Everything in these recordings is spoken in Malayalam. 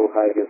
റൂഹായിക്ക്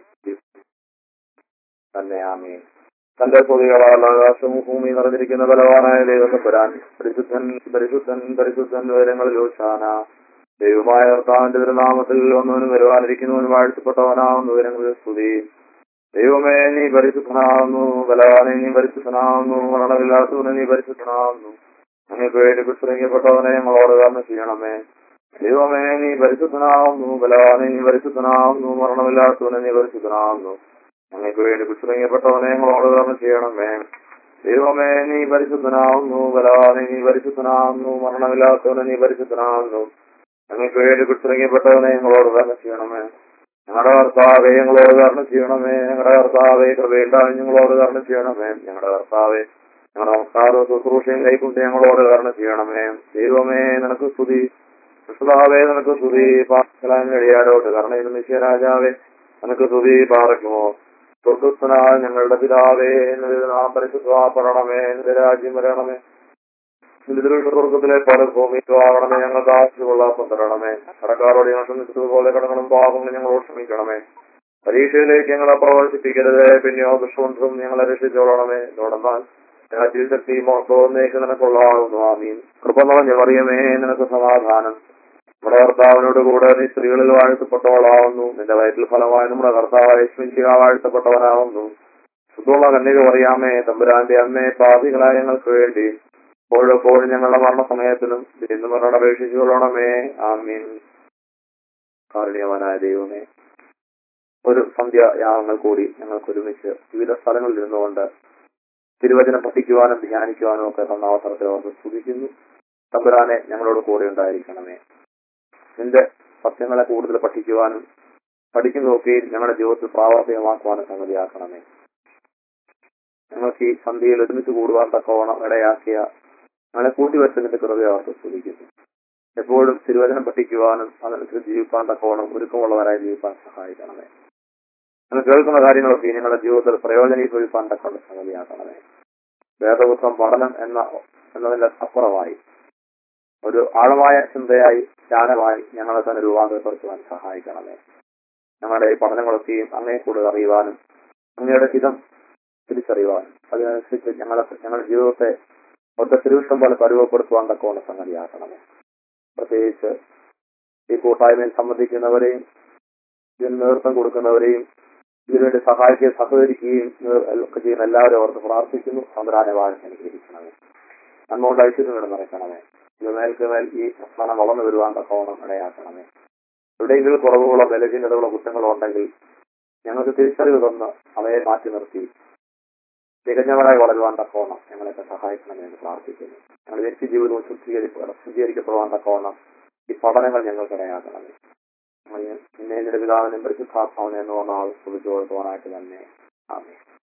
തന്നെ ആമേ തന്റെ പൊതികളാൽ ആകാശവും ഭൂമി നിറഞ്ഞിരിക്കുന്ന ബലവാനായ ദൈവത്തെ പുരാൻ പരിശുദ്ധൻ പരിശുദ്ധൻ പരിശുദ്ധൻ വിവരങ്ങളിൽ യോശാന ദൈവമായ കർത്താവിന്റെ തിരുനാമത്തിൽ ഒന്നവനും വരുവാനിരിക്കുന്നവനും വാഴ്ത്തപ്പെട്ടവനാവുന്ന വിവരങ്ങളിൽ സ്തുതി ദൈവമേ നീ പരിശുദ്ധനാവുന്നു ബലവാനെ നീ പരിശുദ്ധനാവുന്നു മരണമില്ലാത്തവനെ നീ പരിശുദ്ധനാവുന്നു ഞങ്ങൾക്ക് വേണ്ടി കുസ്തരിക്കപ്പെട്ടവനെ ഞങ്ങളോട് കാരണം ചെയ്യണമേ ദൈവമേ നീ പരിശുദ്ധനാവുന്നു ബലവാനെ നീ പരിശുദ്ധനാവുന്നു മരണമില്ലാത്തവനെ നീ പരിശുദ്ധനാവുന്നു ഞങ്ങൾക്ക് വേണ്ടി കുസ്തരിക്കപ്പെട്ടവനെ ഞങ്ങളോട് കാരണം ചെയ്യണമേ ദൈവമേ നീ പരിശുദ്ധനാവുന്നു ബലവാനെ നീ പരിശുദ്ധനാവുന്നു മരണമില്ലാത്തവനെ നീ പരിശുദ്ധനാവുന്നു ഞങ്ങൾക്ക് വേണ്ടി കുസ്തരിക്കപ്പെട്ടവനെ ഞങ്ങളോട് കാരണം ചെയ്യണമേ ഞങ്ങളുടെ കർത്താവെ ഞങ്ങളോട് കാരണം ചെയ്യണമേ ഞങ്ങളുടെ കർത്താവെ കൃപയുണ്ടായി ഞങ്ങളോട് കാരണം ചെയ്യണമേ ഞങ്ങളുടെ കർത്താവെ ഞങ്ങളുടെ നമസ്കാരവും ശുശ്രൂഷയും കൈക്കൊണ്ട് ഞങ്ങളോട് കാരണം ചെയ്യണമേ ദൈവമേ നിനക്ക് സ്തുതി കൃഷ്ണാവേ നിനക്ക് സ്തുതി പാർക്കലാൻ കഴിയാരോട്ട് കാരണം നിശ്ചയ രാജാവേ നിനക്ക് സ്തുതി പാർക്കുമോ സ്വർഗസ്ഥനായ ഞങ്ങളുടെ പിതാവേ നിന്റെ നാം പരിശുദ്ധപ്പെടണമേ നിന്റെ രാജ്യം വരണമേ നിന്റെ സ്വർഗത്തിലെ പല ഭൂമിക്കുവാകണമേ ഞങ്ങൾക്ക് ആവശ്യമുള്ള തരണമേ കടക്കാരോട് ഞങ്ങൾ ശ്രമിച്ചതുപോലെ കടങ്ങളും പാപങ്ങളും ഞങ്ങളോട് ക്ഷമിക്കണമേ പരീക്ഷയിലേക്ക് ഞങ്ങളെ പ്രവർത്തിപ്പിക്കരുത് പിന്നെയോ ദുഷ്മന്ത്രം ഞങ്ങളെ രക്ഷിച്ചോളണമേ തുടർന്നാൽ രാജ്യശക്തി മോർത്തോന്നേക്ക് നിനക്കുള്ളതാകുന്നു ആമീൻ കൃപ നിറഞ്ഞ മറിയമേ നിനക്ക് സമാധാനം നമ്മുടെ കർത്താവിനോട് കൂടെ നീ സ്ത്രീകളിൽ വാഴ്ത്തപ്പെട്ടവളാവുന്നു നിന്റെ വയറ്റിൽ ഫലമായി നമ്മുടെ കർത്താവ് യശ്മിൻഷിക വാഴ്ത്തപ്പെട്ടവനാവുന്നു ശുദ്ധമുള്ള കന്യക പറയാമേ തമ്പുരാന്റെ അമ്മേ പാപികളായ ഞങ്ങൾക്ക് വേണ്ടി എപ്പോഴെപ്പോഴും ഞങ്ങളുടെ മരണസമയത്തിലും ഇന്ന് മരണം അപേക്ഷിച്ചു കൊള്ളണമേ ആമീൻ കാരുണ്യവാനായ ദൈവമേ ഒരു സന്ധ്യായാഗങ്ങൾ കൂടി ഞങ്ങൾക്ക് ഒരുമിച്ച് വിവിധ സ്ഥലങ്ങളിൽ ഇരുന്നുകൊണ്ട് തിരുവചനം പഠിക്കുവാനും ധ്യാനിക്കുവാനും ഒക്കെ തന്ന അവസരത്തിൽ അവർക്ക് സ്തുതിക്കുന്നു തമ്പുരാനെ ഞങ്ങളോട് കൂടെ ഉണ്ടായിരിക്കണമേ നിന്റെ സത്യങ്ങളെ കൂടുതൽ പഠിക്കുവാനും പഠിക്കുന്നതൊക്കെ ഞങ്ങളുടെ ജീവിതത്തിൽ പ്രാവർത്തികമാക്കുവാനും സംഗതിയാക്കണമേ ഞങ്ങൾക്ക് ഈ സന്ധ്യയിൽ ഒരുമിച്ച് കൂടുവാൻ തക്കവണ്ണം ഇടയാക്കിയ ഞങ്ങളെ കൂട്ടിവെച്ചതിന്റെ കൃപയെ അവർക്ക് സ്തുതിക്കുന്നു എപ്പോഴും തിരുവചനം പഠിക്കുവാനും അതനുസരിച്ച് ജീവിക്കാൻ തക്കവണ്ണം ഒരുക്കമുള്ളവരായി ജീവിക്കാൻ സഹായിക്കണമേ നിങ്ങൾ കേൾക്കുന്ന കാര്യങ്ങളൊക്കെ നിങ്ങളുടെ ജീവിതത്തിൽ പ്രയോജനീകരിക്കാൻ തക്കൊണ്ട് സംഗതിയാക്കണമേ വേദപുത്രം പഠനം എന്ന എന്നതിന്റെ അപ്പുറമായി ഒരു ആഴമായ ചിന്തയായി ജ്ഞാനമായി ഞങ്ങളെ തന്നെ രൂപാന്തരപ്പെടുത്തുവാൻ സഹായിക്കണമേ ഞങ്ങളുടെ ഈ പഠനങ്ങളൊക്കെയും അങ്ങേ കൂടുതൽ അറിയുവാനും അങ്ങയുടെ ഹിതം തിരിച്ചറിയുവാനും അതിനനുസരിച്ച് ഞങ്ങളെ ഞങ്ങളുടെ ജീവിതത്തെ ഒറ്റ തിരുവിഷ്ടം പോലെ പരുവപ്പെടുത്തുവാൻ തക്കവണ്ണം സംഗതിയാക്കണമേ പ്രത്യേകിച്ച് ഈ കൂട്ടായ്മയിൽ സംബന്ധിക്കുന്നവരെയും ഇതിന് നേതൃത്വം കൊടുക്കുന്നവരെയും ഇതിനുവേണ്ടി സഹായിക്കുകയും സഹകരിക്കുകയും ഒക്കെ ചെയ്യുന്ന എല്ലാവരും അവർക്ക് പ്രാർത്ഥിക്കുന്നു സമ്പ്രാനെ വാഴ അനുഗ്രഹിക്കണമേ നന്മകൊണ്ട് ഐശ്വര്യം നിറയ്ക്കണമേ ഇത് മേൽക്ക് മേൽ ഈ പ്രസ്ഥാനം വളർന്നു വരുവാൻ തക്കവണ്ണം ഇടയാക്കണമേ എവിടെയെങ്കിലും കുറവുകളോ ബലഹീനതകളോ കുറ്റങ്ങളോ ഉണ്ടെങ്കിൽ ഞങ്ങൾക്ക് തിരിച്ചറിവ് തന്ന് അവയെ മാറ്റി നിർത്തി തികഞ്ഞവരായി വളരുവാൻ തക്കവണ്ണം ഞങ്ങളെയൊക്കെ സഹായിക്കണമെന്ന് എന്ന് പ്രാർത്ഥിക്കുന്നു ഞങ്ങൾ വ്യക്തി ജീവിതവും ശുദ്ധീകരിക്കപ്പെട ശുദ്ധീകരിക്കപ്പെടുവാൻ തക്കവണ്ണം ഈ പഠനങ്ങൾ ഞങ്ങൾക്കിടയാക്കണമേ പിന്നെ എന്റെ പിതാവിനും പരിശുദ്ധാത്മാവിനെ എന്ന് പറഞ്ഞ ആൾ സ്തുതിച്ചു കൊടുക്കുവാനായിട്ട് തന്നെ ആമേ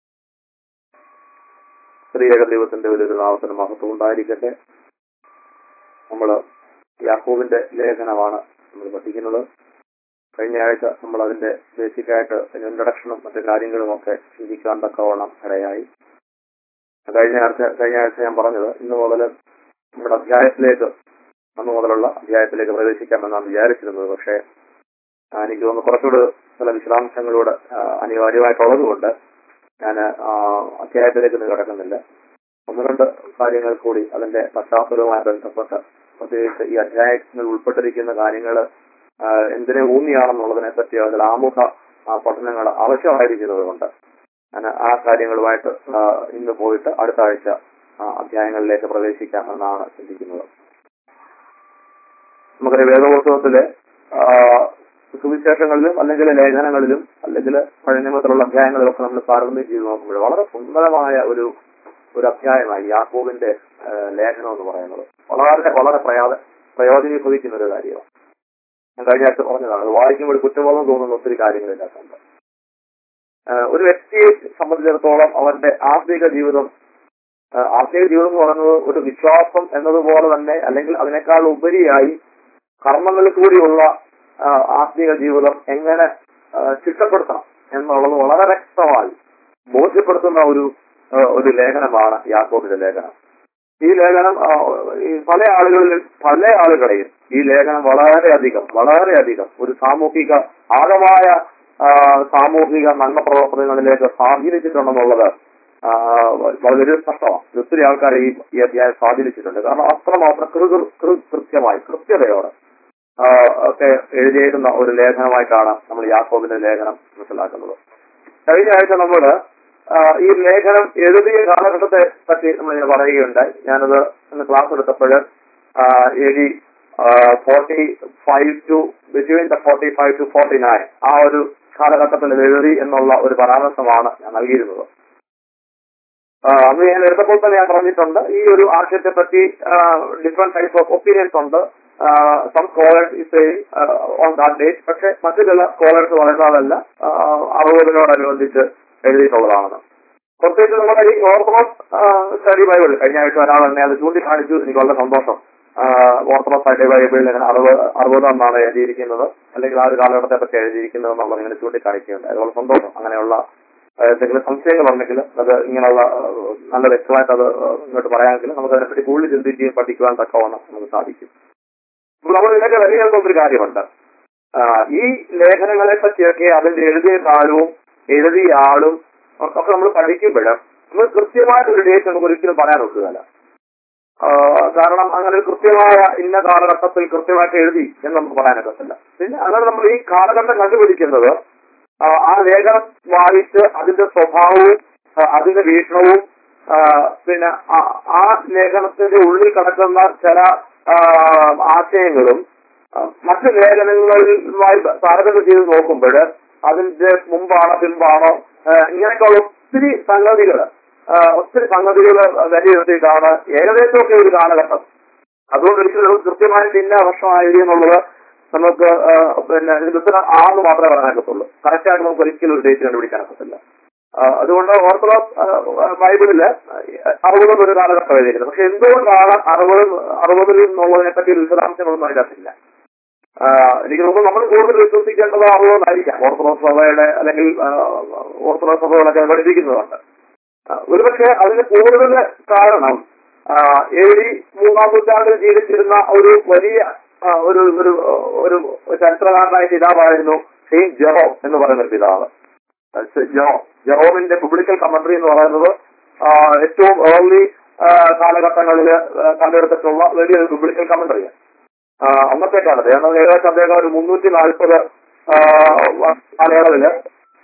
സ്ത്രീയേക ദൈവത്തിന്റെ വലിയൊരു നാമത്തിന് മഹത്വം ഉണ്ടായിരിക്കട്ടെ നമ്മള് യാഹൂബിന്റെ ലേഖനമാണ് നമ്മൾ പഠിക്കുന്നത് കഴിഞ്ഞ ആഴ്ച നമ്മൾ അതിന്റെ ബേസിക് ആയിട്ട് ഇൻട്രഡക്ഷനും മറ്റു കാര്യങ്ങളും ഒക്കെ ചിന്തിക്കാൻ തക്കവണ്ണം ഇടയായി കഴിഞ്ഞ ആഴ്ച കഴിഞ്ഞ ആഴ്ച ഞാൻ പറഞ്ഞത് ഇന്ന് മുതൽ നമ്മുടെ അധ്യായത്തിലേക്ക് അന്ന് മുതലുള്ള അധ്യായത്തിലേക്ക് പ്രവേശിക്കാമെന്നാണ് വിചാരിച്ചിരുന്നത് പക്ഷേ എനിക്ക് തോന്നുന്നു കുറച്ചുകൂടെ ചില വിശദാംശങ്ങളോട് അനിവാര്യമായിട്ടുള്ളത് കൊണ്ട് ഞാൻ അധ്യായത്തിലേക്ക് ഒന്നും കിടക്കുന്നില്ല ഒന്ന് രണ്ട് കാര്യങ്ങൾ കൂടി അതിന്റെ പശ്ചാത്തലവുമായി ബന്ധപ്പെട്ട് പ്രത്യേകിച്ച് ഈ അധ്യായത്തിൽ ഉൾപ്പെട്ടിരിക്കുന്ന കാര്യങ്ങൾ എന്തിനെ ഊന്നിയാണെന്നുള്ളതിനെ പറ്റി അതിൽ ആമുഖ പഠനങ്ങൾ ആവശ്യമായിരിക്കുന്നത് കൊണ്ട് ഞാൻ ആ കാര്യങ്ങളുമായിട്ട് ഇന്ന് പോയിട്ട് അടുത്ത ആഴ്ച അധ്യായങ്ങളിലേക്ക് പ്രവേശിക്കാം എന്നാണ് ചിന്തിക്കുന്നത് നമുക്കറിയാം വേദപുസ്തകത്തിലെ സുവിശേഷങ്ങളിലും അല്ലെങ്കിൽ ലേഖനങ്ങളിലും അല്ലെങ്കിൽ പഴയനിയമത്തിലുള്ള അധ്യായങ്ങളിലൊക്കെ നമ്മൾ താരതമ്യം ചെയ്ത് നോക്കുമ്പോൾ വളരെ സുന്ദരമായ ഒരു ഒരു അധ്യായമായി യാക്കോബിന്റെ ലേഖനം എന്ന് പറയുന്നത് വളരെ വളരെ പ്രയാ പ്രയോജനീഭവിക്കുന്ന ഒരു കാര്യമാണ് ഞാൻ കഴിഞ്ഞ ആഴ്ച പറഞ്ഞതാണ് അത് വായിക്കുമ്പോൾ കുറ്റബോധം തോന്നുന്ന ഒത്തിരി കാര്യങ്ങൾ ഇതിനകത്തുണ്ട് ഒരു വ്യക്തിയെ സംബന്ധിച്ചിടത്തോളം അവന്റെ ആത്മീക ജീവിതം ആത്മീക ജീവിതം എന്ന് പറയുന്നത് ഒരു വിശ്വാസം എന്നതുപോലെ തന്നെ അല്ലെങ്കിൽ അതിനേക്കാൾ ഉപരിയായി കർമ്മങ്ങളിൽ കൂടിയുള്ള ആത്മീക ജീവിതം എങ്ങനെ ചിട്ടപ്പെടുത്തണം എന്നുള്ളത് വളരെ വ്യക്തമായി ബോധ്യപ്പെടുത്തുന്ന ഒരു ഒരു ലേഖനമാണ് യാക്കോബിന്റെ ലേഖനം ഈ ലേഖനം ഈ പല ആളുകളിൽ പല ആളുകളെയും ഈ ലേഖനം വളരെയധികം വളരെയധികം ഒരു സാമൂഹിക ആഴമായ ആ, സാമൂഹിക നന്മ പ്രവർത്തനങ്ങളിലേക്ക് സ്വാധീനിച്ചിട്ടുണ്ടെന്നുള്ളത് ആ, വളരെ സ്പഷ്ടമാണ് ഇത് ഒത്തിരി ആൾക്കാർ ഈ ഈ അധ്യായം സ്വാധീനിച്ചിട്ടുണ്ട് കാരണം അത്രമാത്രം കൃ- കൃ- കൃത്യമായി കൃത്യതയോടെ ആ, ഒക്കെ എഴുതിയേക്കുന്ന ഒരു ലേഖനമായിട്ടാണ് നമ്മൾ യാക്കോബിന്റെ ലേഖനം മനസ്സിലാക്കുന്നത് കഴിഞ്ഞ ആഴ്ച നമ്മള് ആ, ഈ ലേഖനം എഴുതിയ കാലഘട്ടത്തെ പറ്റി നമ്മൾ ഇങ്ങനെ പറയുകയുണ്ടായി ഞാനത് ഇന്ന് ക്ലാസ് എടുത്തപ്പോൾ A D forty five to between the forty five to forty nine ആ ഒരു കാലഘട്ടത്തിൽ ഇത് എഴുതി എന്നുള്ള ഒരു പരാമർശമാണ് ഞാൻ നൽകിയിരുന്നത് ആ, അന്ന് ഞാൻ എടുത്തപ്പോൾ തന്നെ ഞാൻ പറഞ്ഞിട്ടുണ്ട് ഈ ഒരു ആശയത്തെ പറ്റി ഡിഫറെന്റ് ടൈപ്സ് ഓഫ് ഒപ്പീനിയൻസ് ഉണ്ട് some scholars is on that date പക്ഷെ മറ്റു ചില സ്കോളേഴ്സ് പറയുന്നതല്ല ആ, അറുപതിനോടനുബന്ധിച്ച് എഴുതിയിട്ടുള്ളതാണെന്ന് പ്രത്യേകിച്ച് നമ്മുടെ ഈ ഓർത്തഡോക്സ് സ്റ്റഡി ബൈബിൾ കഴിഞ്ഞ ആഴ്ച ഒരാൾ തന്നെ അത് ചൂണ്ടിക്കാണിച്ചു എനിക്ക് വളരെ സന്തോഷം ഓർത്തഡോക്സ് സ്റ്റഡി ബൈബിളിൽ ഇങ്ങനെ അറുപത് അറുപതെന്നാണ് എഴുതിയിരിക്കുന്നത് അല്ലെങ്കിൽ ആ ഒരു കാലഘട്ടത്തെ പറ്റി എഴുതിയിരിക്കുന്നത് എന്നുള്ളത് ഇങ്ങനെ ചൂണ്ടിക്കാണിക്കുകയുണ്ട് അതുപോലെ സന്തോഷം അങ്ങനെയുള്ള ആ, എന്തെങ്കിലും സംശയങ്ങളുണ്ടെങ്കിൽ അത് ഇങ്ങനെയുള്ള ആ, നല്ല വ്യക്തമായിട്ട് അത് ആ, ഇങ്ങോട്ട് പറയാമെങ്കിൽ നമുക്ക് അതിനെപ്പറ്റി കൂടുതൽ ചിന്തിക്കുകയും പഠിക്കുവാൻ തക്കവണ്ണം നമുക്ക് സാധിക്കും അപ്പോൾ നമ്മൾ ഇതിനൊക്കെ വലിയ ഒരു കാര്യമുണ്ട് ആ, ഈ ലേഖനങ്ങളെ പറ്റിയൊക്കെ അതിന്റെ എഴുതിയ കാലവും എഴുതിയ ആളും ഒക്കെ നമ്മൾ പഠിക്കുമ്പോൾ നമ്മൾ കൃത്യമായിട്ട് ഒരു ഡേറ്റ് നമുക്ക് ഒരിക്കലും പറയാൻ ഒക്കുകയല്ല ആ, കാരണം അങ്ങനെ ഒരു കൃത്യമായ ഇന്ന കാലഘട്ടത്തിൽ കൃത്യമായിട്ട് എഴുതി എന്ന് നമുക്ക് പറയാനൊക്കത്തില്ല പിന്നെ അങ്ങനെ നമ്മൾ ഈ കാലഘട്ടം കണ്ടുപിടിക്കുന്നത് ആ, ആ ലേഖനം വായിച്ച് അതിന്റെ സ്വഭാവവും ആ, അതിന്റെ വീക്ഷണവും ആ, പിന്നെ ആ- ആ ലേഖനത്തിന്റെ ഉള്ളിൽ കിടക്കുന്ന ചില ആ, ആശയങ്ങളും ആ, മറ്റു ലേഖനങ്ങളുമായി താരതമ്യം ചെയ്ത് നോക്കുമ്പോൾ അതിന്റെ മുമ്പാണോ പിമ്പാണോ ആ, ഇങ്ങനെയൊക്കെയുള്ള ഒത്തിരി സംഗതികൾ ഒത്തിരി സംഗതികൾ വിലയിരുത്തിയിട്ടാണ് ഏകദേശമൊക്കെ ഒരു കാലഘട്ടം അതുകൊണ്ട് ഒരിക്കലും നമുക്ക് കൃത്യമായിട്ട് ഇന്ന വർഷമായിരുന്നു എന്നുള്ളത് നമുക്ക് ആ, പിന്നെ ഇതിൽ ഉത്തരം ആന്ന് മാത്രമേ പറയാനൊക്കത്തുള്ളൂ കറക്റ്റായിട്ട് നമുക്ക് ഒരിക്കലും ഒരു ഡേറ്റ് കണ്ടുപിടിക്കാനൊക്കത്തില്ല ആ, അതുകൊണ്ട് ഓർത്തഡോക്സ് ആ, ബൈബിളില് അറുപത് ഒരു കാലഘട്ടം എഴുതിയിരിക്കുന്നത് പക്ഷെ എന്തുകൊണ്ടാണ് അറുപത് അറുപതിൽ എന്നുള്ളതിനെ പറ്റി ഒരു വിശദാംശങ്ങളൊന്നും അതിനകത്തില്ല ആ, എനിക്ക് തോന്നുന്നു നമ്മൾ കൂടുതൽ വിശ്വസിക്കേണ്ടത് അറുപതായിരിക്കാം ഓർത്തഡോക്സ് സഭയുടെ അല്ലെങ്കിൽ ആ, ഓർത്തഡോക്സ് സഭകളൊക്കെ പഠിപ്പിക്കുന്നുണ്ട് ആ, ഒരുപക്ഷെ അതിന് കൂടുതൽ കാരണം എ ഡി മൂന്നാം നൂറ്റാണ്ടിൽ ജീവിച്ചിരുന്ന ഒരു വലിയ ആ, ഒരു ഒരു ഒരു ചരിത്രകാരനായ പിതാവായിരുന്നു സെയിന്റ് ജെറോ എന്ന് പറയുന്ന ഒരു പിതാവ് ജെറോ ജെറോമിന്റെ പബ്ലിക്കൽ കമന്ററി എന്ന് പറയുന്നത് ആ, ഏറ്റവും ഏർലി കാലഘട്ടങ്ങളിൽ കണ്ടെടുത്തിട്ടുള്ള വലിയൊരു പബ്ലിക്കൽ കമന്ററിയാണ് അന്നത്തെ കാലത്ത് കാരണം ഏകദേശം അദ്ദേഹം ഒരു മുന്നൂറ്റി നാൽപ്പത് കാലയളവില്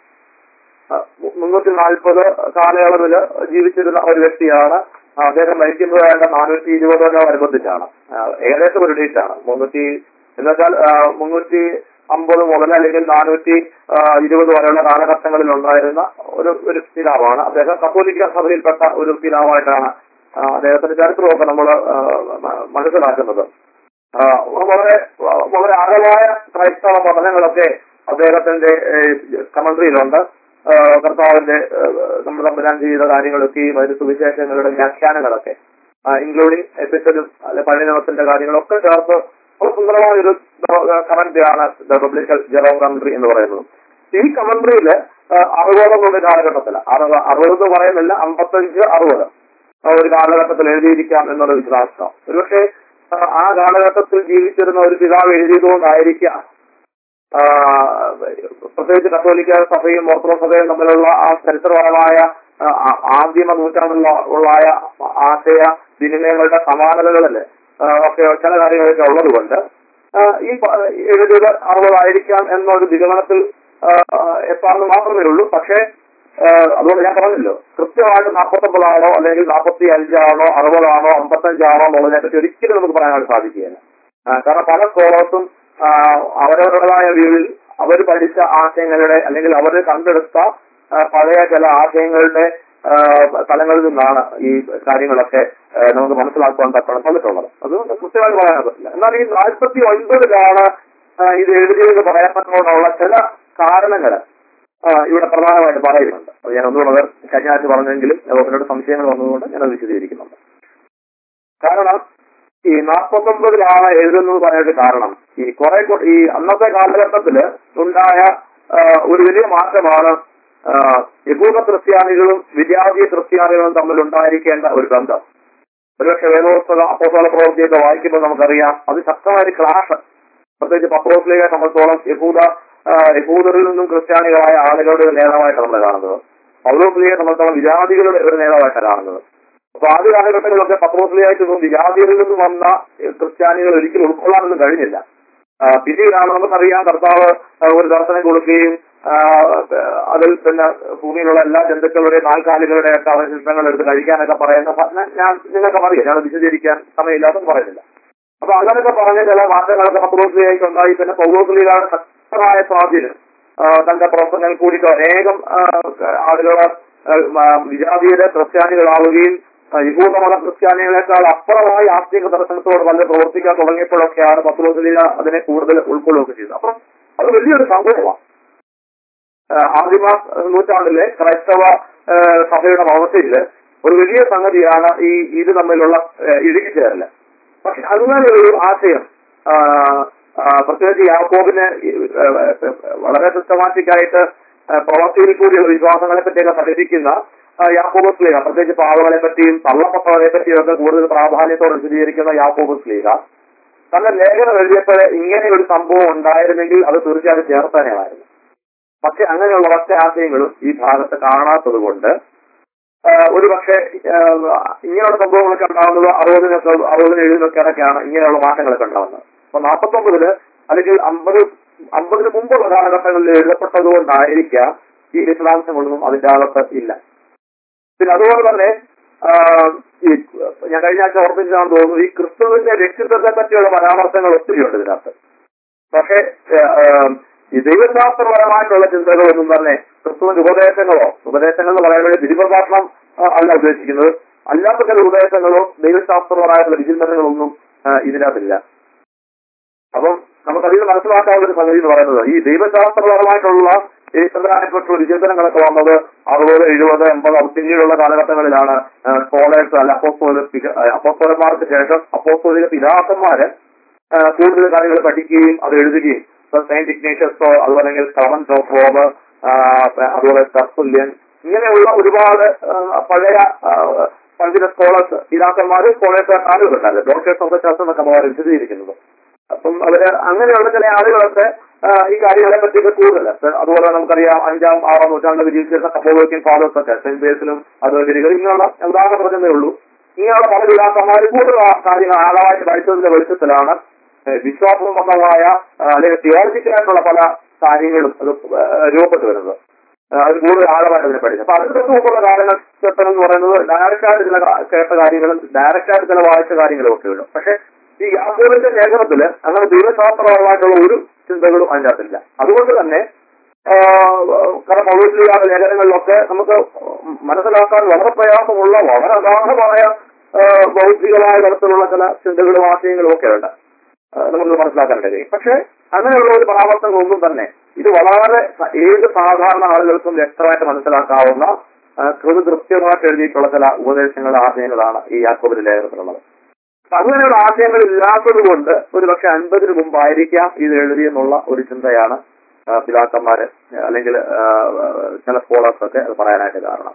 മുന്നൂറ്റി നാൽപ്പത് കാലയളവിൽ ജീവിച്ചിരുന്ന ഒരു വ്യക്തിയാണ് ആ, അദ്ദേഹം മരിക്കുന്നത് വേണ്ട നാനൂറ്റി ഇരുപതിനോടനുബന്ധിച്ചാണ് ആ, ഏകദേശം ഒരു ഡേറ്റാണ് മുന്നൂറ്റി എന്നുവെച്ചാൽ ആ, മുന്നൂറ്റി അമ്പത് മുതൽ അല്ലെങ്കിൽ നാനൂറ്റി ആ, ഇരുപത് വരെയുള്ള കാലഘട്ടങ്ങളിൽ ഉണ്ടായിരുന്ന ഒരു ഒരു പിതാവാണ് അദ്ദേഹം കത്തോലിക്ക സഭയിൽപ്പെട്ട ഒരു പിതാവായിട്ടാണ് ആ, അദ്ദേഹത്തിന്റെ ചരിത്രമൊക്കെ നമ്മൾ മനസ്സിലാക്കുന്നത് ആ, വളരെ വളരെ ആഴമായ ക്രൈസ്തവ പഠനങ്ങളൊക്കെ അദ്ദേഹത്തിന്റെ കമന്ററിയിലുണ്ട് ആ, കർത്താവിന്റെ ആ, നമ്മൾ തമ്പുരാൻ ചെയ്ത കാര്യങ്ങളൊക്കെയും അതിന്റെ സുവിശേഷങ്ങളുടെ വ്യാഖ്യാനങ്ങളൊക്കെ ഇൻക്ലൂഡിംഗ് എപ്പിസോഡും അല്ലെ പഴയ നിയമത്തിന്റെ കാര്യങ്ങളൊക്കെ ചേർത്ത് വളരെ സുന്ദരമായ ഒരു കമന്ററിയാണ് ദ പബ്ലിക്കൽ ജെറോ കമന്ററി എന്ന് പറയുന്നത് ഈ കമന്ററിയില് അറുപത് എന്നുള്ള കാലഘട്ടത്തില് അറുപത് അറുപത് എന്ന് പറയുന്നില്ല അമ്പത്തഞ്ച് അറുപത് ആ ഒരു കാലഘട്ടത്തിൽ എഴുതിയിരിക്കാം എന്നുള്ള വിശ്വാസം ഒരുപക്ഷെ ആ, ആ കാലഘട്ടത്തിൽ ജീവിച്ചിരുന്ന ഒരു പിതാവ് എഴുതിയതുകൊണ്ടായിരിക്കാം ആ, പ്രത്യേകിച്ച് കത്തോലിക്ക സഭയും ഓർത്തഡോക്സ് സഭയും തമ്മിലുള്ള ആ ചരിത്രപരമായ ആ, ആ- ആദിമ നൂറ്റാണ്ടിലുള്ള ഉള്ളായ ആശയ വിനിമയങ്ങളുടെ സമാനതകളില് ആ, ഒക്കെ ചില കാര്യങ്ങളൊക്കെ ഉള്ളതുകൊണ്ട് ആ, ഈ പ- എഴുതിയത് അറുപതായിരിക്കാം എന്നൊരു നിഗമനത്തിൽ ആ, എത്താമെന്ന് മാത്രമേ ഉള്ളൂ പക്ഷേ ആ, അതുകൊണ്ട് ഞാൻ പറഞ്ഞല്ലോ കൃത്യമായിട്ട് നാൽപ്പത്തൊമ്പതാണോ അല്ലെങ്കിൽ നാൽപ്പത്തി അഞ്ചാണോ അറുപതാണോ അമ്പത്തഞ്ചാണോ എന്നുള്ളതിനെ പറ്റി ഒരിക്കലും നമുക്ക് പറയാനായിട്ട് സാധിക്കുകയില്ല ആ, കാരണം പല സ്കോളേഴ്സും അവരവരുടേതായ വ്യൂവിൽ അവർ പഠിച്ച ആശയങ്ങളുടെ അല്ലെങ്കിൽ അവർ കണ്ടെടുത്ത ആ, പഴയ ചില ആശയങ്ങളുടെ ആ, തലങ്ങളിൽ നിന്നാണ് ഈ കാര്യങ്ങളൊക്കെ ആ, നമുക്ക് മനസ്സിലാക്കുവാൻ തക്കണം തന്നിട്ടുള്ളത് അതുകൊണ്ട് കൃത്യമായി പറയാൻ പറ്റില്ല എന്നാൽ ഈ നാൽപ്പത്തി ഒൻപതിലാണ് ആ, ഇത് എഴുതിയെന്ന് പറയാൻ പറ്റുന്നതിനുള്ള ചില കാരണങ്ങൾ ഇവിടെ പ്രധാനമായിട്ട് പറയുന്നുണ്ട് അത് ഞാൻ ഒന്നുകൂടെ കഴിഞ്ഞ ആഴ്ച പറഞ്ഞെങ്കിലും എന്നോട് സംശയങ്ങൾ വന്നതുകൊണ്ട് ഞാനത് വിശദീകരിക്കുന്നുണ്ട് കാരണം ഈ നാൽപ്പത്തൊമ്പതിലാണ് എഴുതുന്നത് പറയാനായിട്ട് കാരണം ഈ കുറെ കൂ- ഈ അന്നത്തെ കാലഘട്ടത്തില് ഉണ്ടായ ആ, ഒരു വലിയ മാറ്റമാണ് ആ, യഹൂദ ക്രിസ്ത്യാനികളും വിദ്യാർത്ഥി ക്രിസ്ത്യാനികളും തമ്മിൽ ഉണ്ടായിരിക്കേണ്ട ഒരു ബന്ധം ഒരുപക്ഷെ വേദോത്സവ അപ്പോസോള പ്രവൃത്തിയൊക്കെ വായിക്കുമ്പോൾ നമുക്കറിയാം അത് ശക്തമായ ഒരു ക്ലാഷ് പ്രത്യേകിച്ച് പത്രോസിലേക്ക് സംബന്ധിച്ചോളം യഹൂദ യഹൂദറിൽ നിന്നും ക്രിസ്ത്യാനികളായ ആളുകളുടെ ഒരു നേതാവായിട്ടാണ് നമ്മൾ കാണുന്നത് പൗലോസ്ലിയെ സംബന്ധിച്ചോളം വിജാതികളുടെ ഒരു നേതാവായിട്ടാണ് കാണുന്നത് അപ്പൊ ആദ്യ കാലഘട്ടങ്ങളിലൊക്കെ പത്രോസ്ലിയായിട്ടൊന്നും വിജാതികളിൽ നിന്നും വന്ന ഏഹ്, ക്രിസ്ത്യാനികൾ ഒരിക്കലും ഉൾക്കൊള്ളാനൊന്നും കഴിഞ്ഞില്ല ആ, പിന്നീടാണ് നമുക്കറിയാം കർത്താവ് ആ, ഒരു ദർശനം കൊടുക്കുകയും ആ, അതിൽ പിന്നെ ഭൂമിയിലുള്ള എല്ലാ ജന്തുക്കളുടെയും നാൽക്കാലികളുടെ ഒക്കെ അവശിഷ്ടങ്ങൾ എടുത്ത് കഴിക്കാനൊക്കെ പറയുന്ന പ- ഞാൻ- ഞാൻ നിങ്ങൾക്ക് അറിയാം ഞാൻ വിശദീകരിക്കാൻ സമയമില്ലാത്തെന്ന് പറയുന്നില്ല അപ്പൊ അങ്ങനെയൊക്കെ പറഞ്ഞ ചില മാറ്റങ്ങളൊക്കെ പത്രോസ്ലിയായിട്ട് ഉണ്ടായി പിന്നെ പൗരോസ്ലിയുടെ ശക്തമായ സ്വാധീനം ആ, തന്റെ പ്രവർത്തനങ്ങൾ കൂടിയിട്ട് അനേകം ആ, ആളുകളെ ആ, മ- വിജാതീയരെ ക്രിസ്ത്യാനികളാവുകയും ആ, യഹൂദമത ക്രിസ്ത്യാനികളെക്കാൾ അപ്പുറമായി ആസ്തിക ദർശനത്തോട് വളരെ പ്രവർത്തിക്കാൻ തുടങ്ങിയപ്പോഴൊക്കെയാണ് പത്രോസ്ലിയ അതിനെ കൂടുതൽ ഉൾക്കൊള്ളുകയൊക്കെ ചെയ്തത് അപ്പം അത് വലിയൊരു സംഭവമാണ് ആ, ആദിമ നൂറ്റാണ്ടിലെ ക്രൈസ്തവ ആ, സഭയുടെ വളർച്ചയില് ഒരു വലിയ സംഗതിയാണ് ഈ ഇത് തമ്മിലുള്ള ആ, ഇഴുകിച്ചേരല് പക്ഷെ അങ്ങനെ ഒരു ആശയം ആ, ആ, പ്രത്യേകിച്ച് യാക്കോബിന് ഈ, ആ, വളരെ സിസ്റ്റമാറ്റിക് ആയിട്ട് ആ, പ്രവർത്തിയിൽ കൂടിയുള്ള വിശ്വാസങ്ങളെ പറ്റിയൊക്കെ പഠിപ്പിക്കുന്ന ആ, യാക്കോബ് സ്ലീഹ പ്രത്യേകിച്ച് പാവകളെ പറ്റിയും തള്ളപ്പെട്ടവരെ പറ്റിയും ഒക്കെ കൂടുതൽ പ്രാധാന്യത്തോടെ വിശദീകരിക്കുന്ന യാക്കോബ് സ്ലീഹ തന്റെ ലേഖനം എഴുതിയപ്പോൾ ഇങ്ങനെ ഒരു സംഭവം ഉണ്ടായിരുന്നെങ്കിൽ അത് തീർച്ചയായും ചേർത്താനായിരുന്നു പക്ഷെ അങ്ങനെയുള്ള ഒറ്റ ആശയങ്ങളും ഈ ഭാഗത്ത് കാണാത്തത് കൊണ്ട് ഒരു പക്ഷേ ഇങ്ങനെയുള്ള സംഭവങ്ങളൊക്കെ ഉണ്ടാകുന്നത് അറുപതിനൊക്കെ അറുപതിന് എഴുപതിനൊക്കെ ഇടയ്ക്കാണ് ഇങ്ങനെയുള്ള മാറ്റങ്ങളൊക്കെ ഉണ്ടാകുന്നത് അപ്പൊ നാൽപ്പത്തൊമ്പതില് അല്ലെങ്കിൽ അമ്പത് അമ്പതിന് മുമ്പുള്ള കാലഘട്ടങ്ങളിൽ എഴുതപ്പെട്ടത് കൊണ്ടായിരിക്കാം ഈ വിശദാംശങ്ങളൊന്നും അതിന്റെ അകത്ത് ഇല്ല പിന്നെ അതുപോലെ തന്നെ ആ, ഈ ഞാൻ കഴിഞ്ഞ ആഴ്ച ഓർമ്മിച്ചതാണെന്ന് തോന്നുന്നു ഈ ക്രിസ്തുവിന്റെ വ്യക്തിത്വത്തെ പറ്റിയുള്ള പരാമർശങ്ങൾ ഒത്തിരി ഉണ്ട് ഇതിനകത്ത് പക്ഷേ ഏ, ആ, ഈ ദൈവശാസ്ത്രപരമായിട്ടുള്ള ചിന്തകളൊന്നും തന്നെ ക്രിസ്തുവിന്റെ ഉപദേശങ്ങളോ ഉപദേശങ്ങൾ എന്ന് പറയുന്നത് വിധിപ്രഭാഷണം ആ, അല്ല ഉദ്ദേശിക്കുന്നത് അല്ലാത്ത ചില ഉപദേശങ്ങളോ ദൈവശാസ്ത്രപരമായിട്ടുള്ള വിചിന്തനങ്ങളൊന്നും ആ, ഇതിനകത്തില്ല അപ്പം നമുക്കതിൽ മനസ്സിലാക്കാവുന്ന ഒരു സംഗതി എന്ന് പറയുന്നത് ഈ ദൈവശാസ്ത്രപരമായിട്ടുള്ള ഈ ചന്ദ്രാനെപ്പറ്റുള്ള വിചിന്തനങ്ങളൊക്കെ വന്നത് അറുപത് എഴുപത് എൺപത് പിന്നീടുള്ള കാലഘട്ടങ്ങളിലാണ് സ്കോളേഴ്സ് അല്ല അപ്പോസ്തോല അപ്പോസ്തോലന്മാർക്ക് ശേഷം അപ്പോസ്തോലിക പിതാക്കന്മാര് ആ, കൂടുതൽ കാര്യങ്ങൾ പഠിക്കുകയും അത് എഴുതുകയും സെയിന്റ് ഇഗ്നേഷ്യസോ അതുപോലെ കമൻ ഓഫ് റോബ് അതുപോലെ തർത്തുല്യൻ ഇങ്ങനെയുള്ള ഒരുപാട് ആ, പഴയ ആ, പണ്ഡിത സ്കോളേഴ്സ് പിതാക്കന്മാര് സ്കോളേഴ്സ് ആളുകളുണ്ടായിരുന്നു ഡോക്ടേഴ്സ് ഓഫ് ദ ചർച്ച് എന്നൊക്കെ അവർ വിശദീകരിക്കുന്നത് അപ്പം അവര് അങ്ങനെയുള്ള ചില ആളുകളൊക്കെ ആ, ഈ കാര്യങ്ങളെ പറ്റിയൊക്കെ കൂടുതൽ അതുപോലെ നമുക്കറിയാം അഞ്ചാം ആറാം നൂറ്റാണ്ടിൽ ജീവിച്ചിരുന്ന കപ്പോളോക്കിയൻ ഫാദേഴ്സ് ഒക്കെ സെന്റ് ബേസിലും അതുപോലെ ഗിരികൾ ഇങ്ങനെയുള്ള ഉദാഹരണം പറഞ്ഞതേ ഉള്ളൂ ഇങ്ങനെയുള്ള പല പിതാക്കന്മാർ കൂടുതൽ ആ കാര്യങ്ങൾ ആഴമായിട്ട് പഠിച്ചതിന്റെ വെളിച്ചത്തിലാണ് ഏഹ് വിശ്വാസസംബന്ധമായ ആ, അല്ലെങ്കിൽ തിയോളജിക്കലായിട്ടുള്ള പല കാര്യങ്ങളും അത് ഏഹ് രൂപപ്പെട്ടു വരുന്നത് ആ, അത് കൂടുതൽ ആഴമായിട്ട് അതിനെ പഠിച്ചു അപ്പൊ അതിന്റെ മുമ്പുള്ള കാലങ്ങൾ എന്ന് പറയുന്നത് ഡയറക്റ്റ് ആയിട്ട് ചില കാ- കേട്ട കാര്യങ്ങളും ഡയറക്റ്റ് ആയിട്ട് ചില വായിച്ച കാര്യങ്ങളും ഒക്കെ ഉണ്ട് പക്ഷെ ഈ യാക്കോബിന്റെ ലേഖനത്തില് അങ്ങനെ ദൈവശാസ്ത്രപരമായിട്ടുള്ള ഒരു ചിന്തകളും അതിനകത്തില്ല അതുകൊണ്ട് തന്നെ ആ, കാരണം പൗലോസ്ലിയുടെ ലേഖനങ്ങളിലൊക്കെ നമുക്ക് മനസ്സിലാക്കാൻ വളരെ പ്രയാസമുള്ള വളരെ അഗാധമായ ആ, ബൗദ്ധികമായ തരത്തിലുള്ള ചില ചിന്തകളും ആശയങ്ങളും ഒക്കെ ഉണ്ട് ആ, നമുക്ക് മനസ്സിലാക്കാൻ കഴിയും പക്ഷെ അങ്ങനെയുള്ള ഒരു പരാമർശങ്ങളൊന്നും തന്നെ ഇത് വളരെ സ- ഏത് സാധാരണ ആളുകൾക്കും വ്യക്തമായിട്ട് മനസ്സിലാക്കാവുന്ന ആ, കൃതി കൃത്യമായിട്ട് എഴുതിയിട്ടുള്ള ചില ഉപദേശങ്ങളുടെ ആശയങ്ങളാണ് ഈ യാക്കോബിന്റെ ലേഖനത്തിലുള്ളത് അപ്പൊ അങ്ങനെയുള്ള ആശയങ്ങൾ ഇല്ലാത്തത് കൊണ്ട് ഒരു പക്ഷെ അൻപതിന് മുമ്പായിരിക്കാം ഇത് എഴുതിയെന്നുള്ള ഒരു ചിന്തയാണ് ആ, പിതാക്കന്മാര് അല്ലെങ്കിൽ ആ, ചില സ്കോളേഴ്സ് ഒക്കെ അത് പറയാനായിട്ട് കാരണം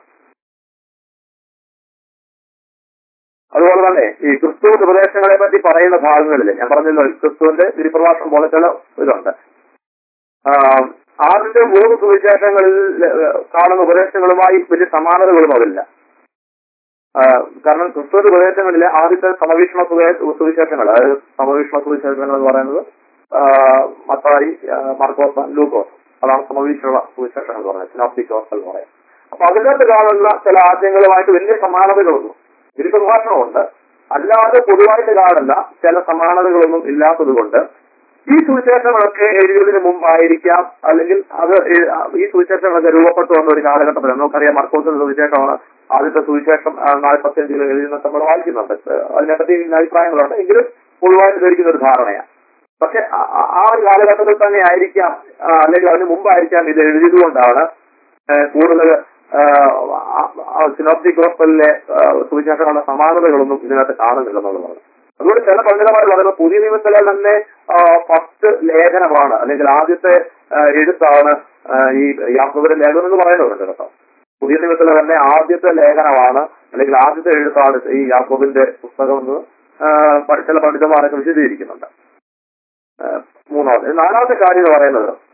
അതുപോലെ തന്നെ ഈ ക്രിസ്തുവിന്റെ ഉപദേശങ്ങളെ പറ്റി പറയുന്ന ഭാഗങ്ങളിൽ ഞാൻ പറഞ്ഞല്ലോ ക്രിസ്തുവിന്റെ ഗിരിപ്രഭാഷണം പോലെ ചില ഇതുണ്ട് ആ, ആദ്യത്തെ മൂന്ന് സുവിശേഷങ്ങളിൽ ഏഹ്, കാണുന്ന ഉപദേശങ്ങളുമായി വലിയ സമാനതകളും അതില്ല ആ, കാരണം ക്രിസ്തുവിന്റെ ഉപദേശങ്ങളിലെ ആദ്യത്തെ സമവീക്ഷണ സുവേ- സുവിശേഷങ്ങൾ അതായത് സമവീക്ഷണ സുവിശേഷങ്ങൾ എന്ന് പറയുന്നത് ആ, മത്തായി ആ, മാർക്കോസ് ലൂക്കോസ് അതാണ് സമവീക്ഷണ സുവിശേഷങ്ങൾ എന്ന് പറയുന്നത് സിനോപ്റ്റിക് ഗോസ്പൽ എന്ന് പറയും അപ്പൊ അതിനകത്ത് കാണുന്ന ചില ആശയങ്ങളുമായിട്ട് വലിയ സമാനതകളൊന്നും ഗിരിപ്രഭാഷണമുണ്ട് അല്ലാതെ പൊതുവായിട്ട് കാണുന്ന ചില സമാനതകളൊന്നും ഇല്ലാത്തത് കൊണ്ട് ഈ സുവിശേഷങ്ങളൊക്കെ എഴുതിയതിനു മുമ്പായിരിക്കാം അല്ലെങ്കിൽ അത് എ- ഈ സുവിശേഷങ്ങളൊക്കെ രൂപപ്പെട്ടു വന്ന ഒരു കാലഘട്ടത്തിൽ നമുക്കറിയാം മർക്കോസിന്റെ സുവിശേഷമാണ് ആദ്യത്തെ സുവിശേഷം നാൽപ്പത്തിയഞ്ചിൽ എഴുതുന്നൊക്കെ നമ്മൾ വായിക്കുന്നുണ്ട് ഏഹ് അതിനെപ്പറ്റി ഇന്ന അഭിപ്രായങ്ങളുണ്ട് എങ്കിലും പൊതുവായിട്ട് ധരിക്കുന്ന ഒരു ധാരണയാണ് പക്ഷെ ആ- ആ- ആ ഒരു കാലഘട്ടത്തിൽ തന്നെ ആയിരിക്കാം ആ, അല്ലെങ്കിൽ അതിന് മുമ്പായിരിക്കാം ഇത് എഴുതിയത് കൊണ്ടാണ് ഏഹ് കൂടുതൽ സിനോപ്റ്റിക് ഗോസ്പലിലെ സുവിശേഷങ്ങളുടെ സമാനതകളൊന്നും ഇതിനകത്ത് കാണുന്നില്ലെന്നുള്ളതാണ് അതുകൊണ്ട് ചില പണ്ഡിതന്മാർ പറയുന്നത് പുതിയ നിയമത്തിലെ തന്നെ ഫസ്റ്റ് ലേഖനമാണ് അല്ലെങ്കിൽ ആദ്യത്തെ ആ, എഴുത്താണ് ആ, ഈ യാക്കോബിന്റെ ലേഖനം എന്ന് പറയുന്നുണ്ട് കേട്ടോ പുതിയ നിയമത്തിലെ തന്നെ ആദ്യത്തെ ലേഖനമാണ് അല്ലെങ്കിൽ ആദ്യത്തെ എഴുത്താണ് ഈ യാക്കോബിന്റെ പുസ്തകം എന്ന് ആ, പ- ചില പണ്ഡിതന്മാരൊക്കെ വിശദീകരിക്കുന്നുണ്ട് ആ, മൂന്നാമത് നാലാമത്തെ കാര്യം എന്ന് പറയുന്നത്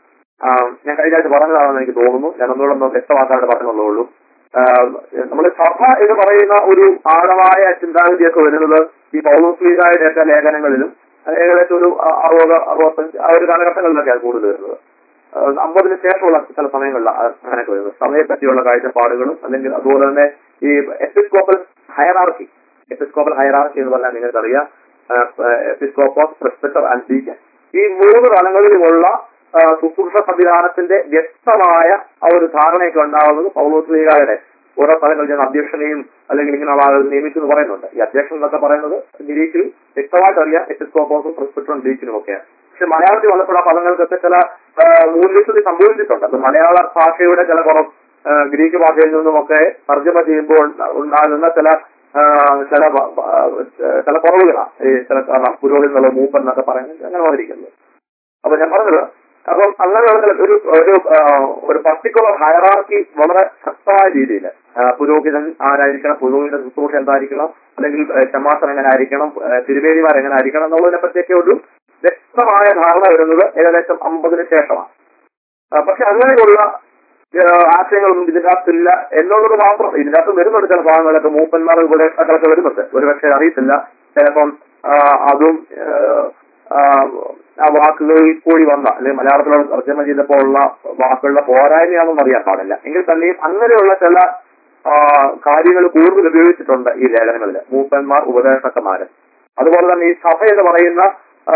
ആ, ഞാൻ കഴിഞ്ഞ ആഴ്ച പറഞ്ഞതാണെന്ന് എനിക്ക് തോന്നുന്നു ഞാൻ ഒന്നുകൂടെ ഒന്ന് വ്യക്തമാക്കാണ്ട് പറഞ്ഞുള്ളൂ നമ്മൾ സഭ എന്ന് പറയുന്ന ഒരു ആഴമായ ചിന്താഗതിയൊക്കെ വരുന്നത് ഈ പൗലോസ്ലീഗായുടെ ഒക്കെ ലേഖനങ്ങളിലും ഏകദേശം ഒരു അ- അറുപത് അറുപത്തഞ്ച് ആ ഒരു കാലഘട്ടങ്ങളിലൊക്കെയാണ് കൂടുതൽ വരുന്നത് ആ, അമ്പതിന് ശേഷമുള്ള ചില സമയങ്ങളിൽ അങ്ങനെയൊക്കെ വരുന്നത് സഭയെ പറ്റിയുള്ള കാഴ്ചപ്പാടുകളും അല്ലെങ്കിൽ അതുപോലെ തന്നെ ഈ എപ്പിസ്കോപ്പൽ ഹയറാർക്കി എപ്പിസ്കോപ്പൽ ഹയറാർക്കി എന്ന് പറഞ്ഞാൽ നിങ്ങൾക്കറിയാം എപ്പിസ്കോപ്പോസ് പ്രസ്പെക്ടർ ആൻഡ് ഡീക്കൻ ഈ മൂന്ന് തലങ്ങളിലുമുള്ള ആ, ശുശ്രൂഷ സംവിധാനത്തിന്റെ വ്യക്തമായ ആ ഒരു ധാരണയൊക്കെ ഉണ്ടാവുന്നത് പൗലോസ്ലീഗായുടെ ഓരോ സ്ഥലങ്ങളിൽ ഞാൻ അധ്യക്ഷനെയും അല്ലെങ്കിൽ ഇങ്ങനെ ആളുകൾ നിയമിക്കുന്നു പറയുന്നുണ്ട് ഈ അധ്യക്ഷൻ എന്നൊക്കെ പറയുന്നത് ഗ്രീക്കിൽ വ്യക്തമായിട്ട് അറിയാം എപ്പിസ്കോപ്പോസും പ്രസ്പെക്ടറും ഡീക്കിനും ഒക്കെയാണ് പക്ഷെ മലയാളത്തിൽ വന്നപ്പോൾ ആ പദങ്ങൾക്കൊക്കെ ചില ആ, മൂല്യസ്ഥിതി സംഭവിച്ചിട്ടുണ്ട് അത് മലയാള ഭാഷയുടെ ചില കുറവ് ആ, ഗ്രീക്ക് ഭാഷയിൽ നിന്നുമൊക്കെ തർജ്ജമ ചെയ്യുമ്പോൾ ഉണ്ടാകുന്ന ചില ആ, ചില വ- വ- ചില കുറവുകളാണ് ഈ ചില കാരണം പുരോഹിതൻ എന്നുള്ള മൂപ്പൻ എന്നൊക്കെ പറയുന്നത് അങ്ങനെ വന്നിരിക്കുന്നത് അപ്പൊ ഞാൻ പറഞ്ഞത് അപ്പം അങ്ങനെയുള്ള ചില ഒരു ഒരു ആ, ഒരു പർട്ടിക്കുലർ ഹയറാർക്കി വളരെ ശക്തമായ രീതിയിൽ പുരോഹിതൻ ആരായിരിക്കണം പുരോഹിത ശുശ്രൂഷ എന്തായിരിക്കണം അല്ലെങ്കിൽ ആ, ശമാസൻ എങ്ങനെ ആയിരിക്കണം ആ, തിരുവേദിമാർ എങ്ങനെ ആയിരിക്കണം എന്നുള്ളതിനെ പറ്റിയൊക്കെ ഒരു വ്യക്തമായ ധാരണ വരുന്നത് ഏകദേശം അമ്പതിന് ശേഷമാണ് ആ, പക്ഷെ അങ്ങനെയുള്ള ആ, ആശയങ്ങളൊന്നും ഇതിന്റെ അകത്തില്ല എന്നുള്ളത് മാത്രം ഇതിന്റെ അകത്ത് വരുന്നുണ്ട് ചില ഭാഗങ്ങളൊക്കെ മൂപ്പന്മാർ ഇവിടെ അതൊക്കെ വരുന്നുണ്ട് ഒരുപക്ഷെ അറിയത്തില്ല ചിലപ്പം ആ, അതും ആ, ആ വാക്കുകളിൽ കൂടി വന്ന അല്ലെങ്കിൽ മലയാളത്തിലുള്ള തർജ്ജമ ചെയ്തപ്പോൾ ഉള്ള വാക്കുകളുടെ പോരായ്മയാണെന്ന് അറിയാൻ പാടില്ല എങ്കിൽ തന്നെയും അങ്ങനെയുള്ള ചില ആ, കാര്യങ്ങൾ കൂടുതൽ ഉപയോഗിച്ചിട്ടുണ്ട് ഈ ലേഖനങ്ങളിൽ മൂപ്പന്മാർ ഉപദേശക്കന്മാര് അതുപോലെ തന്നെ ഈ സഭ എന്ന് പറയുന്ന ആ,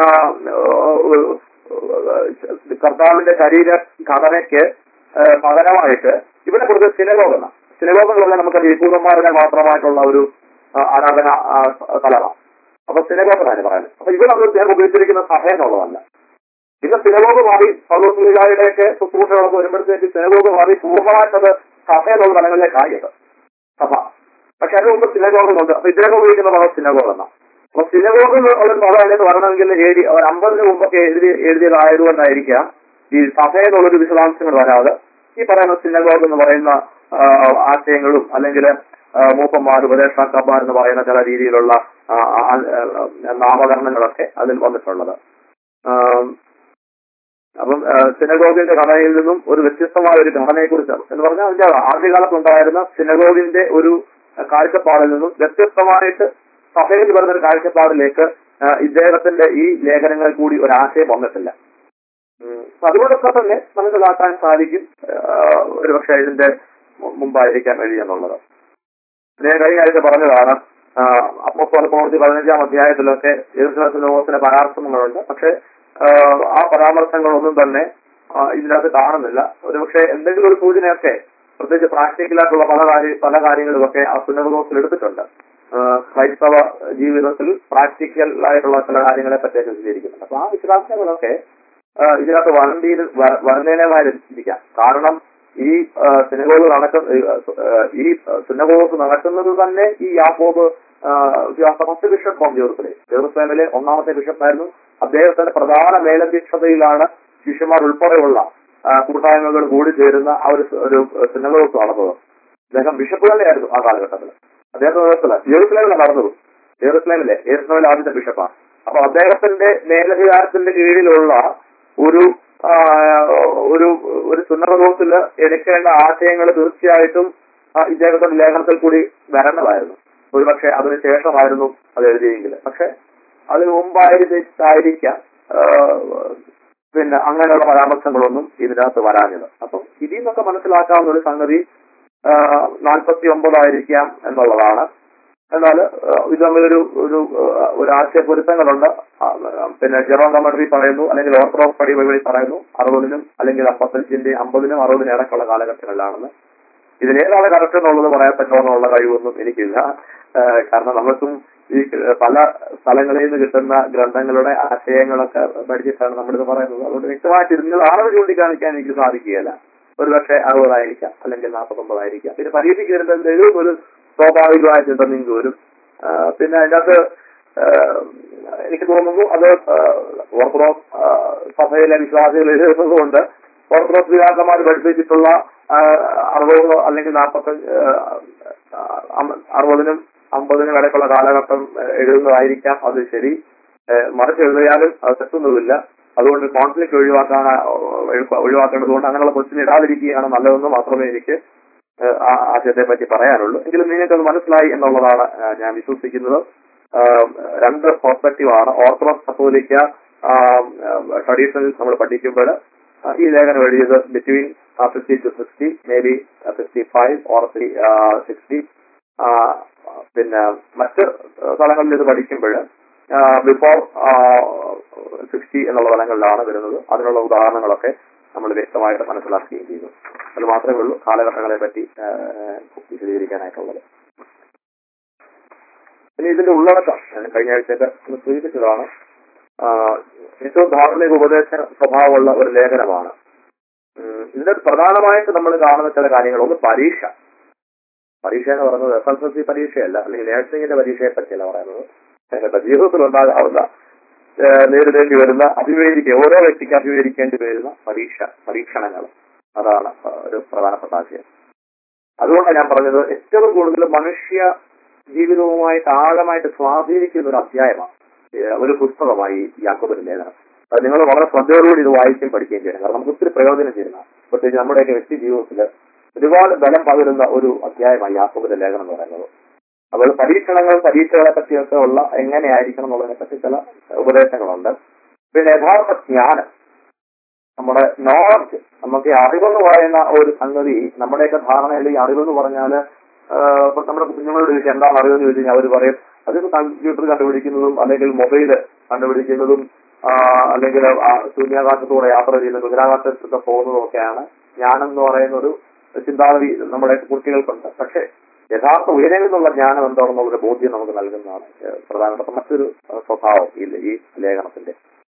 കർത്താവിന്റെ ശരീര ഘടനയ്ക്ക് ആ, പകരമായിട്ട് ഇവിടെ കൊടുത്ത സിനഗോഗെന്ന സിനഗോഗ് എന്ന് പറഞ്ഞാൽ നമുക്ക് യഹൂദന്മാരുടെ മാത്രമായിട്ടുള്ള ഒരു ആ, ആരാധന ആ, സ്ഥലമാണ് അപ്പൊ സിനഗോഗ് എന്നാണ് പറയുന്നത് അപ്പൊ ഇവിടെ നമ്മൾ ഞാൻ ഉപയോഗിച്ചിരിക്കുന്ന സഭ എന്നുള്ളതല്ല പിന്നെ സിനഗോഗ് മാറി പൗലോസ്ലിഹായുടെയൊക്കെ ശുശ്രൂഷകളൊക്കെ വരുമ്പോഴത്തേക്ക് സിനഗോഗ് മാറി പൂർണ്ണമായിട്ടത് സഭ എന്നുള്ള തലങ്ങളിലേക്കായത് സഭ പക്ഷെ അതിന് മുമ്പ് സിനഗോഗുണ്ട് അപ്പൊ ഇതിനൊക്കെ ഉപയോഗിക്കുന്ന പദം സിനഗോഗ് എന്നാണ് അപ്പൊ സിനഗോഗ് ഉള്ള ഒരു പദം അതിനകത്ത് വരണമെങ്കിൽ എഴുതി ഒരു അമ്പതിന് മുമ്പൊക്കെ എഴുതി എഴുതിയതായതുകൊണ്ടായിരിക്കാം ഈ സഭ എന്നുള്ളൊരു വിശദാംശങ്ങൾ വരാതെ ഈ പറയുന്ന സിനഗോഗ് എന്ന് പറയുന്ന ആ, ആശയങ്ങളും അല്ലെങ്കിൽ മൂപ്പന്മാർ ഉപദേഷ്ടാക്കന്മാർ എന്ന് പറയുന്ന ചില രീതിയിലുള്ള ആ, ആ, ആ, നാമകരണങ്ങളൊക്കെ അതിൽ വന്നിട്ടുള്ളത് ആം, അപ്പം സിനഗോഗിന്റെ ഘടനയിൽ നിന്നും ഒരു വ്യത്യസ്തമായ ഒരു ഘടനയെ കുറിച്ച് എന്ന് പറഞ്ഞാൽ അതിന്റെ ആദ്യകാലത്തുണ്ടായിരുന്ന സിനഗോഗിന്റെ ഒരു കാഴ്ചപ്പാടിൽ നിന്നും വ്യത്യസ്തമായിട്ട് സഭയിൽ വരുന്ന ഒരു കാഴ്ചപ്പാടിലേക്ക് ആ, ഇദ്ദേഹത്തിന്റെ ഈ ലേഖനങ്ങളിൽ കൂടി ഒരു ആശയം വന്നിട്ടില്ല ഉം. അപ്പൊ അതുകൊണ്ടൊക്കെ തന്നെ മനസ്സിലാക്കാൻ സാധിക്കും ഒരു പക്ഷേ ഇതിന്റെ മു- മുമ്പായിരിക്കാൻ കഴിയും എന്നുള്ളത് ഞാൻ കഴിഞ്ഞ ആഴ്ച പറഞ്ഞതാണ് അപ്പോസ്തല പ്രവൃത്തി പതിനഞ്ചാം അധ്യായത്തിലൊക്കെ യേശുദാസിന്റെ പരാമർശങ്ങളുണ്ട് പക്ഷെ ആ, ആ പരാമർശങ്ങളൊന്നും തന്നെ ആ, ഇതിനകത്ത് കാണുന്നില്ല ഒരുപക്ഷെ എന്തെങ്കിലും ഒരു സൂചനയൊക്കെ പ്രത്യേകിച്ച് പ്രാക്ടിക്കലായിട്ടുള്ള പല കാര്യ പല കാര്യങ്ങളുമൊക്കെ ആ പുനർദോസിൽ എടുത്തിട്ടുണ്ട് ആ, ക്രൈസ്തവ ജീവിതത്തിൽ പ്രാക്ടിക്കൽ ആയിട്ടുള്ള ചില കാര്യങ്ങളെ പറ്റിയൊക്കെ വിശദീകരിക്കുന്നുണ്ട് അപ്പൊ ആ വിശദാംശങ്ങളൊക്കെ ആ, ഇതിനകത്ത് വരണ്ടിയിൽ വരുന്നതിനേമായിരിക്കാം കാരണം ഈ സിനഗോഗ് നടക്കുന്ന ഈ സിനഗോഗ് നടക്കുന്നത് തന്നെ ഈ യാക്കോബ് ഫസ്റ്റ് ബിഷപ്പ് ഓഫ് ജെറുസലേം ജെറുസലേമിലെ ഒന്നാമത്തെ ബിഷപ്പായിരുന്നു അദ്ദേഹത്തിന്റെ പ്രധാന മേലധ്യക്ഷതയിലാണ് ശിഷ്യന്മാർ ഉൾപ്പെടെയുള്ള ആ, കൂട്ടായ്മകൾ കൂടി ചേരുന്ന ആ ഒരു ഒരു സിനഗോഗ് നടന്നത് അദ്ദേഹം ബിഷപ്പ് തന്നെയായിരുന്നു ആ കാലഘട്ടത്തിൽ അദ്ദേഹത്തിന്റെ നേതൃത്വത്തില് ജെറുസലേമിലാണ് നടന്നത് ജെറുസലേമിലെ ജെറുസലേമിലെ ആദ്യത്തെ ബിഷപ്പാണ് അപ്പൊ അദ്ദേഹത്തിന്റെ മേലധികാരത്തിന്റെ കീഴിലുള്ള ഒരു ആ, ഒരു ഒരു സുന്നതോസിൽ എടുക്കേണ്ട ആശയങ്ങൾ തീർച്ചയായിട്ടും ആ, ഇദ്ദേഹത്തിന്റെ ലേഖനത്തിൽ കൂടി വരേണ്ടതായിരുന്നു ഒരുപക്ഷെ അതിന് ശേഷമായിരുന്നു അത് എഴുതിയെങ്കിൽ പക്ഷെ അതിന് മുമ്പായിരിക്കാം ആ, പിന്നെ അങ്ങനെയുള്ള പരാമർശങ്ങളൊന്നും ഇതിനകത്ത് വരാഞ്ഞത് അപ്പം ഇതിൽ നിന്നൊക്കെ മനസ്സിലാക്കാവുന്ന ഒരു സംഗതി നാൽപ്പത്തി ഒമ്പതായിരിക്കാം എന്നുള്ളതാണ് എന്നാൽ ഇത് തമ്മിലൊരു ഒരു ആ, ഒരു ആശയപൊരുത്തങ്ങളുണ്ട് ആ, പിന്നെ ജെറോൺ കമഡറി പറയുന്നു അല്ലെങ്കിൽ ഓർത്തഡോക്സ് പടി വഴി പറയുന്നു അറുപതിനും അല്ലെങ്കിൽ അമ്പത്തഞ്ചിന്റെ അമ്പതിനും അറുപതിനും ഇടയ്ക്കുള്ള കാലഘട്ടങ്ങളിലാണെന്ന് ഇതിലേതാണ് കറക്റ്റ് എന്നുള്ളത് പറയാൻ പറ്റുമെന്നുള്ള കഴിവൊന്നും എനിക്കില്ല ആ, കാരണം നമുക്കും ഈ പല സ്ഥലങ്ങളിൽ നിന്ന് കിട്ടുന്ന ഗ്രന്ഥങ്ങളുടെ ആശയങ്ങളൊക്കെ പഠിച്ചിട്ടാണ് നമ്മളിത് പറയുന്നത് അതുകൊണ്ട് വ്യക്തമായിട്ട് ഇതിന്റെ ആളവ് ചൂണ്ടിക്കാണിക്കാൻ എനിക്ക് സാധിക്കുകയില്ല ഒരു പക്ഷേ അറുപതായിരിക്കാം അല്ലെങ്കിൽ നാൽപ്പത്തൊമ്പതായിരിക്കാം പിന്നെ പരീക്ഷയ്ക്ക് വരുമ്പോൾ എന്തെങ്കിലും ഒരു സ്വാഭാവികമായ ചിന്ത നിങ്ങൾക്ക് വരും ആ, പിന്നെ അതിൻ്റെ അകത്ത് ആ, എനിക്ക് തോന്നുന്നു അത് ആ, ഓർത്തഡോക്സ് ആ, സഭയിലെ വിശ്വാസികൾ എഴുതുന്നത് കൊണ്ട് ഓർത്തഡോക്സ് വികാസന്മാർ പഠിപ്പിച്ചിട്ടുള്ള ആ, അറുപത് അല്ലെങ്കിൽ നാൽപ്പത്തഞ്ച് ആ, അമ്പ- അറുപതിനും അമ്പതിനും ഇടയ്ക്കുള്ള കാലഘട്ടം ആ, എഴുതുന്നതായിരിക്കാം അത് ശരി ആ, മറിച്ച് എഴുതിയാലും അത് തെറ്റൊന്നുമില്ല അതുകൊണ്ട് കോൺഫ്ലിക്ട് ഒഴിവാക്കാൻ ഒഴിവാക്കേണ്ടതുകൊണ്ട് അങ്ങനെയുള്ള ക്വസ്റ്റ്യൻ ഇടാതിരിക്കുകയാണ് നല്ലതെന്ന് മാത്രമേ എനിക്ക് ഏഹ്, ആ ആശയത്തെ പറ്റി പറയാനുള്ളൂ എങ്കിലും നിങ്ങൾക്കത് മനസ്സിലായി എന്നുള്ളതാണ് ഏഹ്, ഞാൻ വിശ്വസിക്കുന്നത് ആഹ്, രണ്ട് പെർസ്പെക്റ്റീവ് ആണ് ഓർത്തഡോക്സ് കത്തോലിക്ക ട്രഡീഷണൽ നമ്മൾ പഠിക്കുമ്പോൾ ഈ ലേഖനം എഴുതിയത് between fifty to sixty may be fifty five or sixty പിന്നെ മറ്റ് സ്ഥലങ്ങളിൽ ഇത് പഠിക്കുമ്പോൾ ബിഫോർ സിക്സ്റ്റി എന്നുള്ള തലങ്ങളിലാണ് വരുന്നത് അതിനുള്ള ഉദാഹരണങ്ങളൊക്കെ നമ്മൾ വ്യക്തമായിട്ട് മനസ്സിലാക്കുകയും ചെയ്തു അത് മാത്രമേ ഉള്ളൂ കാലഘട്ടങ്ങളെ പറ്റി ആ, വിശദീകരിക്കാനായിട്ടുള്ളത് പിന്നെ ഇതിന്റെ ഉള്ളടക്കം ഞാൻ കഴിഞ്ഞ ആഴ്ചയൊക്കെ ഒന്ന് സൂചിപ്പിച്ചതാണ് ആ, ഏറ്റവും ധാർമ്മിക ഉപദേശ സ്വഭാവമുള്ള ഒരു ലേഖനമാണ് ഉം, ഇതിന്റെ പ്രധാനമായിട്ട് നമ്മൾ കാണുന്ന ചില കാര്യങ്ങൾ ഒന്ന് പരീക്ഷ പരീക്ഷ എന്ന് പറയുന്നത് എസ് എസ് എൽ സി പരീക്ഷയല്ല അല്ലെങ്കിൽ നേഴ്സിംഗിന്റെ പരീക്ഷയെ പറ്റിയല്ല പറയുന്നത് ഏഹ് ജീവിതത്തിൽ ഉണ്ടാകാവുന്ന ഏഹ് നേരിടേണ്ടി വരുന്ന അഭിമുഖീകരിക്കുക ഓരോ വ്യക്തിക്ക് അഭിമുഖീകരിക്കേണ്ടി വരുന്ന പരീക്ഷ പരീക്ഷണങ്ങൾ അതാണ് ഏഹ് ഒരു പ്രധാനപ്പെട്ട ആശയം അതുകൊണ്ടാണ് ഞാൻ പറഞ്ഞത് ഏറ്റവും കൂടുതൽ മനുഷ്യ ജീവിതവുമായിട്ട് ആഴമായിട്ട് സ്വാധീനിക്കുന്ന ഒരു അധ്യായമാണ് ഏഹ് ഒരു പുസ്തകമായി യാക്കോബിന്റെ ലേഖനം അത് നിങ്ങൾ വളരെ ശ്രദ്ധയോടുകൂടി ഇത് വായിക്കുകയും പഠിക്കുകയും ചെയ്യണം കാരണം നമുക്ക് ഒത്തിരി പ്രയോജനം ചെയ്യുന്ന പ്രത്യേകിച്ച് നമ്മുടെയൊക്കെ വ്യക്തി ജീവിതത്തിൽ ഒരുപാട് ബലം പകരുന്ന ഒരു അധ്യായമായി യാക്കോബിന്റെ ലേഖനം എന്ന് പറയുന്നത് അപ്പോൾ പരീക്ഷണങ്ങൾ പരീക്ഷകളെ പറ്റിയൊക്കെ ഉള്ള എങ്ങനെയായിരിക്കണം എന്നുള്ളതിനെ പറ്റി ചില ഉപദേശങ്ങളുണ്ട് പിന്നെ യഥാർത്ഥ ജ്ഞാനം നമ്മുടെ നോളജ് നമുക്ക് ഈ അറിവെന്ന് പറയുന്ന ഒരു സംഗതി നമ്മുടെയൊക്കെ ധാരണയിൽ ഈ അറിവെന്ന് പറഞ്ഞാല് ആഹ് ഇപ്പൊ നമ്മുടെ കുഞ്ഞുങ്ങളോട് ചോദിച്ചാൽ എന്താണ് അറിവെന്ന് ചോദിച്ചു കഴിഞ്ഞാൽ അവർ പറയും അത് കമ്പ്യൂട്ടർ കണ്ടുപിടിക്കുന്നതും അല്ലെങ്കിൽ മൊബൈല് കണ്ടുപിടിക്കുന്നതും ആഹ് അല്ലെങ്കിൽ ആ ശൂന്യാകാശത്തൂടെ യാത്ര ചെയ്യുന്ന ബഹിരാകാശത്തൊക്കെ പോകുന്നതും ഒക്കെയാണ് ജ്ഞാനം എന്ന് പറയുന്ന ഒരു ചിന്താഗതി നമ്മുടെ കുട്ടികൾക്കുണ്ട് പക്ഷേ യഥാർത്ഥ ഉയരങ്ങളിൽ നിന്നുള്ള ജ്ഞാനം എന്താണെന്നുള്ളൊരു ബോധ്യം നമുക്ക് നൽകുന്നതാണ് ഏഹ് പ്രധാനപ്പെട്ട മറ്റൊരു ഏഹ് സ്വഭാവം ഈ ഈ ലേഖനത്തിന്റെ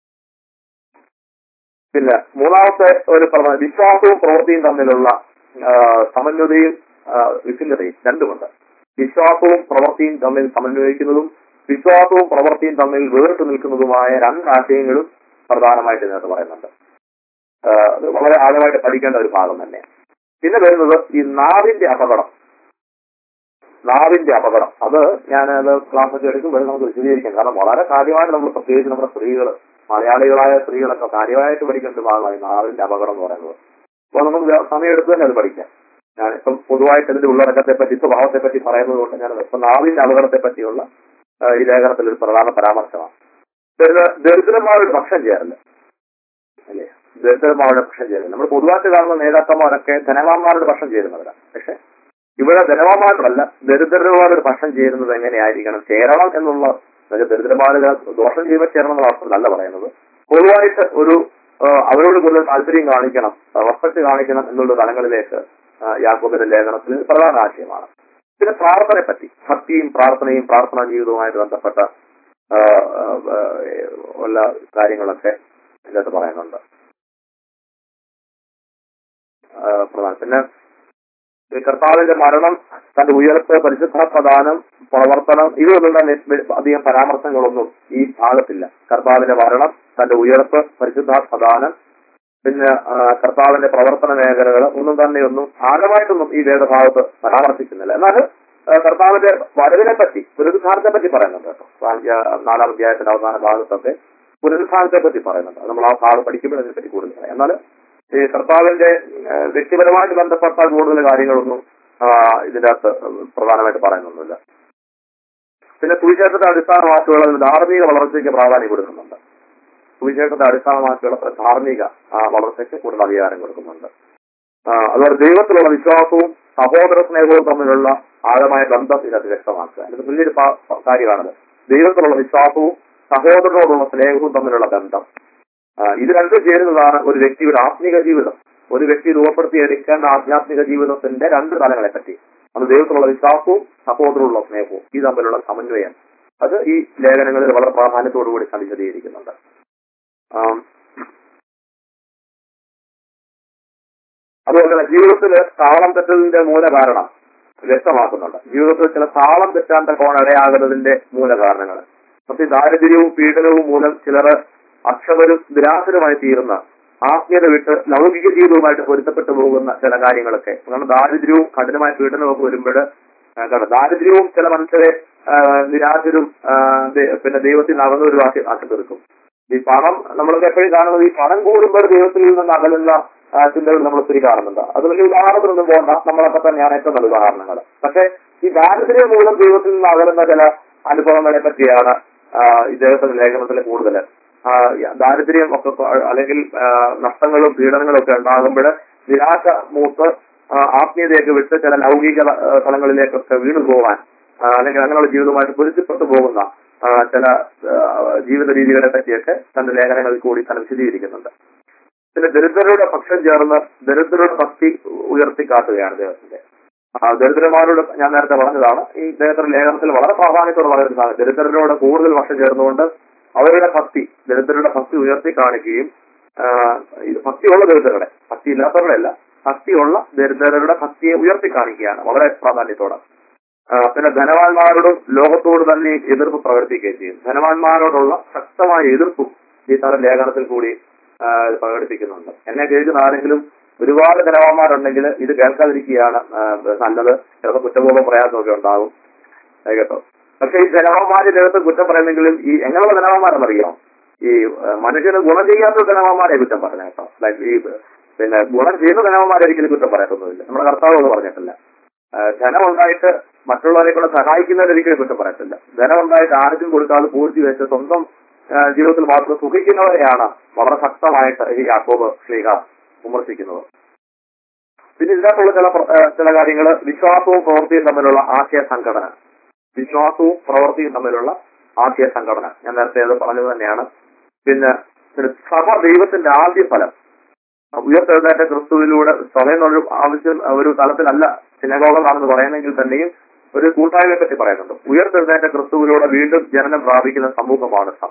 പിന്നെ മൂന്നാമത്തെ ഒരു പ്രധാന വിശ്വാസവും പ്രവൃത്തിയും തമ്മിലുള്ള ആ, സമന്വയതയും ആ, വിഭിന്നതയും രണ്ടുമുണ്ട് വിശ്വാസവും പ്രവൃത്തിയും തമ്മിൽ സമന്വയിക്കുന്നതും വിശ്വാസവും പ്രവൃത്തിയും തമ്മിൽ വേറിട്ട് നിൽക്കുന്നതുമായ രണ്ട് ആശയങ്ങളും പ്രധാനമായിട്ട് ഇതിനകത്ത് പറയുന്നുണ്ട് ആ, അത് വളരെ ആഴമായിട്ട് പഠിക്കേണ്ട ഒരു ഭാഗം തന്നെ പിന്നെ വരുന്നത് ഈ നാവിന്റെ അപകടം നാവിന്റെ അപകടം അത് ഞാൻ അത് ക്ലാസ് ഒക്കെ എടുക്കുമ്പോൾ നമുക്ക് വിശദീകരിക്കാം കാരണം വളരെ കാര്യമായിട്ട് നമ്മൾ പ്രത്യേകിച്ച് നമ്മുടെ സ്ത്രീകൾ മലയാളികളായ സ്ത്രീകളൊക്കെ കാര്യമായിട്ട് പഠിക്കേണ്ട ഒരു ഭാഗമായി നാവിന്റെ അപകടം എന്ന് പറയുന്നത് അപ്പോൾ നമുക്ക് വേ- സമയമെടുത്ത് തന്നെ അത് പഠിക്കാം ഞാൻ ഇപ്പം പൊതുവായിട്ട് ഇതിന്റെ ഉള്ളടക്കത്തെ പറ്റി സ്വഭാവത്തെ പറ്റി പറയുന്നത് കൊണ്ട് ഞാൻ ഇപ്പം നാവിന്റെ അപകടത്തെ പറ്റിയുള്ള ആ, ഈ ലേഖനത്തിൽ ഒരു പ്രധാന പരാമർശമാണ് പിന്നെ ദരിദ്രന്മാരുടെ പക്ഷം ചേരല് അല്ലേ ദരിദ്രന്മാരുടെ പക്ഷം ചേരല് നമ്മൾ പൊതുവായിട്ട് കാണുന്ന നേതാക്കന്മാരൊക്കെ ധനവാന്മാരുടെ പക്ഷം ചേരുന്നവരാണ് പക്ഷെ ഇവിടെ ധനവാന്മാരോടല്ല ദരിദ്രന്മാരുടെ പക്ഷം ചേരുന്നത് എങ്ങനെയായിരിക്കണം ചേരണം എന്നുള്ള അതായത് ദരിദ്രന്മാരുടെ ദോഷം ചെയ്യുമ്പോൾ ചേരണം എന്നുള്ള അർത്ഥത്തിലല്ല പറയുന്നത് പൊതുവായിട്ട് ഒരു ആ, അവരോട് കൂടുതൽ താല്പര്യം കാണിക്കണം റെസ്പെക്ട് കാണിക്കണം എന്നുള്ള തലങ്ങളിലേക്ക് ആ, യാക്കോബിന്റെ ലേഖനത്തിൽ പ്രധാന ആശയമാണ് പിന്നെ പ്രാർത്ഥനയെ പറ്റി ഭക്തിയും പ്രാർത്ഥനയും പ്രാർത്ഥനാ ജീവിതവുമായിട്ട് ബന്ധപ്പെട്ട ആ, ആ, ആ, ഉള്ള കാര്യങ്ങളൊക്കെ ഇതിനകത്ത് പറയുന്നുണ്ട് ആ, പ്രധാന പിന്നെ ഈ കർത്താവിന്റെ മരണം തന്റെ ഉയർപ്പ് പരിശുദ്ധാത്മദാനം പ്രവർത്തനം ഇതൊന്നും തന്നെ അധികം പരാമർശങ്ങളൊന്നും ഈ ഭാഗത്തില്ല കർത്താവിന്റെ മരണം തന്റെ ഉയർപ്പ് പരിശുദ്ധാത്മദാനം പിന്നെ ആ, കർത്താവിന്റെ പ്രവർത്തന മേഖലകൾ ഒന്നും തന്നെ ഒന്നും ആഴമായിട്ടൊന്നും ഈ വേദഭാഗത്ത് പരാമർശിക്കുന്നില്ല എന്നാൽ ആ, കർത്താവിന്റെ വരവിനെ പറ്റി പുനരുദ്ധാനത്തെ പറ്റി പറയുന്നുണ്ട് കേട്ടോ വാക്യ- നാലാം അധ്യായത്തിന്റെ അവസാന ഭാഗത്തൊക്കെ പുനരുദ്ധാനത്തെ പറ്റി പറയുന്നുണ്ട് അത് നമ്മൾ ആ ഭാഗം പഠിക്കുമ്പോൾ അതിനെ പറ്റി കൂടുതൽ പറയാം എന്നാൽ ഈ കർത്താവിന്റെ ആ, വ്യക്തിപരമായിട്ട് ബന്ധപ്പെട്ട കൂടുതൽ കാര്യങ്ങളൊന്നും ആ, ഇതിന്റെ അകത്ത് പ്രധാനമായിട്ട് പറയുന്നൊന്നുമില്ല പിന്നെ സുവിശേഷത്തെ അടിസ്ഥാനമാക്കിയുള്ള ധാർമ്മിക വളർച്ചയ്ക്ക് പ്രാധാന്യം കൊടുക്കുന്നുണ്ട് സുവിശേഷത്തെ അടിസ്ഥാനമാക്കിയുള്ള ധാർമ്മിക ആ, വളർച്ചയ്ക്ക് കൂടുതൽ അധികാരം കൊടുക്കുന്നുണ്ട് ആ, അതുപോലെ ദൈവത്തിലുള്ള വിശ്വാസവും സഹോദര സ്നേഹവും തമ്മിലുള്ള ആഴമായ ബന്ധം ഇതിനകത്ത് വ്യക്തമാക്കുക ഇത് വലിയൊരു പ- പ- കാര്യമാണത് ദൈവത്തിലുള്ള വിശ്വാസവും സഹോദരനോടുള്ള സ്നേഹവും തമ്മിലുള്ള ബന്ധം ആ, ഇത് രണ്ടും ചേരുന്നതാണ് ഒരു വ്യക്തിയുടെ ആത്മീക ജീവിതം ഒരു വ്യക്തി രൂപപ്പെടുത്തിയെടുക്കേണ്ട ആധ്യാത്മിക ജീവിതത്തിന്റെ രണ്ട് തലങ്ങളെ പറ്റി അത് ദൈവത്തിലുള്ള വിശ്വാസവും സഹോദരമുള്ള സ്നേഹവും ഇത് തമ്മിലുള്ള സമന്വയം അത് ഈ ലേഖനങ്ങളിൽ വളരെ പ്രാധാന്യത്തോടു കൂടി വിശദീകരിക്കുന്നുണ്ട് ആം. അതുപോലെ തന്നെ ജീവിതത്തിൽ താളം തെറ്റലിന്റെ മൂല കാരണം വ്യക്തമാക്കുന്നുണ്ട് ജീവിതത്തിൽ ചില താളം തെറ്റാൻ തക്കോണ ഇടയാകുന്നതിന്റെ മൂല കാരണങ്ങൾ പക്ഷേ ദാരിദ്ര്യവും പീഡനവും മൂലം ചിലർ അക്ഷമരും നിരാശരുമായി തീരുന്ന ആത്മീയത വിട്ട് ലൗകിക ജീവിതവുമായിട്ട് പൊരുത്തപ്പെട്ടു പോകുന്ന ചില കാര്യങ്ങളൊക്കെ കാരണം ദാരിദ്ര്യവും കഠിനമായ പീഡനവും ഒക്കെ വരുമ്പോൾ കാരണം ദാരിദ്ര്യവും ചില മനുഷ്യരെ ആ, നിരാശരും ആ, ദേ- പിന്നെ ദൈവത്തിൽ അകന്നൊരു ആക്കി ആക്കി തീർക്കും ഈ പണം നമ്മളൊക്കെ എപ്പോഴും കാണുന്നത് ഈ പണം കൂടുമ്പോൾ ദൈവത്തിൽ നിന്ന് അകലുന്ന ആ, ചിന്തകൾ നമ്മൾ ഒത്തിരി കാണുന്നുണ്ട് അത് വലിയ ഉദാഹരണത്തിനൊന്നും പോകണ്ട നമ്മളൊക്കെ തന്നെയാണ് ഏറ്റവും നല്ല ഉദാഹരണങ്ങൾ പക്ഷെ ഈ ദാരിദ്ര്യം മൂലം ദൈവത്തിൽ നിന്ന് അകലുന്ന ചില അനുഭവങ്ങളെ പറ്റിയാണ് ആ, ഇദ്ദേഹത്തിന്റെ ലേഖനത്തിൽ കൂടുതൽ ദാരിദ്ര്യം ഒക്കെ പ- അല്ലെങ്കിൽ ആ, നഷ്ടങ്ങളും പീഡനങ്ങളും ഒക്കെ ഉണ്ടാകുമ്പോൾ നിരാശ മൂത്ത് ആ, ആത്മീയതയൊക്കെ വിട്ട് ചില ലൗകിക ആ, തലങ്ങളിലേക്കൊക്കെ വീണു പോകാൻ ആ, അല്ലെങ്കിൽ അങ്ങനെയുള്ള ജീവിതവുമായിട്ട് പൊരുത്തപ്പെട്ടു പോകുന്ന ആ, ചില ആ, ജീവിത രീതികളെ പറ്റിയൊക്കെ തന്റെ ലേഖനങ്ങളിൽ കൂടി തന്നെ വിശദീകരിക്കുന്നുണ്ട് പിന്നെ ദരിദ്രരുടെ പക്ഷം ചേർന്ന് ദരിദ്രരുടെ ഭക്തി ഉയർത്തിക്കാട്ടുകയാണ് ദൈവത്തിന്റെ ആ, ദരിദ്രന്മാരോട് ഞാൻ നേരത്തെ പറഞ്ഞതാണ് ഈ ദൈവത്തിന്റെ ലേഖനത്തിൽ വളരെ പ്രാധാന്യത്തോടെ പറയുന്നതാണ് ദരിദ്രരോട് കൂടുതൽ പക്ഷം ചേർന്നുകൊണ്ട് അവരുടെ ഭക്തി ദരിദ്രരുടെ ഭക്തി ഉയർത്തി കാണിക്കുകയും ആ, ഇത് ഭക്തിയുള്ള ദരിദ്രരുടെ ഭക്തി ഇല്ലാത്തവരുടെ അല്ല ഭക്തിയുള്ള ദരിദ്രരുടെ ഭക്തിയെ ഉയർത്തി കാണിക്കുകയാണ് വളരെ പ്രാധാന്യത്തോടെ ആ, പിന്നെ ധനവാന്മാരോടും ലോകത്തോട് തന്നെ എതിർപ്പ് പ്രകടിപ്പിക്കുകയും ചെയ്യും ധനവാന്മാരോടുള്ള ശക്തമായ എതിർപ്പും ഈ തരം ലേഖനത്തിൽ കൂടി ആ, ഇത് പ്രകടിപ്പിക്കുന്നുണ്ട് എന്നെ കേൾക്കുന്ന ആരെങ്കിലും ഒരുപാട് ധനവാന്മാരുണ്ടെങ്കിൽ ഇത് കേൾക്കാതിരിക്കുകയാണ് ആ, നല്ലത് ചിലപ്പോൾ കുറ്റബോധം പ്രയാസമൊക്കെ ഉണ്ടാകും അത് കേട്ടോ പക്ഷെ ഈ ധനവാന്മാരെ ദൈവത്തെ കുറ്റം പറയുന്നെങ്കിലും ഈ എങ്ങനെയുള്ള ധനവാന്മാരെന്നറിയാം ഈ ആ, മനുഷ്യന് ഗുണം ചെയ്യാത്ത ധനവാന്മാരെ കുറ്റം പറഞ്ഞ കേട്ടോ ലൈക്ക് ഈ പിന്നെ ഗുണം ചെയ്യുന്ന ധനവാന്മാരെ ഒരിക്കലും കുറ്റം പറയത്തൊന്നുമില്ല നമ്മുടെ കർത്താവ് അത് പറഞ്ഞിട്ടില്ല ആ, ധനം ഉണ്ടായിട്ട് മറ്റുള്ളവരെ കൂടെ സഹായിക്കുന്നവരെ ഒരിക്കലും കുറ്റം പറയത്തില്ല ധനം ഉണ്ടായിട്ട് ആർക്കും കൊടുക്കാതെ പൂഴ്ത്തി വെച്ച് സ്വന്തം ആ, ജീവിതത്തിൽ മാത്രം സുഖിക്കുന്നവരെയാണ് വളരെ ശക്തമായിട്ട് ഈ യാക്കോബ് ശ്ലീഹ വിമർശിക്കുന്നത് പിന്നെ ഇതിനകത്തുള്ള ചില പ്ര- ആ, ചില കാര്യങ്ങൾ വിശ്വാസവും പ്രവൃത്തിയും തമ്മിലുള്ള ആശയ സംഘടന വിശ്വാസവും പ്രവൃത്തിയും തമ്മിലുള്ള ആശയ സംഘടന ഞാൻ നേരത്തെ അത് പറഞ്ഞത് തന്നെയാണ് പിന്നെ പിന്നെ സഭ ദൈവത്തിന്റെ ആദ്യ ഫലം ഉയർത്തെഴുന്നേറ്റ ക്രിസ്തുവിലൂടെ സ്വയം ഒരു ആവശ്യം ഒരു തലത്തിലല്ല സിനഗോഗമാണെന്ന് പറയുന്നെങ്കിൽ തന്നെയും ഒരു കൂട്ടായ്മയെ പറ്റി പറയുന്നുണ്ട് ഉയർത്തെഴുന്നേറ്റ ക്രിസ്തുവിലൂടെ വീണ്ടും ജനനം പ്രാപിക്കുന്ന സമൂഹമാണ് സഭ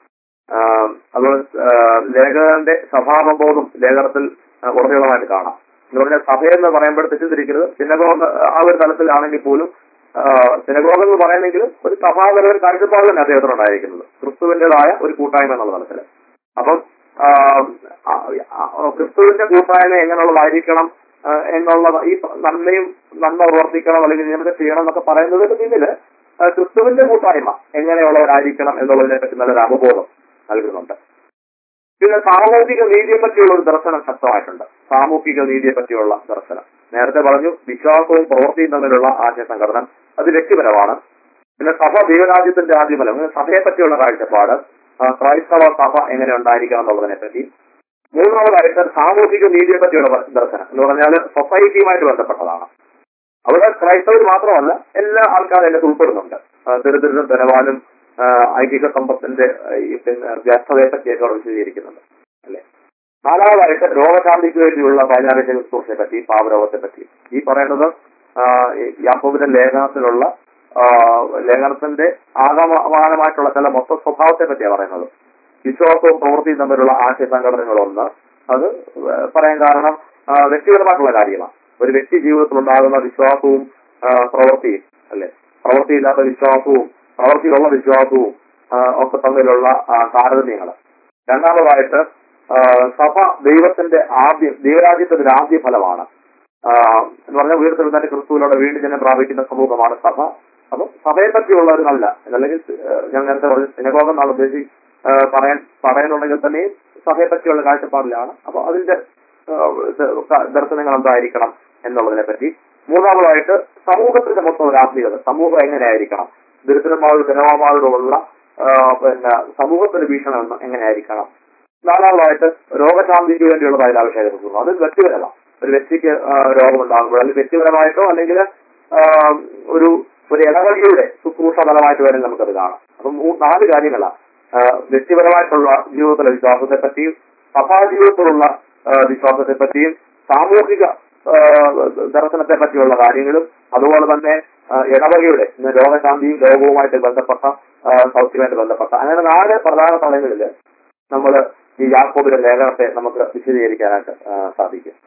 ആഹ് അതുപോലെ ആഹ് ലേഖകന്റെ സഭാപബോധം ലേഖനത്തിൽ ആഹ് ഉടനീളമായിട്ട് കാണാം എന്ന് പറഞ്ഞാൽ സഭയെന്ന് പറയുമ്പോൾ തെറ്റിദ്ധരിക്കരുത് സിനഗോഗ് ആ ഒരു തലത്തിലാണെങ്കിൽ പോലും സിനഗോഗ് എന്ന് പറയുന്നെങ്കിലും ഒരു സഭാപര ഒരു കാഴ്ചപ്പാട് തന്നെ അദ്ദേഹത്തിനുണ്ടായിരിക്കുന്നത് ക്രിസ്തുവിന്റേതായ ഒരു കൂട്ടായ്മ എന്നുള്ള തലത്തിൽ അപ്പം ആഹ് ആ- ആ- ക്രിസ്തുവിന്റെ കൂട്ടായ്മ എങ്ങനെയുള്ളതായിരിക്കണം ആഹ് എന്നുള്ള ഈ നന്മയും നന്മ പ്രവർത്തിക്കണം അല്ലെങ്കിൽ ഇങ്ങനത്തെ ചെയ്യണം എന്നൊക്കെ പറയുന്നതിന് പിന്നില് ആഹ് ക്രിസ്തുവിന്റെ കൂട്ടായ്മ എങ്ങനെയുള്ളവരായിരിക്കണം എന്നുള്ളതിനെ പറ്റി നല്ലൊരു അവബോധം നൽകുന്നുണ്ട് പിന്നെ സാമൂഹിക നീതിയെ പറ്റിയുള്ള ഒരു ദർശനം ശക്തമായിട്ടുണ്ട് സാമൂഹിക നീതിയെ പറ്റിയുള്ള ദർശനം നേരത്തെ പറഞ്ഞു വിശ്വാസവും പ്രവൃത്തിയും തമ്മിലുള്ള ആശയ സംഘടന അത് വ്യക്തിപരമാണ് പിന്നെ സഭ ദൈവരാജ്യത്തിന്റെ ആദ്യഫലം അങ്ങനെ സഭയെ പറ്റിയുള്ള കാഴ്ചപ്പാട് ആ, ക്രൈസ്തവ സഭ എങ്ങനെ ഉണ്ടായിരിക്കണം എന്നുള്ളതിനെ പറ്റി മൂന്നാമതായിട്ട് സാമൂഹിക നീതിയെ പറ്റിയുള്ള ദർശനം എന്ന് പറഞ്ഞാൽ സൊസൈറ്റിയുമായിട്ട് ബന്ധപ്പെട്ടതാണ് അവിടെ ക്രൈസ്തവർ മാത്രമല്ല എല്ലാ ആൾക്കാരും അതിനകത്ത് ഉൾപ്പെടുന്നുണ്ട് ആ, ദരിദ്രരും ധനവാനും ആ, ഐഹിക സമ്പത്തിന്റെ ആ, ഈ പിന്നെ വ്യർത്ഥതയെ പറ്റിയൊക്കെ അവിടെ വിശദീകരിക്കുന്നുണ്ട് അല്ലെ നാലാമതായിട്ട് രോഗശാന്തിക്ക് വേണ്ടിയുള്ള വൈകാരിക ശുശ്രൂഷയെ പറ്റി പാവരോഗത്തെ പറ്റി ഈ പറയുന്നത് ആ, ഈ യാക്കോബിന്റെ ലേഖനത്തിലുള്ള ആ, ലേഖനത്തിന്റെ ആഗമമാനമായിട്ടുള്ള ചില മൊത്ത സ്വഭാവത്തെ പറ്റിയാണ് പറയുന്നത് വിശ്വാസവും പ്രവൃത്തിയും തമ്മിലുള്ള ആശയ സംഘടനകളൊന്ന് അത് പറയാൻ കാരണം ആ, വ്യക്തിപരമായിട്ടുള്ള കാര്യമാണ് ഒരു വ്യക്തി ജീവിതത്തിൽ ഉണ്ടാകുന്ന വിശ്വാസവും ആ, പ്രവൃത്തിയും അല്ലെ പ്രവൃത്തിയില്ലാത്ത വിശ്വാസവും പ്രവൃത്തിയിലുള്ള വിശ്വാസവും ആ, ഒക്കെ തമ്മിലുള്ള താരതമ്യങ്ങൾ രണ്ടാമതായിട്ട് ആ, സഭ ദൈവത്തിന്റെ ആദ്യ ദൈവരാജ്യത്തിന്റെ ഒരു ആദ്യ ഫലമാണ് ആ, എന്ന് പറഞ്ഞാൽ ഉയർത്തെഴുന്നേറ്റ് ക്രിസ്തുവിലൂടെ വീണ്ടും ജനം പ്രാപിക്കുന്ന സമൂഹമാണ് സഭ അപ്പം സഭയെ പറ്റിയുള്ള ഒരു നല്ല അല്ലെങ്കിൽ ആ, ഞാൻ നേരത്തെ പറഞ്ഞു സിനഗോഗം എന്നാണ് ഉദ്ദേശി ആ, പറയാൻ പറയുന്നുണ്ടെങ്കിൽ തന്നെയും സഭയെ പറ്റിയുള്ള കാഴ്ചപ്പാടിലാണ് അപ്പൊ അതിന്റെ ആ, ഇത് ദർശനങ്ങൾ എന്തായിരിക്കണം എന്നുള്ളതിനെ പറ്റി മൂന്നാമതായിട്ട് സമൂഹത്തിന്റെ മൊത്തം ഒരു ആത്മീയത സമൂഹം എങ്ങനെയായിരിക്കണം ദരിദ്രന്മാരോട് ധനവാന്മാരോടുള്ള ആ, പിന്നെ സമൂഹത്തിന്റെ വീക്ഷണം എന്ന് എങ്ങനെയായിരിക്കണം നാലാമതായിട്ട് രോഗശാന്തിക്ക് വേണ്ടിയുള്ള അതിലാവശ്യമായിരുന്നു അത് വ്യക്തിപരമാണ് ഒരു വ്യക്തിക്ക് ആ, രോഗമുണ്ടാകുമ്പോൾ അല്ലെങ്കിൽ വ്യക്തിപരമായിട്ടോ അല്ലെങ്കിൽ ആ, ഒരു ഒരു ഇടവഴിയുടെ ശുശ്രൂഷ ഫലമായിട്ട് വേണമെങ്കിൽ നമുക്കത് കാണാം അപ്പം മൂ- നാല് കാര്യങ്ങളാണ് ആ, വ്യക്തിപരമായിട്ടുള്ള ജീവിതത്തിലെ വിശ്വാസത്തെ പറ്റിയും സഭാ ജീവിതത്തിലുള്ള ആ, വിശ്വാസത്തെ പറ്റിയും സാമൂഹിക ആ, ദർശനത്തെ പറ്റിയുള്ള കാര്യങ്ങളും അതുപോലെ തന്നെ ആ, ഇടവകയുടെ ഇന്ന് രോഗശാന്തിയും രോഗവുമായിട്ട് ബന്ധപ്പെട്ട ആ, സൗഖ്യമായിട്ട് ബന്ധപ്പെട്ട അങ്ങനെ നാല് പ്രധാന തലങ്ങളിൽ നമ്മൾ ഈ യാക്കോബിന്റെ ലേഖനത്തെ നമുക്ക് വിശദീകരിക്കാനായിട്ട് ആ, സാധിക്കും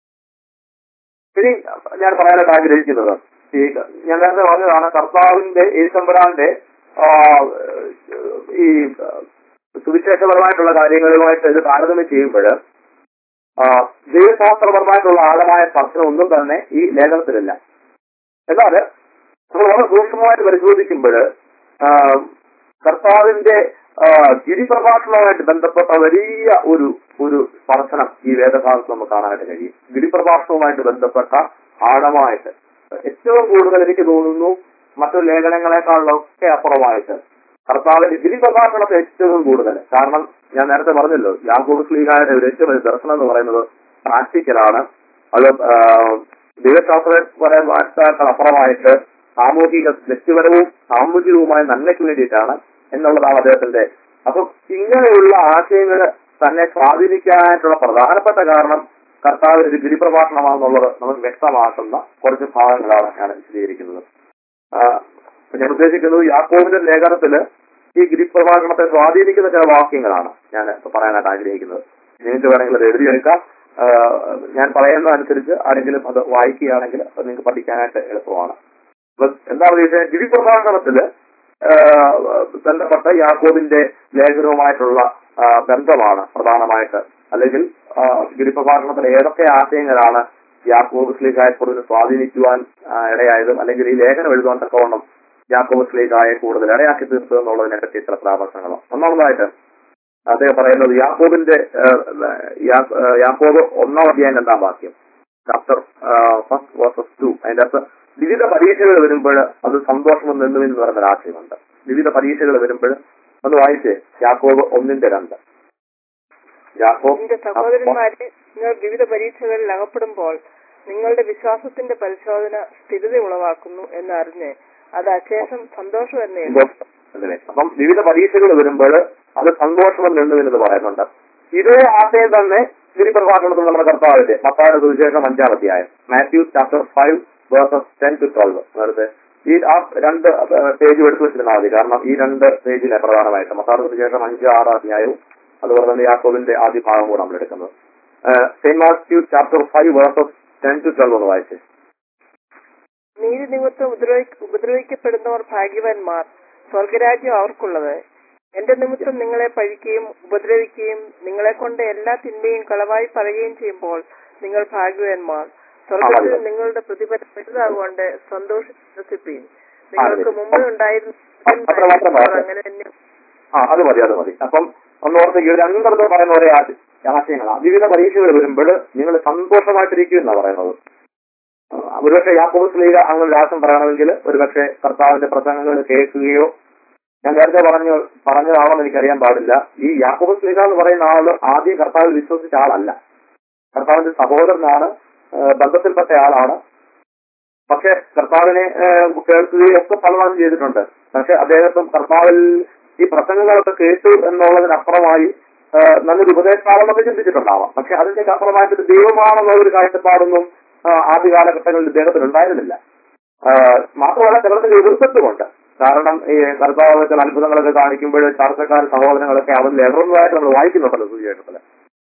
ഇനി ഞാൻ പറയാനായിട്ട് ആഗ്രഹിക്കുന്നത് ഈ ഞാൻ നേരത്തെ പറഞ്ഞതാണ് കർത്താവിന്റെ ഈശ്വരാന്റെ ഈ സുവിശേഷപരമായിട്ടുള്ള കാര്യങ്ങളുമായിട്ട് ഇത് താരതമ്യം ചെയ്യുമ്പോൾ ദൈവശാസ്ത്രപരമായിട്ടുള്ള ആഴമായ സ്പർശനം ഒന്നും തന്നെ ഈ ലേഖനത്തിലില്ല എന്നാൽ നമ്മൾ വളരെ സൂക്ഷ്മമായിട്ട് പരിശോധിക്കുമ്പോൾ കർത്താവിന്റെ ആ, ഗിരിപ്രഭാഷണവുമായിട്ട് ബന്ധപ്പെട്ട വലിയ ഒരു ഒരു സ്പർശനം ഈ വേദഭാഗത്ത് നമുക്ക് കാണാനായിട്ട് കഴിയും ഗിരിപ്രഭാഷണവുമായിട്ട് ബന്ധപ്പെട്ട ആഴമായിട്ട് ഏറ്റവും കൂടുതൽ എനിക്ക് തോന്നുന്നു മറ്റു ലേഖനങ്ങളെക്കാളിലൊക്കെ അപ്പുറമായിട്ട് കർത്താവിന്റെ ഗിരിപ്രഭാഷണത്തെ ഏറ്റവും കൂടുതൽ കാരണം ഞാൻ നേരത്തെ പറഞ്ഞല്ലോ യാക്കോബ് ശ്ലീഹായുടെ ഒരു ഏറ്റവും വലിയ ദർശനം എന്ന് പറയുന്നത് പ്രാക്ടിക്കലാണ് അത് ആ, ദൈവശാസ്ത്രപരമായിട്ട് അപ്പുറമായിട്ട് സാമൂഹിക വ്യക്തിപരവും സാമൂഹികവുമായ നന്മയ്ക്ക് വേണ്ടിയിട്ടാണ് എന്നുള്ളതാണ് അദ്ദേഹത്തിന്റെ അപ്പൊ ഇങ്ങനെയുള്ള ആശയങ്ങൾ തന്നെ സ്വാധീനിക്കാനായിട്ടുള്ള പ്രധാനപ്പെട്ട കാരണം കർത്താവ് ഒരു ഗിരിപ്രഭാഷണമാണെന്നുള്ളത് നമുക്ക് വ്യക്തമാക്കുന്ന കുറച്ച് ഭാഗങ്ങളാണ് ഞാൻ വിശദീകരിക്കുന്നത് ആ, അപ്പൊ ഞാൻ ഉദ്ദേശിക്കുന്നത് യാക്കോബിന്റെ ലേഖനത്തില് ഈ ഗിരിപ്രഭാഷണത്തെ സ്വാധീനിക്കുന്ന ചില വാക്യങ്ങളാണ് ഞാൻ ഇപ്പൊ പറയാനായിട്ട് ആഗ്രഹിക്കുന്നത് നിങ്ങൾക്ക് വേണമെങ്കിൽ അത് എഴുതിയെടുക്കാം ആ, ഞാൻ പറയുന്ന അനുസരിച്ച് ആരെങ്കിലും അത് വായിക്കുകയാണെങ്കിൽ അത് നിങ്ങൾക്ക് പഠിക്കാനായിട്ട് എളുപ്പമാണ് അപ്പൊ എന്താണ് ഉദ്ദേശിച്ചത് ഗിരിപ്രഭാഷണത്തില് ആ, ബന്ധപ്പെട്ട യാക്കോബിന്റെ ലേഖനവുമായിട്ടുള്ള ആ, ബന്ധമാണ് പ്രധാനമായിട്ട് അല്ലെങ്കിൽ ആ, ഗിരിപ്രഭാഷണത്തിൽ ഏതൊക്കെ ആശയങ്ങളാണ് യാക്കോബ് സ്ലീഹായെ കൂടുതൽ സ്വാധീനിക്കുവാൻ ആ, ഇടയായതും അല്ലെങ്കിൽ ഈ ലേഖനം എഴുതുവാൻ തക്കവണ്ണം യാക്കോബ് സ്ലീഹായെ കൂടുതൽ ഇടയാക്കി തീർത്തു എന്നുള്ളതിനെ പറ്റി ചില പരാമർശങ്ങളും ഒന്നാമതായിട്ട് അദ്ദേഹം പറയുന്നത് യാക്കോബിന്റെ ആ, യാ- ആ, യാക്കോബ് ഒന്നാം അധ്യായം രണ്ടാം വാക്യം ചാപ്റ്റർ ഫസ്റ്റ് വേഴ്സസ് ടു അതിന്റെ അകത്ത് വിവിധ പരീക്ഷകൾ വരുമ്പോൾ അത് സന്തോഷം നിന്നു എന്ന് പറയുന്ന ഒരു ആശയമുണ്ട് വിവിധ പരീക്ഷകൾ വരുമ്പോൾ ഒന്ന് വായിച്ചേ യാക്കോബ് ഒന്നിന്റെ രണ്ട് യാക്കോബ് എന്റെ സഹോദരന്മാരെ നിങ്ങൾ വിവിധ പരീക്ഷകളിൽ അകപ്പെടുമ്പോൾ നിങ്ങളുടെ വിശ്വാസത്തിന്റെ പരിശോധന സ്ഥിരത ഉളവാക്കുന്നു എന്നറിഞ്ഞ് അത് അശേഷം സന്തോഷം എന്ന് എഴുതി. സന്തോഷം എന്നതിനെ. അപ്പം വിവിധ പരീക്ഷകൾ വരുമ്പോൾ അത് സന്തോഷം നിന്നു എന്ന് പറയുന്നുണ്ട് ഇതേ ആശയം തന്നെ ഗിരിപ്രഭാഷണത്തിൽ നമ്മുടെ കർത്താവിന്റെ മത്തായുടെ സുവിശേഷം അഞ്ചാം അധ്യായം Matthew chapter five verses ten to twelve നേരത്തെ ഈ ആ രണ്ട് പേജ് എടുത്തു വെച്ചിരുന്നാൽ മതി കാരണം ഈ രണ്ട് പേജിലെ പ്രധാനമായിട്ട് മത്തായുടെ സുവിശേഷം അഞ്ച് ആറ് അധ്യായവും അതുപോലെ തന്നെ യാക്കോബിന്റെ ആദ്യ ഭാഗം കൂടെ നമ്മൾ എടുക്കുന്നത് Saint Matthew chapter five verses ten to twelve ഒന്ന് വായിച്ചേ നീതി നിമിത്തം ഉപദ്രവി- ഉപദ്രവിക്കപ്പെടുന്നവർ ഭാഗ്യവാന്മാർ സ്വർഗരാജ്യം അവർക്കുള്ളത് എന്റെ നിമിത്തം നിങ്ങളെ പഴിക്കുകയും ഉപദ്രവിക്കുകയും നിങ്ങളെ കൊണ്ട് എല്ലാ തിന്മയും കളവായി പറയുകയും ചെയ്യുമ്പോൾ നിങ്ങൾ ഭാഗ്യവാന്മാർ സ്വർഗത്തിൽ ആമേൻ. നിങ്ങളുടെ പ്രതിഫലം വലുതാകൊണ്ട് സന്തോഷിപ്പിൻ നിങ്ങൾക്ക് ആമേൻ. മുമ്പേ ഉണ്ടായിരുന്ന അത്ര മാത്രം അവർ പറയാം. അങ്ങനെ തന്നെ ആ അത് മതി അത് മതി അപ്പം ഒന്ന് ഓർത്തേക്ക് ഒരു രണ്ടിടത്ത് പറയുന്ന ഒരേ ആശ- ആശയങ്ങളാണ് വിവിധ പരീക്ഷകൾ വരുമ്പോൾ നിങ്ങൾ സന്തോഷമായിട്ടിരിക്കും എന്നാ പറയുന്നത് ആ, ഒരുപക്ഷെ യാക്കോബസ് ലീഗ അങ്ങനെ രാസം പറയണമെങ്കിൽ ഒരുപക്ഷെ കർത്താവിന്റെ പ്രസംഗങ്ങൾ കേൾക്കുകയോ ഞാൻ നേരത്തെ പറഞ്ഞു പറഞ്ഞതാണെന്ന് എനിക്കറിയാൻ പാടില്ല ഈ യാക്കോബസ് ലീഗ എന്ന് പറയുന്ന ആള് ആദ്യം കർത്താവിൽ വിശ്വസിച്ച ആളല്ല കർത്താവിന്റെ സഹോദരനാണ് ആ, ബന്ധത്തിൽപ്പെട്ട ആളാണ് പക്ഷെ കർത്താവിനെ ഏഹ്, കേൾക്കുകയും ഒക്കെ പലവാനും ചെയ്തിട്ടുണ്ട് പക്ഷെ അദ്ദേഹത്തും കർത്താവിൽ ഈ പ്രസംഗങ്ങളൊക്കെ കേട്ടു എന്നുള്ളതിനപ്പുറമായി ഏഹ്, നല്ലൊരു ഉപദേശമാണെന്നൊക്കെ ചിന്തിച്ചിട്ടുണ്ടാവാം പക്ഷെ അതിന്റെ അപ്പുറമായിട്ട് ഒരു ദൈവമാണെന്ന ഒരു കാഴ്ചപ്പാടൊന്നും ആ, ആദ്യ കാലഘട്ടങ്ങളിൽ ഇദ്ദേഹത്തിന് ഉണ്ടായിരുന്നില്ല ആഹ്, മാത്രമല്ല ചിലർക്ക് എതിർത്തിട്ടുമുണ്ട് കാരണം ഈ കർത്താവ് ചില അത്ഭുതങ്ങളൊക്കെ കാണിക്കുമ്പോൾ ചർച്ചക്കാർ സഹോദരങ്ങളൊക്കെ അവരിൽ ഇടറുന്നതായിട്ട് നമ്മൾ വായിക്കുന്നുണ്ടല്ലോ സുവിശേഷത്തില്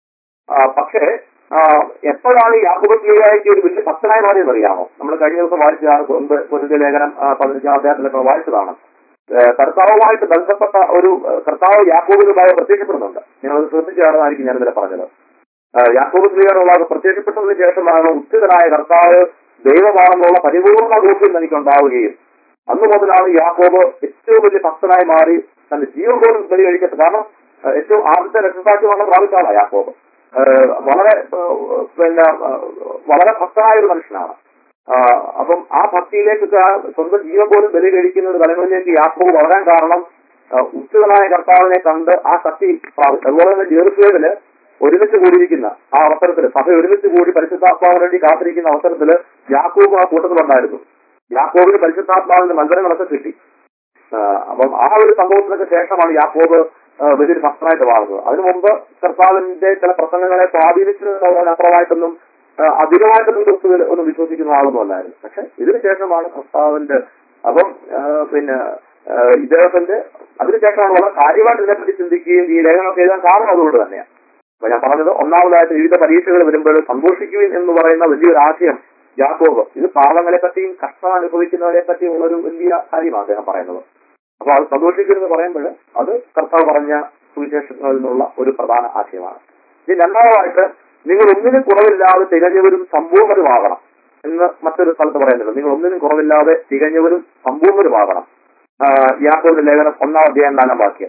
ആ, പക്ഷേ ആ, എപ്പോഴാണ് ഈ യാക്കോബസ് ലീഗായിക്ക് ഒരു വലിയ ഭക്തനായി മാറിയെന്ന് അറിയാമോ നമ്മൾ കഴിഞ്ഞ ദിവസം വായിച്ചതാണ് മുമ്പ് പൊരുതി ലേഖനം ആ, പതിനഞ്ചാം അധ്യായത്തിലൊക്കെ വായിച്ചതാണ് ഏ, കർത്താവുമായിട്ട് ബന്ധപ്പെട്ട ഒരു ഏ, കർത്താവ് യാക്കോബിനുമായി പ്രത്യക്ഷപ്പെടുന്നുണ്ട് നിങ്ങൾ ശ്രദ്ധിച്ചാണെന്നായിരിക്കും ഞാൻ ഇന്നലെ പറഞ്ഞത് ആ, യാക്കോബ് ലീഗറുള്ള പ്രത്യക്ഷപ്പെട്ടതിന് ശേഷമാണ് ഉച്ചിതനായ കർത്താവ് ദൈവമാണെന്നുള്ള പരിപൂർണ ബോധ്യം എനിക്കുണ്ടാവുകയും അന്ന് മുതലാണ് യാക്കോബ് ഏറ്റവും വലിയ ഭക്തനായി മാറി തന്റെ ജീവൻ പോലും ബലി കഴിക്കട്ടെ കാരണം ഏഹ്, ഏറ്റവും ആദ്യത്തെ രക്തസാക്ഷിയാണ് പ്രാപിച്ചാണ് യാക്കോബ് ഏഹ്, വളരെ ഏഹ്, പിന്നെ ഏഹ്, വളരെ ഭക്തനായ ഒരു മനുഷ്യനാണ് ആഹ്, അപ്പം ആ ഭക്തിയിലേക്ക് ആ സ്വന്തം ജീവൻ പോലും ബലി കഴിക്കുന്ന ഒരു തലങ്ങളിലേക്ക് യാക്കോബ് വളരാൻ കാരണം ഏഹ്, ഉച്ചിതനായ കർത്താവിനെ കണ്ട് ആ ശക്തി പ്രാപിച്ചു അതുപോലെ തന്നെ ജെറുസലേമില് ഒരുമിച്ച് കൂടിയിരിക്കുന്ന ആ അവസരത്തിൽ സഭ ഒരുമിച്ച് കൂടി പരിശുദ്ധാത്മാവിന് വേണ്ടി കാത്തിരിക്കുന്ന അവസരത്തിൽ യാക്കോബ് ആ കൂട്ടത്തിലുണ്ടായിരുന്നു യാക്കോബിന് പരിശുദ്ധാത്മാവിന്റെ മത്സരങ്ങളൊക്കെ കിട്ടി ആ, അപ്പം ആ ഒരു സംഭവത്തിനൊക്കെ ശേഷമാണ് യാക്കോബ് ആ, വലിയൊരു ഭക്തനായിട്ട് മാറുന്നത് അതിനു മുമ്പ് കർത്താവിന്റെ ചില പ്രസംഗങ്ങളെ സ്വാധീനിച്ചതിനപ്പുറമായിട്ടൊന്നും ആ, അധികമായിട്ടൊന്നും ക്രിസ്തുവിൽ ഒന്നും വിശ്വസിക്കുന്ന ആളൊന്നും അല്ലായിരുന്നു പക്ഷെ ഇതിനു ശേഷമാണ് കർത്താവിന്റെ അപ്പം ആ, പിന്നെ ആ, ഇദ്ദേഹത്തിന്റെ അതിനുശേഷമാണ് വളരെ കാര്യമായിട്ട് ഇതിനെപ്പറ്റി ചിന്തിക്കുകയും ഈ ലേഖനമൊക്കെ എഴുതാൻ കാരണം അതുകൊണ്ട് തന്നെയാണ് അപ്പൊ ഞാൻ പറഞ്ഞത് ഒന്നാമതായിട്ട് വിവിധ പരീക്ഷകൾ വരുമ്പോൾ സന്തോഷിക്കുവിൻ എന്ന് പറയുന്ന വലിയൊരു ആശയം യാക്കോബ് ഇത് പാവങ്ങളെ പറ്റിയും കഷ്ടം അനുഭവിക്കുന്നവരെ പറ്റിയും ഉള്ള ഒരു വലിയ കാര്യമാണ് അദ്ദേഹം പറയുന്നത് അപ്പൊ അത് സന്തോഷിക്കുമെന്ന് പറയുമ്പോൾ അത് കർത്താവ് പറഞ്ഞ സുവിശേഷങ്ങളിൽ നിന്നുള്ള ഒരു പ്രധാന ആശയമാണ് ഇനി രണ്ടാമതായിട്ട് നിങ്ങൾ ഒന്നിനും കുറവില്ലാതെ തികഞ്ഞവരും സമ്പൂർണ്ണരുമാകണം എന്ന് മറ്റൊരു സ്ഥലത്ത് പറയുന്നുണ്ട് നിങ്ങൾ ഒന്നിനും കുറവില്ലാതെ തികഞ്ഞവരും സമ്പൂർണ്ണരുമാകണം യാക്കോബിന്റെ ലേഖനം ഒന്നാം അധ്യായം നാലാം വാക്യം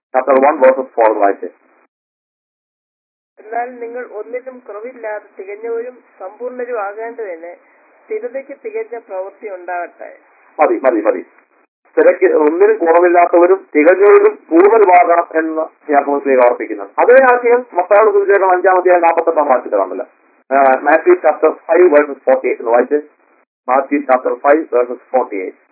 ചാപ്റ്റർ വൺ വേഴ്സസ് ഫോർ വായിച്ചേ എന്നാൽ നിങ്ങൾ ഒന്നിലും കുറവില്ലാതെ തികഞ്ഞവരും സമ്പൂർണ്ണരും ആകേണ്ടതിന് സ്ഥിരതയ്ക്ക് തികഞ്ഞ പ്രവൃത്തി ഉണ്ടാകട്ടെ മതി മതി മതി തിരക്ക് ഒന്നിനും കുറവില്ലാത്തവരും തികഞ്ഞവരും കൂടുതലുമാകണം എന്ന് യാക്കോബിലേക്ക് ഓർപ്പിക്കുന്നത് അതേ ആശയം മത്തായുടെ സുവിശേഷം അഞ്ചാം അധ്യായം നാൽപ്പത്തെട്ടാം വാക്യത്തിലാണല്ലോ Matthew chapter five verses forty eight എന്ന് വായിച്ച് Matthew chapter five verses forty eight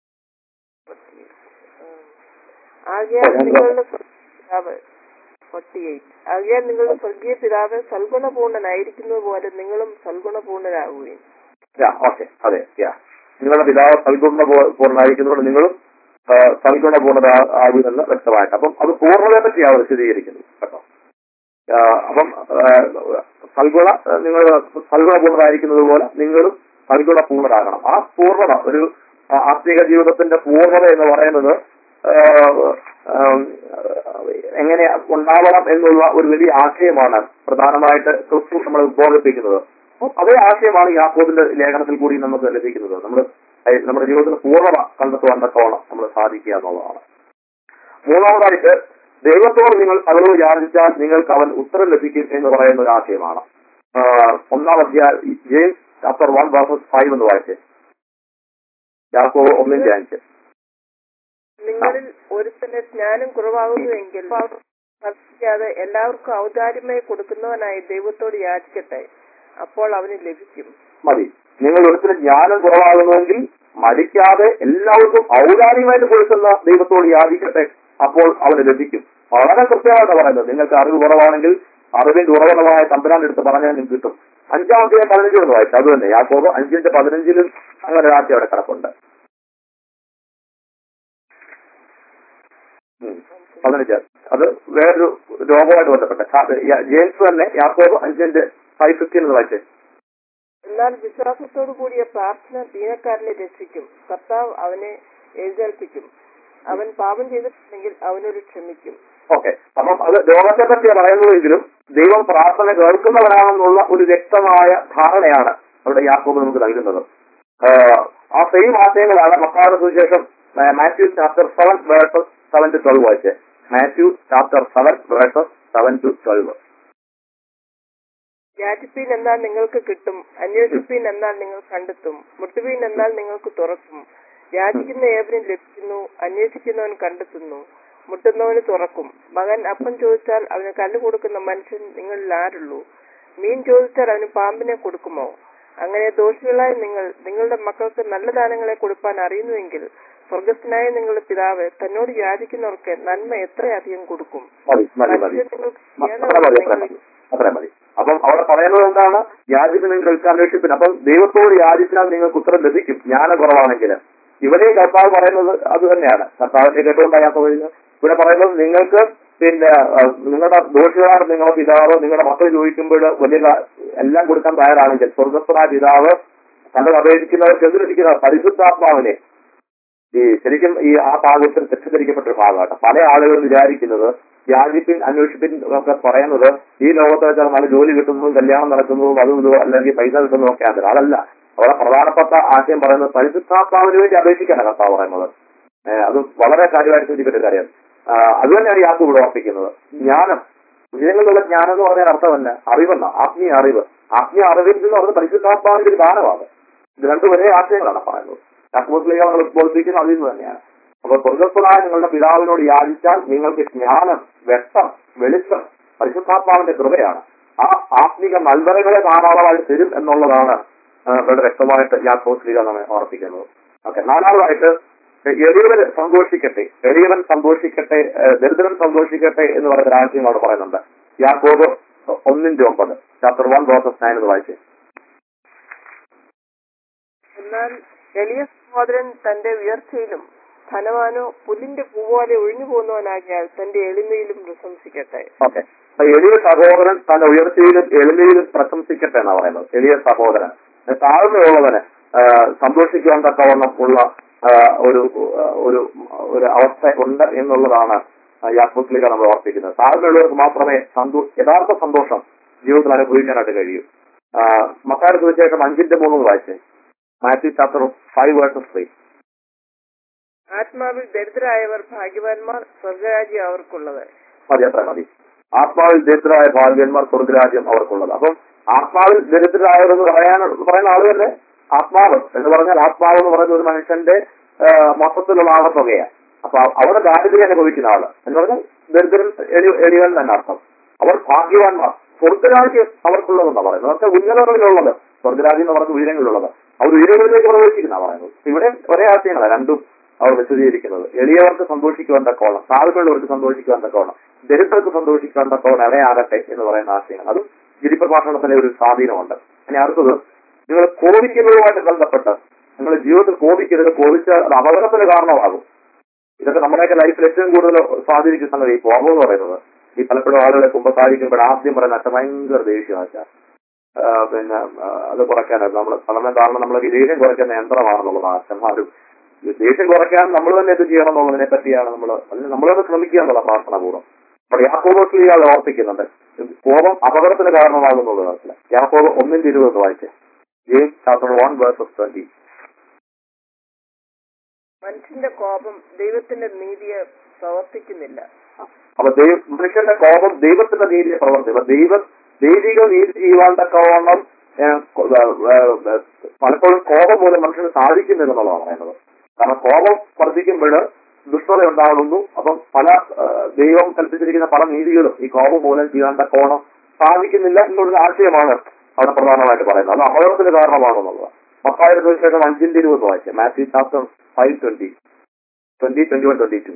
ആകയാൽ നിങ്ങളുടെ സ്വർഗീയ പിതാവ് ഫോർട്ടി എയ്റ്റ് ആകയാൽ നിങ്ങളുടെ സ്വർഗീയ പിതാവ് സൽഗുണപൂർണനായിരിക്കുന്നത് പോലെ നിങ്ങളും സൽഗുണപൂർണരാകുകയും ഓക്കെ അതെ യാ നിങ്ങളുടെ പിതാവ് സൽഗുണ പൂർണ്ണമായിരിക്കുന്നതുകൊണ്ട് നിങ്ങളും ആ, സൽഗുണ പൂർണ്ണത ആകുമെന്ന് വ്യക്തമായിട്ട് അപ്പം അത് പൂർണ്ണതയെ പറ്റിയാണ് വിശദീകരിക്കുന്നത് കേട്ടോ ആ, അപ്പം ആ, സൽഗുണ നിങ്ങൾ സൽഗുണ പൂർണ്ണരായിരിക്കുന്നത് പോലെ നിങ്ങളും സൽഗുണ പൂർണ്ണരാകണം ആ പൂർണ്ണത ഒരു ആ, ആത്മീക ജീവിതത്തിന്റെ പൂർണ്ണത എന്ന് പറയുന്നത് ആ, ആ, എങ്ങനെ ഉണ്ടാവണം എന്നുള്ള ഒരു വലിയ ആശയമാണ് പ്രധാനമായിട്ട് ക്രിസ്തു നമ്മൾ ബോധിപ്പിക്കുന്നത് അപ്പോൾ അതേ ആശയമാണ് യാക്കോബിന്റെ ലേഖനത്തിൽ കൂടി നമുക്ക് ലഭിക്കുന്നത് നമ്മൾ നമ്മുടെ ജീവിതത്തിൽ പൂർണ്ണത കണ്ടെത്തുവാൻ തക്കവണ്ണം നമ്മൾ സാധിക്കുക എന്നുള്ളതാണ് മൂന്നാമതായിട്ട് ദൈവത്തോട് നിങ്ങൾ അവരോട് യാചിച്ചാൽ നിങ്ങൾക്ക് അവൻ ഉത്തരം ലഭിക്കും എന്ന് പറയുന്ന ഒരു ആശയമാണ് ആ, ഒന്നാം അധ്യായം James chapter one verses five എന്ന് വായിച്ച് യാക്കോബ് ഒന്നും ധ്യാനിച്ച് നിങ്ങളിൽ ഒരുത്തന്റെ ജ്ഞാനം കുറവാകുന്നുവെങ്കിൽ ഭക്ഷിക്കാതെ എല്ലാവർക്കും ഔദാര്യമായി കൊടുക്കുന്നവനായി ദൈവത്തോട് യാചിക്കട്ടെ അപ്പോൾ അവന് ലഭിക്കും മതി നിങ്ങൾ ഒരിക്കലും ജ്ഞാനം കുറവാകുന്നുവെങ്കിൽ മടിക്കാതെ എല്ലാവർക്കും ഔദാര്യമായിട്ട് കൊടുക്കുന്ന ദൈവത്തോട് യാചിക്കട്ടെ അപ്പോൾ അവന് ലഭിക്കും വളരെ കൃത്യമായിട്ട് പറയുന്നത് നിങ്ങൾക്ക് അറിവ് കുറവാണെങ്കിൽ അറിവിന്റെ ഉറവിടമായ തമ്പരാൻ എടുത്ത് പറഞ്ഞാൽ നിങ്ങൾക്ക് കിട്ടും അഞ്ചാമത്തെ പതിനഞ്ചിലൊന്ന് വായിച്ചു അത് തന്നെ യാക്കോബ് അഞ്ചിന്റെ പതിനഞ്ചിലും അങ്ങനെ ഒരു ആശയം അവിടെ കിടപ്പുണ്ട് ഉം. പതിനഞ്ച് അത് വേറൊരു രോഗമായിട്ട് ബന്ധപ്പെട്ട ജെയിംസ് തന്നെ യാക്കോബ് അഞ്ചിന്റെ ഫൈവ് ഫിഫ്റ്റീൻ എന്ന് വായിച്ചേ എന്നാൽ വിശ്വാസത്തോടു കൂടിയ പ്രാർത്ഥന ദീനക്കാരനെ രക്ഷിക്കും കർത്താവ് അവനെ എഴുന്നേൽപ്പിക്കും അവൻ പാപം ചെയ്തിട്ടുണ്ടെങ്കിൽ അവനോട് ക്ഷമിക്കും ഓക്കെ അപ്പം അത് രോഗത്തെ പറ്റിയാണ് പറയുന്നതെങ്കിലും ദൈവം പ്രാർത്ഥന കേൾക്കുന്നവരാണെന്നുള്ള ഒരു വ്യക്തമായ ധാരണയാണ് അവിടെ യാക്കോബ് നമുക്ക് നൽകുന്നത് ആഹ് ആ സെയിം ആശയങ്ങളാണ് മക്കാരുടെ സുവിശേഷം ആ, Matthew chapter seven verses seven to twelve വായിച്ച് Matthew chapter seven verses seven to twelve യാചിപ്പീൻ എന്നാൽ നിങ്ങൾക്ക് കിട്ടും അന്വേഷിപ്പീൻ എന്നാൽ നിങ്ങൾ കണ്ടെത്തും മുട്ടുവീൻ എന്നാൽ നിങ്ങൾക്ക് തുറക്കും യാചിക്കുന്ന ഏവരും ലഭിക്കുന്നു അന്വേഷിക്കുന്നവൻ കണ്ടെത്തുന്നു മുട്ടുന്നവന് തുറക്കും മകൻ അപ്പം ചോദിച്ചാൽ അവന് കല്ല് കൊടുക്കുന്ന മനുഷ്യൻ നിങ്ങളിൽ ആരുള്ളൂ മീൻ ചോദിച്ചാൽ അവന് പാമ്പിനെ കൊടുക്കുമോ അങ്ങനെ ദോഷികളായ നിങ്ങൾ നിങ്ങളുടെ മക്കൾക്ക് നല്ല ദാനങ്ങളെ കൊടുപ്പാൻ അറിയുന്നുവെങ്കിൽ സ്വർഗസ്ഥനായ നിങ്ങളുടെ പിതാവ് തന്നോട് യാചിക്കുന്നവർക്ക് നന്മ എത്രയധികം കൊടുക്കും മതി മതി മതി മനുഷ്യൻ നിങ്ങൾക്ക് അത്ര മതി അത്ര മതി അത്ര മതി അപ്പം അവിടെ പറയുന്നത് എന്താണ് യാചിപ്പിന് നിങ്ങൾക്ക് അന്വേഷിപ്പിന് അപ്പം ദൈവത്തോട് യാചിച്ചാൽ നിങ്ങൾക്ക് ഉത്തരം ലഭിക്കും ജ്ഞാനം കുറവാണെങ്കിൽ ഇവിടെ കർത്താവ് പറയുന്നത് അത് തന്നെയാണ് കർത്താവിന്റെ കേട്ടുകൊണ്ടാണ് ഞാൻ പറയുന്നത് ഇവിടെ പറയുന്നത് നിങ്ങൾക്ക് പിന്നെ ആ, നിങ്ങളുടെ ദോഷികളാണ് നിങ്ങളുടെ പിതാവ് നിങ്ങളുടെ മക്കൾ ചോദിക്കുമ്പോൾ വലിയ കാ- എല്ലാം കൊടുക്കാൻ തയ്യാറാണെങ്കിൽ സ്വർഗസ്ഥനായ പിതാവ് തന്റെ അപേക്ഷിക്കുന്നവർക്ക് എതിരിക്കുന്ന പരിശുദ്ധാത്മാവിനെ ഈ ശരിക്കും ഈ ആ ഭാഗത്തിൽ തെറ്റിദ്ധരിക്കപ്പെട്ട ഒരു ഭാഗമാണ് പല ആളുകളും വിചാരിക്കുന്നത് യാചിപ്പിൻ അന്വേഷിപ്പിൻ ഒക്കെ പറയുന്നത് ഈ ലോകത്ത് വെച്ചാൽ നല്ല ജോലി കിട്ടുന്നതും കല്യാണം നടക്കുന്നതും അതും ഇതും അല്ലെങ്കിൽ പൈസ കിട്ടുന്നതും ഒക്കെ ആണ് അതല്ല അവിടെ പ്രധാനപ്പെട്ട ആശയം പറയുന്നത് പരിശുദ്ധാത്മാവിന് വേണ്ടി അപേക്ഷിക്കാനാണ് കർത്താവ് പറയുന്നത് ഏഹ് അത് വളരെ കാര്യമായിട്ട് ചിന്തിക്കേണ്ട ഒരു കാര്യം അത് തന്നെയാണ് യാത്ര ഇവിടെ ഉറപ്പിക്കുന്നത് ജ്ഞാനം വിജയങ്ങളിലുള്ള ജ്ഞാനം എന്ന് പറഞ്ഞാൽ അർത്ഥമല്ല അറിവെന്ന ആത്മീയ അറിവ് ആത്മീയ അറിവിൽ എന്ന് പറയുന്നത് പരിശുദ്ധാത്മാവിന്റെ ഒരു ദാനമാണ് ഇത് രണ്ടു ഒരേ ആശയങ്ങളാണ് പറയുന്നത് യാക്കോബിലേക്ക് നമ്മൾ ബോധിപ്പിക്കുന്നത് അതിൽ നിന്ന് തന്നെയാണ് അപ്പൊ സ്വർഗസ്വനായ നിങ്ങളുടെ പിതാവിനോട് യാചിച്ചാൽ നിങ്ങൾക്ക് ജ്ഞാനം വ്യക്തം വെളിച്ചം പരിശുദ്ധാത്മാവിന്റെ കൃപയാണ് ആ ആത്മിക നൽവരകളെ ധാരാളമായി തരും എന്നുള്ളതാണ് ആ, ഇവിടെ വ്യക്തമായിട്ട് യാക്കോസ്ലിക നമ്മെ ഓർപ്പിക്കുന്നത് ഓക്കെ നാലാമതായിട്ട് എളിയവൻ സന്തോഷിക്കട്ടെ എളിയവൻ സന്തോഷിക്കട്ടെ ഏ, ദരിദ്രൻ സന്തോഷിക്കട്ടെ എന്ന് പറയുന്ന ഒരു ആശയം അവിടെ പറയുന്നുണ്ട് യാക്കോബ് ഒന്നിന്റെ ഒമ്പത് ചാപ്റ്റർ വൺ പ്രോസസ് നയൻ എന്ന് വായിച്ചേ എന്നാൽ എളിയ സഹോദരൻ തന്റെ ഉയർച്ചയിലും ധനവാനോ പുല്ലിന്റെ പൂപോലെ ഒഴിഞ്ഞു പോകുന്നവനാകിയാൽ തന്റെ എളിമയിലും പ്രശംസിക്കട്ടെ ഓക്കെ അപ്പൊ എളിയ സഹോദരൻ തന്റെ ഉയർച്ചയിലും എളിമയിലും പ്രശംസിക്കട്ടെ എന്നാ പറയുന്നത് എളിയ സഹോദരൻ താഴ്മയുള്ളവന് ആ, സന്തോഷിക്കുവാൻ തക്കവണ്ണം ഉള്ള ആ, ഒരു ആ, ഒരു ഒരു അവസ്ഥ ഉണ്ട് എന്നുള്ളതാണ് യാത്രിക നമ്മൾ ഓർപ്പിക്കുന്നത് താഴ്മയുള്ളവർക്ക് മാത്രമേ സന്തോ യഥാർത്ഥ സന്തോഷം ജീവിതത്തിൽ അനുഭവിക്കാനായിട്ട് കഴിയൂ മക്കാരുടെ സുവിശേഷം അഞ്ചിന്റെ മൂന്ന് വായിച്ചേ Matthew chapter five verses three ആത്മാവിൽ ദരിദ്രരായവർ ഭാഗ്യവാന്മാർ സ്വർഗരാജ്യം അവർക്കുള്ളത് മതി അത്ര മതി ആത്മാവിൽ ദരിദ്രരായ ഭാഗ്യന്മാർ സ്വർഗരാജ്യം അവർക്കുള്ളത് അപ്പം ആത്മാവിൽ ദരിദ്രരായവരെന്ന് പറയാൻ പറയുന്ന ആള് തന്നെ ആത്മാവ് എന്ന് പറഞ്ഞാൽ ആത്മാവ് എന്ന് പറയുന്ന ഒരു മനുഷ്യന്റെ ആ, മൊത്തത്തിലുള്ള ആകത്തുകയാണ് അപ്പൊ അവിടെ ദാരിദ്ര്യം അനുഭവിക്കുന്ന ആള് എന്ന് പറഞ്ഞാൽ ദരിദ്രൻ എളി- എളിയവൻ തന്നെ അർത്ഥം അവർ ഭാഗ്യവാന്മാർ സ്വർഗരാജ്യം അവർക്കുള്ളതെന്നാ പറയുന്നത് അതൊക്കെ ഉന്നതങ്ങളിലുള്ളത് സ്വർഗരാജ്യം എന്ന് പറഞ്ഞ ഉയരങ്ങളിലുള്ളത് അവർ ഉയരങ്ങളിലേക്ക് പ്രവേശിക്കുന്ന പറയുന്നത് ഇവിടെ ഒരേ ആശയങ്ങളാണ് രണ്ടും അവർ വിശദീകരിക്കുന്നത് എളിയവർക്ക് സന്തോഷിക്കുവാൻ തക്കോണം സാധുക്കളുള്ളവർക്ക് സന്തോഷിക്കുവാൻ തക്കോണം ദരിദ്രർക്ക് സന്തോഷിക്കുവാൻ തക്കോണം ഇടയാകട്ടെ എന്ന് പറയുന്ന ആശയങ്ങൾ അതും ഗിരിപ്രഭാഷണത്തിന്റെ ഒരു സ്വാധീനമുണ്ട് ഇനി അടുത്തത് നിങ്ങൾ കോപിക്കുന്നതുമായിട്ട് ബന്ധപ്പെട്ട് നിങ്ങൾ ജീവിതത്തിൽ കോപിക്കരുത് കോപിച്ചാൽ അത് അപകടത്തിന് കാരണമാകും ഇതൊക്കെ നമ്മുടെയൊക്കെ ലൈഫിൽ ഏറ്റവും കൂടുതൽ സ്വാധീനിക്കുന്ന സംഗതി ഈ കോപം എന്ന് പറയുന്നത് ഈ പലപ്പോഴും ആളുകളെ കുമ്പസാരിക്കുമ്പോൾ ആദ്യം പറയുന്ന അച്ഛൻ ഭയങ്കര ദേഷ്യമാച്ച പിന്നെ ആ, അത് കുറയ്ക്കാനാണ് നമ്മൾ പഠനം കാരണം നമ്മൾ ഈ ദേഷ്യം കുറയ്ക്കുന്ന യന്ത്രമാണെന്നുള്ളത് അച്ഛന്മാരും ഈ ദേഷ്യം കുറയ്ക്കാൻ നമ്മൾ തന്നെ എന്ത് ചെയ്യണം എന്നുള്ളതിനെ പറ്റിയാണ് നമ്മൾ അതിന് നമ്മൾ തന്നെ ശ്രമിക്കുക എന്നുള്ള പ്രാർത്ഥന പൂർവ്വം അപ്പോൾ യാക്കോബോസ് അത് ഓർപ്പിക്കുന്നുണ്ട് കോപം അപകടത്തിന് കാരണമാകുന്നുള്ളത് മനസ്സിലായി യാക്കോബ് ഒന്നിന്റെ ഇരുപത് വായിച്ചേ James chapter one verses twenty മനുഷ്യന്റെ കോപം ദൈവത്തിന്റെ നീതിയെ പ്രവർത്തിക്കുന്നില്ല അപ്പൊ ദൈവ മനുഷ്യന്റെ കോപം ദൈവത്തിന്റെ നീതിയെ പ്രവർത്തിക്കും അപ്പൊ ദൈവ ദൈവിക നീതി ചെയ്യുവാൻ തക്കവണ്ണം ഏഹ്, കൊ- ഏഹ്, ഏഹ്, പലപ്പോഴും കോപം മൂലം മനുഷ്യന് സാധിക്കുന്നില്ല എന്നുള്ളതാണ് പറയുന്നത് കാരണം കോപം വർദ്ധിക്കുമ്പോൾ ദുഷ്ടത ഉണ്ടാകുന്നു അപ്പം പല ഏഹ്, ദൈവം കൽപ്പിച്ചിരിക്കുന്ന പല നീതികളും ഈ കോപം മൂലം ചെയ്യാൻ തക്കവണ്ണം സാധിക്കുന്നില്ല എന്നുള്ളൊരു ആശയമാണ് അവിടെ പ്രധാനമായിട്ട് പറയുന്നത് അത് അപകടത്തിന് കാരണമാണെന്നുള്ളത് പത്തായിരത്തിന് ശേഷം അഞ്ചിന്റെ ഇരുപത് വായിച്ചേ Matthew chapter five twenty twenty twenty one twenty two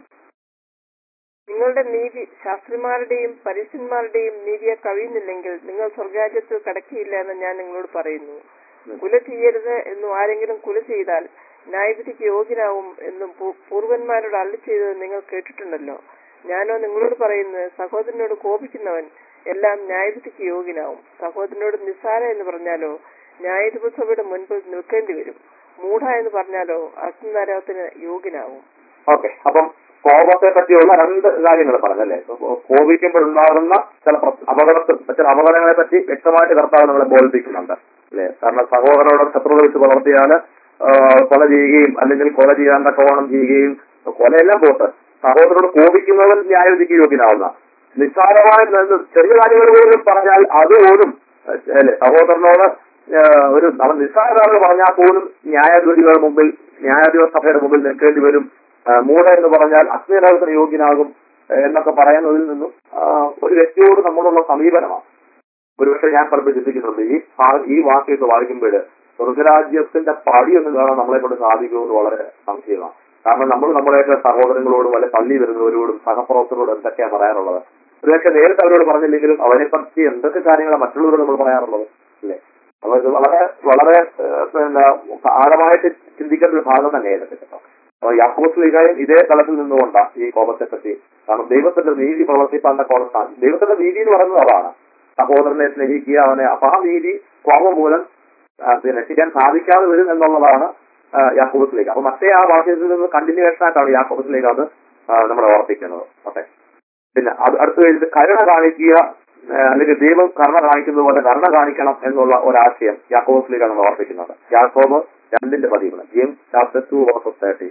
നിങ്ങളുടെ നീതി ശാസ്ത്രിമാരുടെയും പരീക്ഷന്മാരുടെയും നീതിയെ കവിയുന്നില്ലെങ്കിൽ നിങ്ങൾ സ്വർഗരാജ്യത്തിൽ കടക്കിയില്ല എന്ന് ഞാൻ നിങ്ങളോട് പറയുന്നു കുല ചെയ്യരുത് എന്നും ആരെങ്കിലും കുല ചെയ്താൽ ന്യായവിധിക്ക് യോഗ്യനാവും എന്നും പൂ- പൂർവന്മാരോട് അള്ളി ചെയ്തത് നിങ്ങൾ കേട്ടിട്ടുണ്ടല്ലോ ഞാനോ നിങ്ങളോട് പറയുന്നത് സഹോദരനോട് കോപിക്കുന്നവൻ എല്ലാം ന്യായവിധിക്ക് യോഗ്യനാവും സഹോദരനോട് നിസ്സാര എന്ന് പറഞ്ഞാലോ ന്യായാധിപസഭയുടെ മുൻപിൽ നിൽക്കേണ്ടി വരും മൂഢ എന്ന് പറഞ്ഞാലോ അഗ്നിനരകത്തിന് യോഗ്യനാവും ഓക്കെ അപ്പം കോപത്തെ പറ്റിയുള്ള രണ്ട് കാര്യങ്ങൾ പറഞ്ഞല്ലേ കോപിക്കുമ്പോഴുണ്ടാകുന്ന ചില പ്ര- അപകടത്തിൽ ചില അപകടങ്ങളെ പറ്റി വ്യക്തമായിട്ട് കർത്താവ് നമ്മളെ ബോധിപ്പിക്കുന്നുണ്ട് അല്ലേ കാരണം സഹോദരനോട് ശത്രുത വെച്ച് വളർത്തിയാൽ കൊല ചെയ്യുകയും അല്ലെങ്കിൽ കൊല ചെയ്യാൻ തക്കവണ്ണം ചെയ്യുകയും കൊലയെല്ലാം പോട്ട് സഹോദരനോട് കോപിക്കുന്നവൻ ന്യായവിധിക്ക് യോഗ്യനാവുന്ന നിസ്സാരമായ ന- ചെറിയ കാര്യങ്ങൾ പോലും പറഞ്ഞാൽ അതുപോലും അഹ് അല്ലേ സഹോദരനോട് ഏഹ്, ഒരു അവൻ നിസ്സാര കാര്യങ്ങൾ പറഞ്ഞാൽ പോലും ന്യായാധിപതികളുടെ മുമ്പിൽ ന്യായാധിപ സഭയുടെ മുമ്പിൽ നിൽക്കേണ്ടി വരും ആ, മൂഢ എന്ന് പറഞ്ഞാൽ അഗ്നിനരകത്തിന് യോഗ്യനാകും ഏ, എന്നൊക്കെ പറയുന്നതിൽ നിന്നും ആ, ഒരു വ്യക്തിയോട് നമ്മളുള്ള സമീപനമാണ് ഒരുപക്ഷെ ഞാൻ പലപ്പോഴും ചിന്തിക്കുന്നുണ്ട് ഈ ഭാ- ഈ വാക്യത്തെ വായിക്കുമ്പോൾ സ്വർഗരാജ്യത്തിന്റെ പടി എന്ന് കാണാൻ നമ്മളെ കൊണ്ട് സാധിക്കുമെന്ന് വളരെ സംശയമാണ് കാരണം നമ്മൾ നമ്മുടെയൊക്കെ സഹോദരങ്ങളോടും അല്ലെ പള്ളി വരുന്നവരോടും സഹപ്രവർത്തകരോടും എന്തൊക്കെയാണ് പറയാറുള്ളത് ഒരുപക്ഷെ നേരിട്ട് അവരോട് പറഞ്ഞില്ലെങ്കിലും അവരെ പറ്റി എന്തൊക്കെ കാര്യങ്ങളാണ് മറ്റുള്ളവരോട് നമ്മൾ പറയാറുള്ളത് അല്ലേ അപ്പൊ ഇത് വളരെ വളരെ ഏ, പിന്നെ ആഴമായിട്ട് ചിന്തിക്കേണ്ട ഒരു ഭാഗം തന്നെയായിരുന്നു കേട്ടോ അപ്പൊ യാക്കോസ് ലീഗായും ഇതേ തലത്തിൽ നിന്നുകൊണ്ടാണ് ഈ കോപത്തെ പറ്റി കാരണം ദൈവത്തിന്റെ നീതി പ്രവർത്തിപ്പാന്റെ കോപത്താണ് ദൈവത്തിന്റെ നീതി എന്ന് പറയുന്നത് അതാണ് സഹോദരനെ സ്നേഹിക്കുക അവനെ അപ്പൊ ആ നീതി കോപം മൂലം ആ, പിന്നെ രക്ഷിക്കാൻ സാധിക്കാതെ വരും എന്നുള്ളതാണ് ആ, യാക്കോബസ് ലീഗ് അപ്പൊ മറ്റേ ആ വാക്യത്തിൽ നിന്ന് കണ്ടിന്യൂവേഷൻ ആയിട്ടാണ് യാക്കോബസ് ലീഗ് അത് ആ, നമ്മളെ ഓർപ്പിക്കുന്നത് ഓക്കെ പിന്നെ അത് അടുത്ത് കഴിഞ്ഞിട്ട് കരുണ കാണിക്കുക ആ, അല്ലെങ്കിൽ ദൈവം കരുണ കാണിക്കുന്നത് പോലെ കരുണ കാണിക്കണം എന്നുള്ള ഒരാശയം യാക്കോബസ് ലീഗ് നമ്മൾ ഓർപ്പിക്കുന്നുണ്ട് യാക്കോബ് രണ്ടിന്റെ പതിവ് James chapter two verses thirty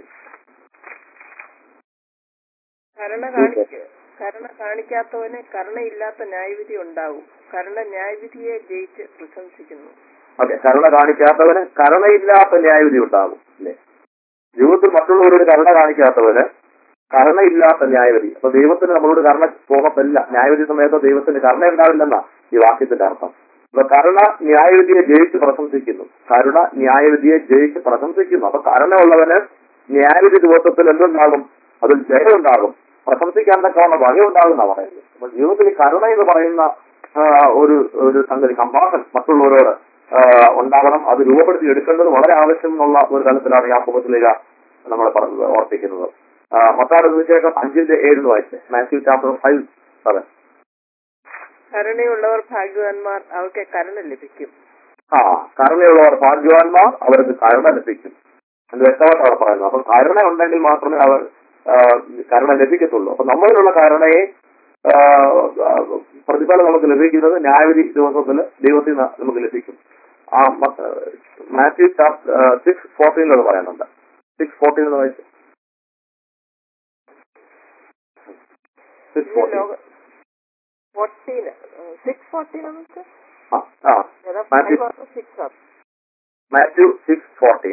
കരുണ കാണിക്ക കരുണ കാണിക്കാത്തവന് കരുണയില്ലാത്ത ന്യായവിധി ഉണ്ടാവും കരുണ ന്യായവിധിയെ ജയിച്ച് പ്രശംസിക്കുന്നു ഓക്കെ കരുണ കാണിക്കാത്തവന് കരുണയില്ലാത്ത ന്യായവിധി ഉണ്ടാകും അല്ലേ ജീവിതത്തിൽ മറ്റുള്ളവരോട് കരുണ കാണിക്കാത്തവന് കരുണയില്ലാത്ത ന്യായവിധി അപ്പൊ ദൈവത്തിന് നമ്മളോട് കരുണ പോകത്തില്ല ന്യായവിധി സമയത്ത് ദൈവത്തിന് കരുണ ഉണ്ടാവില്ലെന്നാ ഈ വാക്യത്തിന്റെ അർത്ഥം അപ്പൊ കരുണ ന്യായവിധിയെ ജയിച്ച് പ്രശംസിക്കുന്നു കരുണ ന്യായവിധിയെ ജയിച്ച് പ്രശംസിക്കുന്നു അപ്പൊ കരുണയുള്ളവന് ന്യായവിധി ദിവസത്തിൽ എന്തുണ്ടാകും അതിൽ ജയമുണ്ടാകും പ്രശംസിക്കാൻ തക്കവണ്ണ വകയുണ്ടാകുന്ന പറയുന്നത് അപ്പൊ ജീവിതത്തിൽ ഈ കരുണ എന്ന് പറയുന്ന ആ, ഒരു ഒരു സംഗതി കമ്പാഷൻ മറ്റുള്ളവരോട് ആ, ഉണ്ടാകണം അത് രൂപപ്പെടുത്തി എടുക്കേണ്ടത് വളരെ ആവശ്യം എന്നുള്ള ഒരു തലത്തിലാണ് ഈ ആപ്പത്തിലേക്ക് നമ്മളെ പറഞ്ഞത് ഓർപ്പിക്കുന്നത് മത്താട് ശേഷം അഞ്ചിന്റെ ഏഴിന് വായിച്ചേ മാത്യു ചാപ്റ്റർ ഫൈവ് സെവൻ കരുണയുള്ളവർ ഭാഗ്യവാന്മാർ അവർക്ക് കരുണ ലഭിക്കും ആ കരുണയുള്ളവർ ഭാഗ്യവാന്മാർ അവർക്ക് കരുണ ലഭിക്കും എന്ന് വ്യക്തമായിട്ട് അവിടെ പറയുന്നു അപ്പൊ കരുണ ഉണ്ടെങ്കിൽ മാത്രമേ അവർ ആ, കരുണ ലഭിക്കത്തുള്ളൂ അപ്പൊ നമ്മളിലുള്ള കരുണയെ ആ, ആ, പ്രതിഫലം നമുക്ക് ലഭിക്കുന്നത് ന്യായവിധി ദിവസത്തിൽ ദൈവത്തിൽ നിന്ന് നമുക്ക് ലഭിക്കും ആ മാത്യു സിക്സ് ഫോർട്ടീനിലത് പറയുന്നുണ്ട് സിക്സ് ഫോർട്ടീൻ എന്ന് വായിച്ചു സിക്സ് ഇന്ന് ഫോർട്ടി ലോക ഫോർട്ടീൻ സിക്സ് ഫോർട്ടീൻ നമുക്ക് ആ ആ ഏതാ മാത്യു. ഫൈവ് ആണോ സിക്സ് ആണ് മാത്യു സിക്സ് ഫോർട്ടി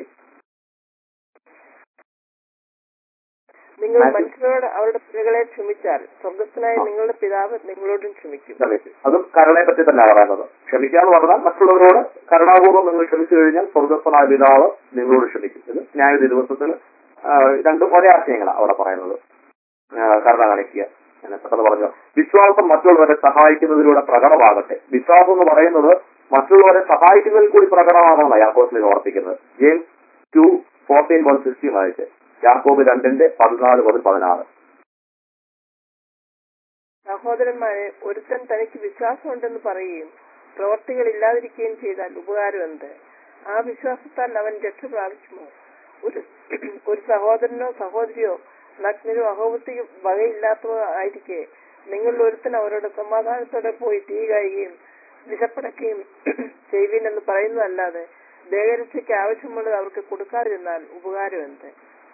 നിങ്ങൾ മാത്യു. മനുഷ്യരോട് അവരുടെ പിഴകളെ ക്ഷമിച്ചാൽ സ്വർഗസ്ഥനായ നിങ്ങളുടെ പിതാവ് നിങ്ങളോടും ക്ഷമിക്കും ക്ഷമിച്ചു അതും കരുണയെ പറ്റി തന്നെ പറയുന്നത് ക്ഷമിക്കാന്ന് പറഞ്ഞാൽ മറ്റുള്ളവരോട് കരുണാപൂർവ്വം നിങ്ങൾ ക്ഷമിച്ചു കഴിഞ്ഞാൽ സ്വർഗസ്വനായ പിതാവ് നിങ്ങളോട് ക്ഷമിക്കും ഇത് ന്യായ ദിവസത്തിൽ രണ്ടും ഒരേ ആശയങ്ങളാണ് അവിടെ പറയുന്നത് ആ, കരുണ കാണിക്കുക എന്നെ പെട്ടെന്ന് പറഞ്ഞു വിശ്വാസം മറ്റുള്ളവരെ സഹായിക്കുന്നതിലൂടെ പ്രകടമാകട്ടെ വിശ്വാസം എന്ന് പറയുന്നത് മറ്റുള്ളവരെ സഹായിക്കുന്നതിൽ കൂടി പ്രകടമാകണമെന്നാണ് യാക്കോബിൽ ഓർപ്പിക്കുന്നത് James two fourteen one sixteen ആയിട്ട് യാക്കോബ് രണ്ടിന്റെ പതിനാല് മുതൽ പതിനാറ് സഹോദരന്മാരെ ഒരുത്തൻ തനിക്ക് വിശ്വാസമുണ്ടെന്ന് പറയുകയും പ്രവർത്തികൾ ഇല്ലാതിരിക്കുകയും ചെയ്താൽ ഉപകാരം എന്ത് ആ വിശ്വാസത്താൽ അവൻ രക്ഷ പ്രാപിക്കുമോ ഒരു ഒരു സഹോദരനോ സഹോദരിയോ നഗ്നരോ അഹോബത്തിക്ക് വകയില്ലാത്തവോ ആയിരിക്കെ നിങ്ങൾ ഒരുത്തൻ അവരോട് സമാധാനത്തോടെ പോയി തീ കായുകയും വിശപ്പടക്കുകയും ചെയ്യുവിനെന്ന് പറയുന്നതല്ലാതെ ദേഹരക്ഷയ്ക്ക് ആവശ്യമുള്ളത് അവർക്ക് കൊടുക്കാതിരുന്നാൽ ഉപകാരം എന്ത്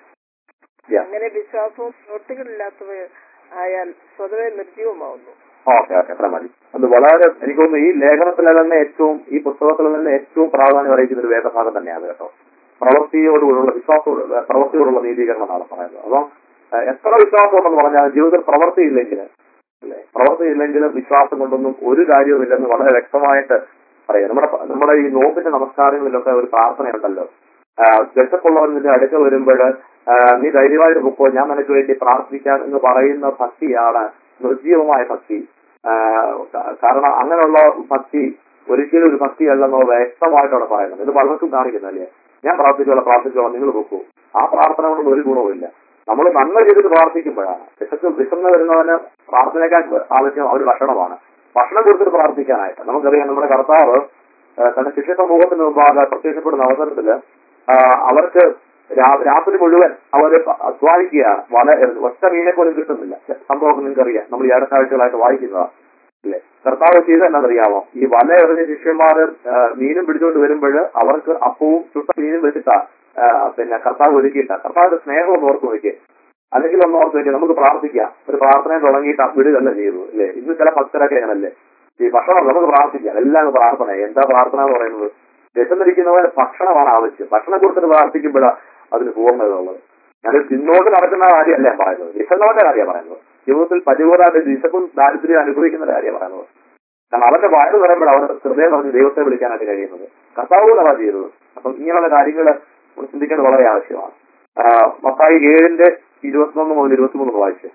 Yeah. അങ്ങനെ വിശ്വാസവും പ്രവൃത്തികളില്ലാത്തവ ആയാൽ സ്വതവേ നിർജീവമാവുന്നു ഓക്കെ ഓക്കെ അത്ര മതി അത് വളരെ എനിക്ക് തോന്നുന്നു ഈ ലേഖനത്തിലെ തന്നെ ഏറ്റവും ഈ പുസ്തകത്തിൽ തന്നെ ഏറ്റവും പ്രാധാന്യം അറിയിക്കുന്ന ഒരു വേദഭാഗം തന്നെയാണ് കേട്ടോ പ്രവൃത്തിയോടുകൂടുള്ള വിശ്വാസത്തോട് പ്രവൃത്തിയോടുള്ള നീതീകരണമാണ് പറയുന്നത് അപ്പം ഏഹ്, എത്ര വിശ്വാസം ഉണ്ടെന്ന് പറഞ്ഞാൽ ജീവിതത്തിൽ പ്രവൃത്തിയില്ലെങ്കിൽ അല്ലേ പ്രവൃത്തിയില്ലെങ്കിലും വിശ്വാസം കൊണ്ടൊന്നും ഒരു കാര്യവുമില്ലെന്ന് വളരെ വ്യക്തമായിട്ട് പറയാം നമ്മുടെ നമ്മുടെ ഈ നോമ്പിന്റെ നമസ്കാരങ്ങളിലൊക്കെ ഒരു പ്രാർത്ഥനയുണ്ടല്ലോ വിശപ്പുള്ളവർ നിന്റെ അടുക്ക വരുമ്പോൾ നീ ധൈര്യമായിട്ട് പൊക്കോ ഞാൻ നിനക്ക് വേണ്ടി പ്രാർത്ഥിക്കാം എന്ന് പറയുന്ന ഭക്തിയാണ് നിർജീവമായ ഭക്തി ആ, ക- കാരണം അങ്ങനെയുള്ള ഭക്തി ഒരിക്കലും ഒരു ഭക്തിയല്ലെന്നോ വ്യക്തമായിട്ട് അവിടെ പറയുന്നത് ഇത് പലർക്കും കാണിക്കുന്നല്ലേ ഞാൻ പ്രാർത്ഥിച്ചോളാം പ്രാർത്ഥിച്ചോളാം നിങ്ങൾ പൊക്കൂ ആ പ്രാർത്ഥന കൊണ്ട് ഒരു ഗുണവുമില്ല നമ്മൾ നന്മ ചെയ്തിട്ട് പ്രാർത്ഥിക്കുമ്പോഴാണ് വിശക്ക് വിശന്ന് വരുന്നവന് പ്രാർത്ഥനയ്ക്കാൻ ആവശ്യം ഒരു ഭക്ഷണമാണ് ഭക്ഷണം കൊടുത്തിട്ട് പ്രാർത്ഥിക്കാനായിട്ട് നമുക്കറിയാം നമ്മുടെ കർത്താവ് ആ, തന്റെ ശിഷ്യ സമൂഹത്തിന് മുമ്പാകെ പ്രത്യക്ഷപ്പെടുന്ന അവസരത്തില് ആ, അവർക്ക് രാ- രാത്രി മുഴുവൻ അവര് അധ്വാനിക്കുകയാണ് വല എറിഞ്ഞ് ഒറ്റ മീനെ പോലും കിട്ടുന്നില്ല സംഭവം നിങ്ങൾക്കറിയാം നമ്മൾ ഈ അടുത്ത ആഴ്ചകളായിട്ട് വായിക്കുന്നതാ അല്ലേ കർത്താവ് ചെയ്ത എന്നറിയാമോ ഈ വല എറിഞ്ഞ ശിഷ്യന്മാര് ആ, മീനും പിടിച്ചുകൊണ്ട് വരുമ്പോൾ അവർക്ക് അപ്പവും ചുട്ട മീനും വെച്ചിട്ടാ ആ, പിന്നെ കർത്താവ് ഒരുക്കിയിട്ട കർത്താവിന്റെ സ്നേഹം ഒന്ന് ഓർത്ത് നോക്കിയേ അല്ലെങ്കിൽ ഒന്ന് ഓർത്ത് നോക്കിയാൽ നമുക്ക് പ്രാർത്ഥിക്കാം ഒരു പ്രാർത്ഥന തുടങ്ങിയിട്ട് വിടുകയല്ല ചെയ്തു അല്ലേ ഇന്ന് ചില ഭക്തരൊക്കെ അങ്ങനല്ലേ ഈ ഭക്ഷണം നമുക്ക് പ്രാർത്ഥിക്കാം എല്ലാം പ്രാർത്ഥന എന്താ പ്രാർത്ഥന എന്ന് പറയുന്നത് വിശന്നിരിക്കുന്നവന് ഭക്ഷണമാണ് ആവശ്യം ഭക്ഷണം കൊടുത്തിട്ട് പ്രാർത്ഥിക്കുമ്പോഴാണ് അതിന് പൂർണ്ണത ഉള്ളത് ഞാൻ പിന്നോട്ട് നടക്കുന്ന കാര്യമല്ല ഞാൻ പറയുന്നത് വിശന്നവന്റെ കാര്യമാണ് പറയുന്നത് ജീവിതത്തിൽ പരിപൂർണ്ണ വിശപ്പും ദാരിദ്ര്യം അനുഭവിക്കുന്ന കാര്യമാണ് പറയുന്നത് കാരണം അവന്റെ വയറ് പറയുമ്പോൾ അവർ ഹൃദയം പറഞ്ഞ് ദൈവത്തെ വിളിക്കാനായിട്ട് കഴിയുന്നത് കർത്താവ് കൂടെ അതാ ചെയ്തത് അപ്പം ഇങ്ങനെയുള്ള കാര്യങ്ങൾ നമ്മൾ ചിന്തിക്കേണ്ടത് വളരെ ആവശ്യമാണ് ആ, മത്തായി ഏഴിന്റെ ഇരുപത്തിയൊന്ന് മുതൽ ഇരുപത്തിമൂന്ന് വായിച്ച്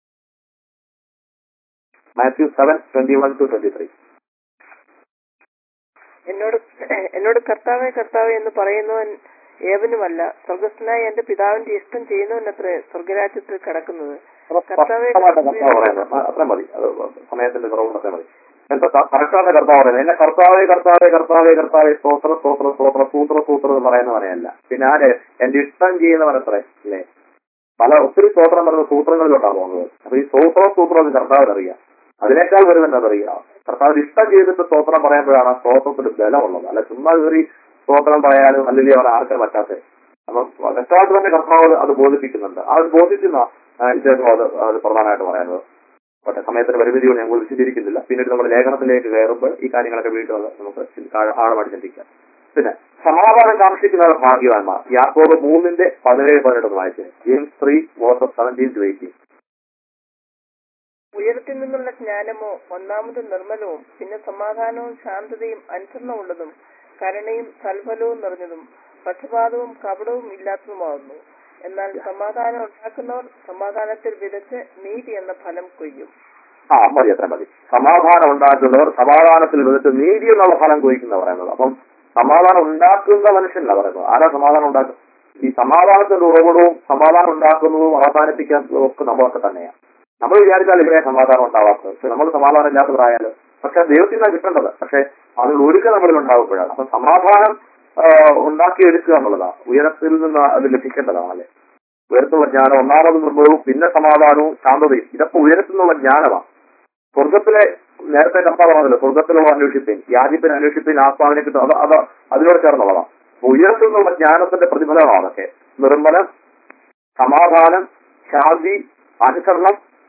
Matthew seven twenty one to twenty three എന്നോട് എന്നോട് കർത്താവെ കർത്താവെ എന്ന് പറയുന്നവൻ ഏവനുമല്ല സ്വർഗസ്ഥനായ എന്റെ പിതാവിന്റെ ഇഷ്ടം ചെയ്യുന്നവനത്രേ സ്വർഗരാജ്യത്തിൽ കിടക്കുന്നത് കർത്താവെ കർത്താവ് പറയുന്നത് ആ, അത്രയും മതി അത് സമയത്തിന്റെ കുറവ് അത്രയും മതി എന്താ കറക്റ്റാണ് കർത്താവ് പറയുന്നത് എന്നെ കർത്താവെ കർത്താവെ കർത്താവെ കർത്താവെ സ്തോത്ര സ്തോത്ര സ്തോത്ര സൂത്ര സൂത്ര എന്ന് പറയുന്നവനെയല്ല പിന്നെ ആര് എന്റെ ഇഷ്ടം ചെയ്യുന്നവനത്രേ അല്ലേ പല ഒത്തിരി സ്തോത്രം പറയുന്ന സൂത്രങ്ങളിലോട്ടാണ് പോകുന്നത് അപ്പൊ ഈ സൂത്ര സൂത്രം എന്ന് കർത്താവിന് അറിയാം അതിനേക്കാൾ വരുന്നുണ്ട് അതറിയാം കർത്താവിന് ഇഷ്ടം ചെയ്തിട്ട് സ്തോത്രം പറയുമ്പോഴാണ് ആ സ്തോത്രത്തിന് ബലമുള്ളത് അല്ല ചുമ്മാ കയറി സ്തോത്രം പറയാനും അല്ലെങ്കിൽ അവർ ആർക്കാൻ പറ്റാത്തത് അപ്പൊ വ്യക്തമായിട്ട് തന്നെ കർത്താവ് അത് ബോധിപ്പിക്കുന്നുണ്ട് ആ ഒരു ബോധിക്കുന്ന ആ, ഇദ്ദേഹം അത് അത് പ്രധാനമായിട്ട് പറയുന്നത് പക്ഷെ സമയത്തിന് പരിമിതിയോട് ഞാൻ വിശദീകരിക്കുന്നില്ല പിന്നീട് നമ്മുടെ ലേഖനത്തിലേക്ക് കയറുമ്പോൾ ഈ കാര്യങ്ങളൊക്കെ വീണ്ടും അത് നമുക്ക് ചിന്തി- ആഴ- ആഴമായിട്ട് ചിന്തിക്കാം പിന്നെ സമാധാനം കാക്ഷിക്കുന്നവർ ഭാഗ്യവാന്മാർ യാക്കോബ് മൂന്നിന്റെ പതിനേഴ് പതിനെട്ട് വായിച്ചത് James three verse seventeen to eighteen ഉയരത്തിൽ നിന്നുള്ള ജ്ഞാനമോ ഒന്നാമത് നിർമ്മലവും പിന്നെ സമാധാനവും ശാന്തതയും അനുസരണമുള്ളതും കരുണയും സൽഫലവും നിറഞ്ഞതും പക്ഷപാതവും കപടവും ഇല്ലാത്തതുമാകുന്നു എന്നാൽ സമാധാനം ഉണ്ടാക്കുന്നവർ സമാധാനത്തിൽ വിതച്ച് നീതി എന്ന ഫലം കൊയ്യും ആ മതി അത്ര മതി സമാധാനം ഉണ്ടാക്കുന്നവർ സമാധാനത്തിൽ വിളിച്ച് നീതി എന്നുള്ള ഫലം കൊയ്ക്കുന്ന പറയുന്നത് അപ്പം സമാധാനം ഉണ്ടാക്കുന്ന മനുഷ്യനല്ല പറയുന്നത് ആരാ സമാധാനം ഉണ്ടാക്കും ഈ സമാധാനത്തിന്റെ ഉറവിടവും സമാധാനം ഉണ്ടാക്കുന്നതും അവസാനിപ്പിക്കുന്നതും ഒക്കെ നമ്മളൊക്കെ തന്നെയാണ് നമ്മൾ വിചാരിച്ചാൽ ഇവിടെ സമാധാനം ഉണ്ടാവാത്തത് പക്ഷെ നമ്മൾ സമാധാനം ഇല്ലാത്തവരായാലും പക്ഷെ ദൈവത്തിൽ നിന്നാണ് കിട്ടേണ്ടത് പക്ഷെ അതിൽ ഒരുക്കം നമ്മളിൽ ഉണ്ടാകുമ്പോഴാണ് അപ്പൊ സമാധാനം ആ, ഉണ്ടാക്കിയെടുക്കുക എന്നുള്ളതാണ് ഉയരത്തിൽ നിന്ന് അത് ലഭിക്കേണ്ടതാണ് അല്ലെ ഉയരത്തിലുള്ള ജ്ഞാനം ഒന്നാമത് നിർമ്മലവും പിന്നെ സമാധാനവും ശാന്തതയും ഇതൊക്കെ ഉയരത്തിൽ നിന്നുള്ള ജ്ഞാനമാണ് സ്വർഗത്തിലെ നേരത്തെ കർത്താവ് പറഞ്ഞല്ലോ സ്വർഗത്തിലുള്ള അന്വേഷിപ്പിൻ യാചിപ്പിൻ അന്വേഷിപ്പിൻ ആത്മാവിനെ കിട്ടും അത് അത് അതിനോട് ചേർന്നുള്ളതാണ് അപ്പൊ ഉയരത്തിൽ നിന്നുള്ള ജ്ഞാനത്തിന്റെ പ്രതിഫലമാണ് അതൊക്കെ നിർമ്മലം സമാധാനം ശാന്തി അനുസരണം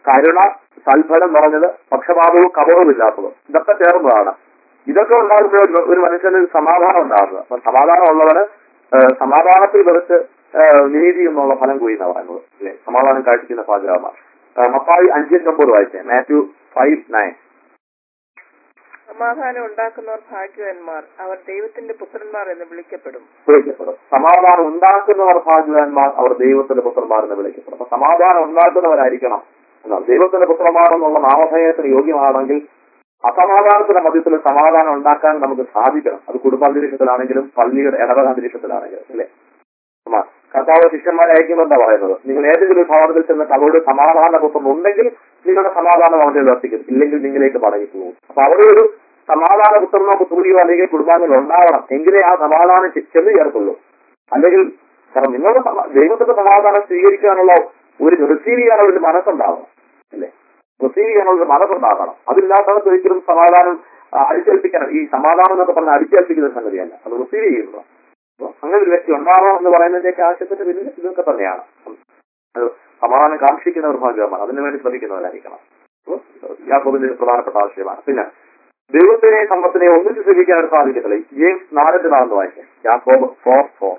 കരുണ സൽഫലം നിറഞ്ഞത് പക്ഷപാതവും കപടവും ഇല്ലാത്തത് ഇതൊക്കെ ചേർന്നതാണ് ഇതൊക്കെ ഉണ്ടാകുമ്പോൾ ഒരു- ഒരു മനുഷ്യന് ഒരു സമാധാനം ഉണ്ടാകുന്നത് അപ്പൊ സമാധാനം ഉള്ളവന് ഏഹ്, സമാധാനത്തിൽ വെറുത്ത് ഏഹ്, നീതി എന്നുള്ള ഫലം കൂടി എന്നാണ് പറയുന്നത് അല്ലെ സമാധാനം കാഴ്ചക്കുന്ന പാചകമാർ മത്തായി അഞ്ചിന്റെ ഒമ്പത് വായിച്ചേ മാത്യു ഫൈവ് നയൻ സമാധാനം ഉണ്ടാക്കുന്നവർ ഭാഗ്യവാന്മാർ അവർ ദൈവത്തിന്റെ പുത്രന്മാർ എന്ന് വിളിക്കപ്പെടും വിളിക്കപ്പെടും സമാധാനം ഉണ്ടാക്കുന്നവർ ഭാഗ്യവാന്മാർ അവർ ദൈവത്തിന്റെ പുത്രന്മാർ എന്ന് വിളിക്കപ്പെടും അപ്പൊ സമാധാനം ഉണ്ടാക്കുന്നവരായിരിക്കണം എന്നാൽ ദൈവത്തിന്റെ പുത്രന്മാർ എന്നുള്ള നാമധേയത്തിന് യോഗ്യമാണെങ്കിൽ അസമാധാനത്തിന്റെ മധ്യത്തിൽ സമാധാനം ഉണ്ടാക്കാൻ നമുക്ക് സാധിക്കണം അത് കുടുംബാന്തരീക്ഷത്തിലാണെങ്കിലും പള്ളിയുടെ ഇടവക അന്തരീക്ഷത്തിലാണെങ്കിലും അല്ലേ അമ്മ, കർത്താവ് ശിഷ്യന്മാരെ അയക്കുമെന്നാ പറയുന്നത് നിങ്ങൾ ഏതെങ്കിലും ഒരു ഭവനത്തിൽ ചെന്നിട്ട് അവരുടെ സമാധാന പുത്രം ഉണ്ടെങ്കിൽ നിങ്ങളുടെ സമാധാനം അവരുടെ വർത്തിക്കും ഇല്ലെങ്കിൽ നിങ്ങളിലേക്ക് മടങ്ങി പോകും അപ്പൊ അവിടെ ഒരു സമാധാന പുത്രനോ പുത്രിയോ അല്ലെങ്കിൽ കുടുംബാംഗങ്ങൾ ഉണ്ടാവണം എങ്കിലേ ആ സമാധാനം ചെ- ചെന്ന് ചേർക്കുള്ളൂ അല്ലെങ്കിൽ കാരണം നിങ്ങളുടെ സമ- ദൈവത്തിന്റെ സമാധാനം സ്വീകരിക്കാനുള്ള ഒരു റിസീവ് ചെയ്യാനുള്ള ഒരു മനസ്സുണ്ടാവണം അല്ലേ റിസീവ് ചെയ്യാനുള്ള ഒരു മനസ്സുണ്ടാകണം അതില്ലാത്തവർക്ക് ഒരിക്കലും സമാധാനം ആ, അടിച്ചേൽപ്പിക്കാൻ ഈ സമാധാനം എന്നൊക്കെ പറഞ്ഞാൽ അടിച്ചേൽപ്പിക്കുന്ന സംഗതിയല്ല അത് റിസീവ് ചെയ്യുക അപ്പൊ അങ്ങനെ ഒരു വ്യക്തി ഉണ്ടാവണം എന്ന് പറയുന്നതിന്റെയൊക്കെ ആശയത്തിന്റെ പിന്നിൽ ഇതൊക്കെ തന്നെയാണ് അത് സമാധാനം കാക്ഷിക്കുന്നവർ ഭാഗ്യമാണ് അതിനുവേണ്ടി ശ്രമിക്കുന്നവരായിരിക്കണം അപ്പൊ യാക്കോബിന്റെ ഒരു പ്രധാനപ്പെട്ട ആശയമാണ് പിന്നെ ദൈവത്തിനെ സമ്പത്തിനെ ഒന്നിച്ച് ശ്രമിക്കാൻ ഒരു സാധിക്കത്തില്ല ജെയിംസ് നാലിന്റെ നാളെന്ന് വായിക്കാം യാക്കോബ് ഫോർ ഫോർ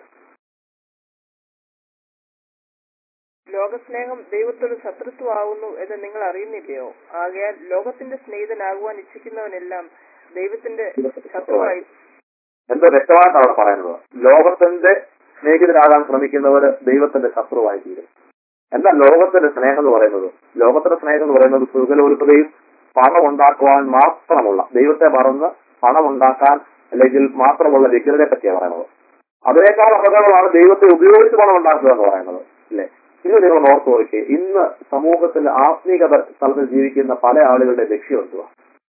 ലോകസ്നേഹം ദൈവത്തോട് ശത്രുത്വമാകുന്നു എന്ന് നിങ്ങൾ അറിയുന്നില്ലയോ ആകയാൽ ലോകത്തിന്റെ സ്നേഹിതനാകുവാൻ ഇച്ഛിക്കുന്നവനെല്ലാം ദൈവത്തിന്റെ ശത്രുവായി എന്താ വ്യക്തമായിട്ട് അവിടെ പറയുന്നത് ലോകത്തിന്റെ സ്നേഹിതരാകാൻ ശ്രമിക്കുന്നവര് ദൈവത്തിന്റെ ശത്രുവായി തീരും എന്താ ലോകത്തിന്റെ സ്നേഹം എന്ന് പറയുന്നത് ലോകത്തിന്റെ സ്നേഹം എന്ന് പറയുന്നത് സുഖലോലുപതയും പണം ഉണ്ടാക്കുവാൻ മാത്രമുള്ള ദൈവത്തെ മറന്ന് പണം ഉണ്ടാക്കാൻ അല്ലെങ്കിൽ മാത്രമുള്ള വ്യക്തികളെ പറ്റിയാണ് പറയുന്നത് അതിനേക്കാൾ അപകടമാണ് ദൈവത്തെ ഉപയോഗിച്ച് പണം ഉണ്ടാക്കുക എന്ന് പറയുന്നത് അല്ലേ ഇത് നിങ്ങൾ ഓർത്ത് നോക്കി ഇന്ന് സമൂഹത്തിൽ ആത്മീകത സ്ഥലത്ത് ജീവിക്കുന്ന പല ആളുകളുടെ ലക്ഷ്യം എന്തുവാ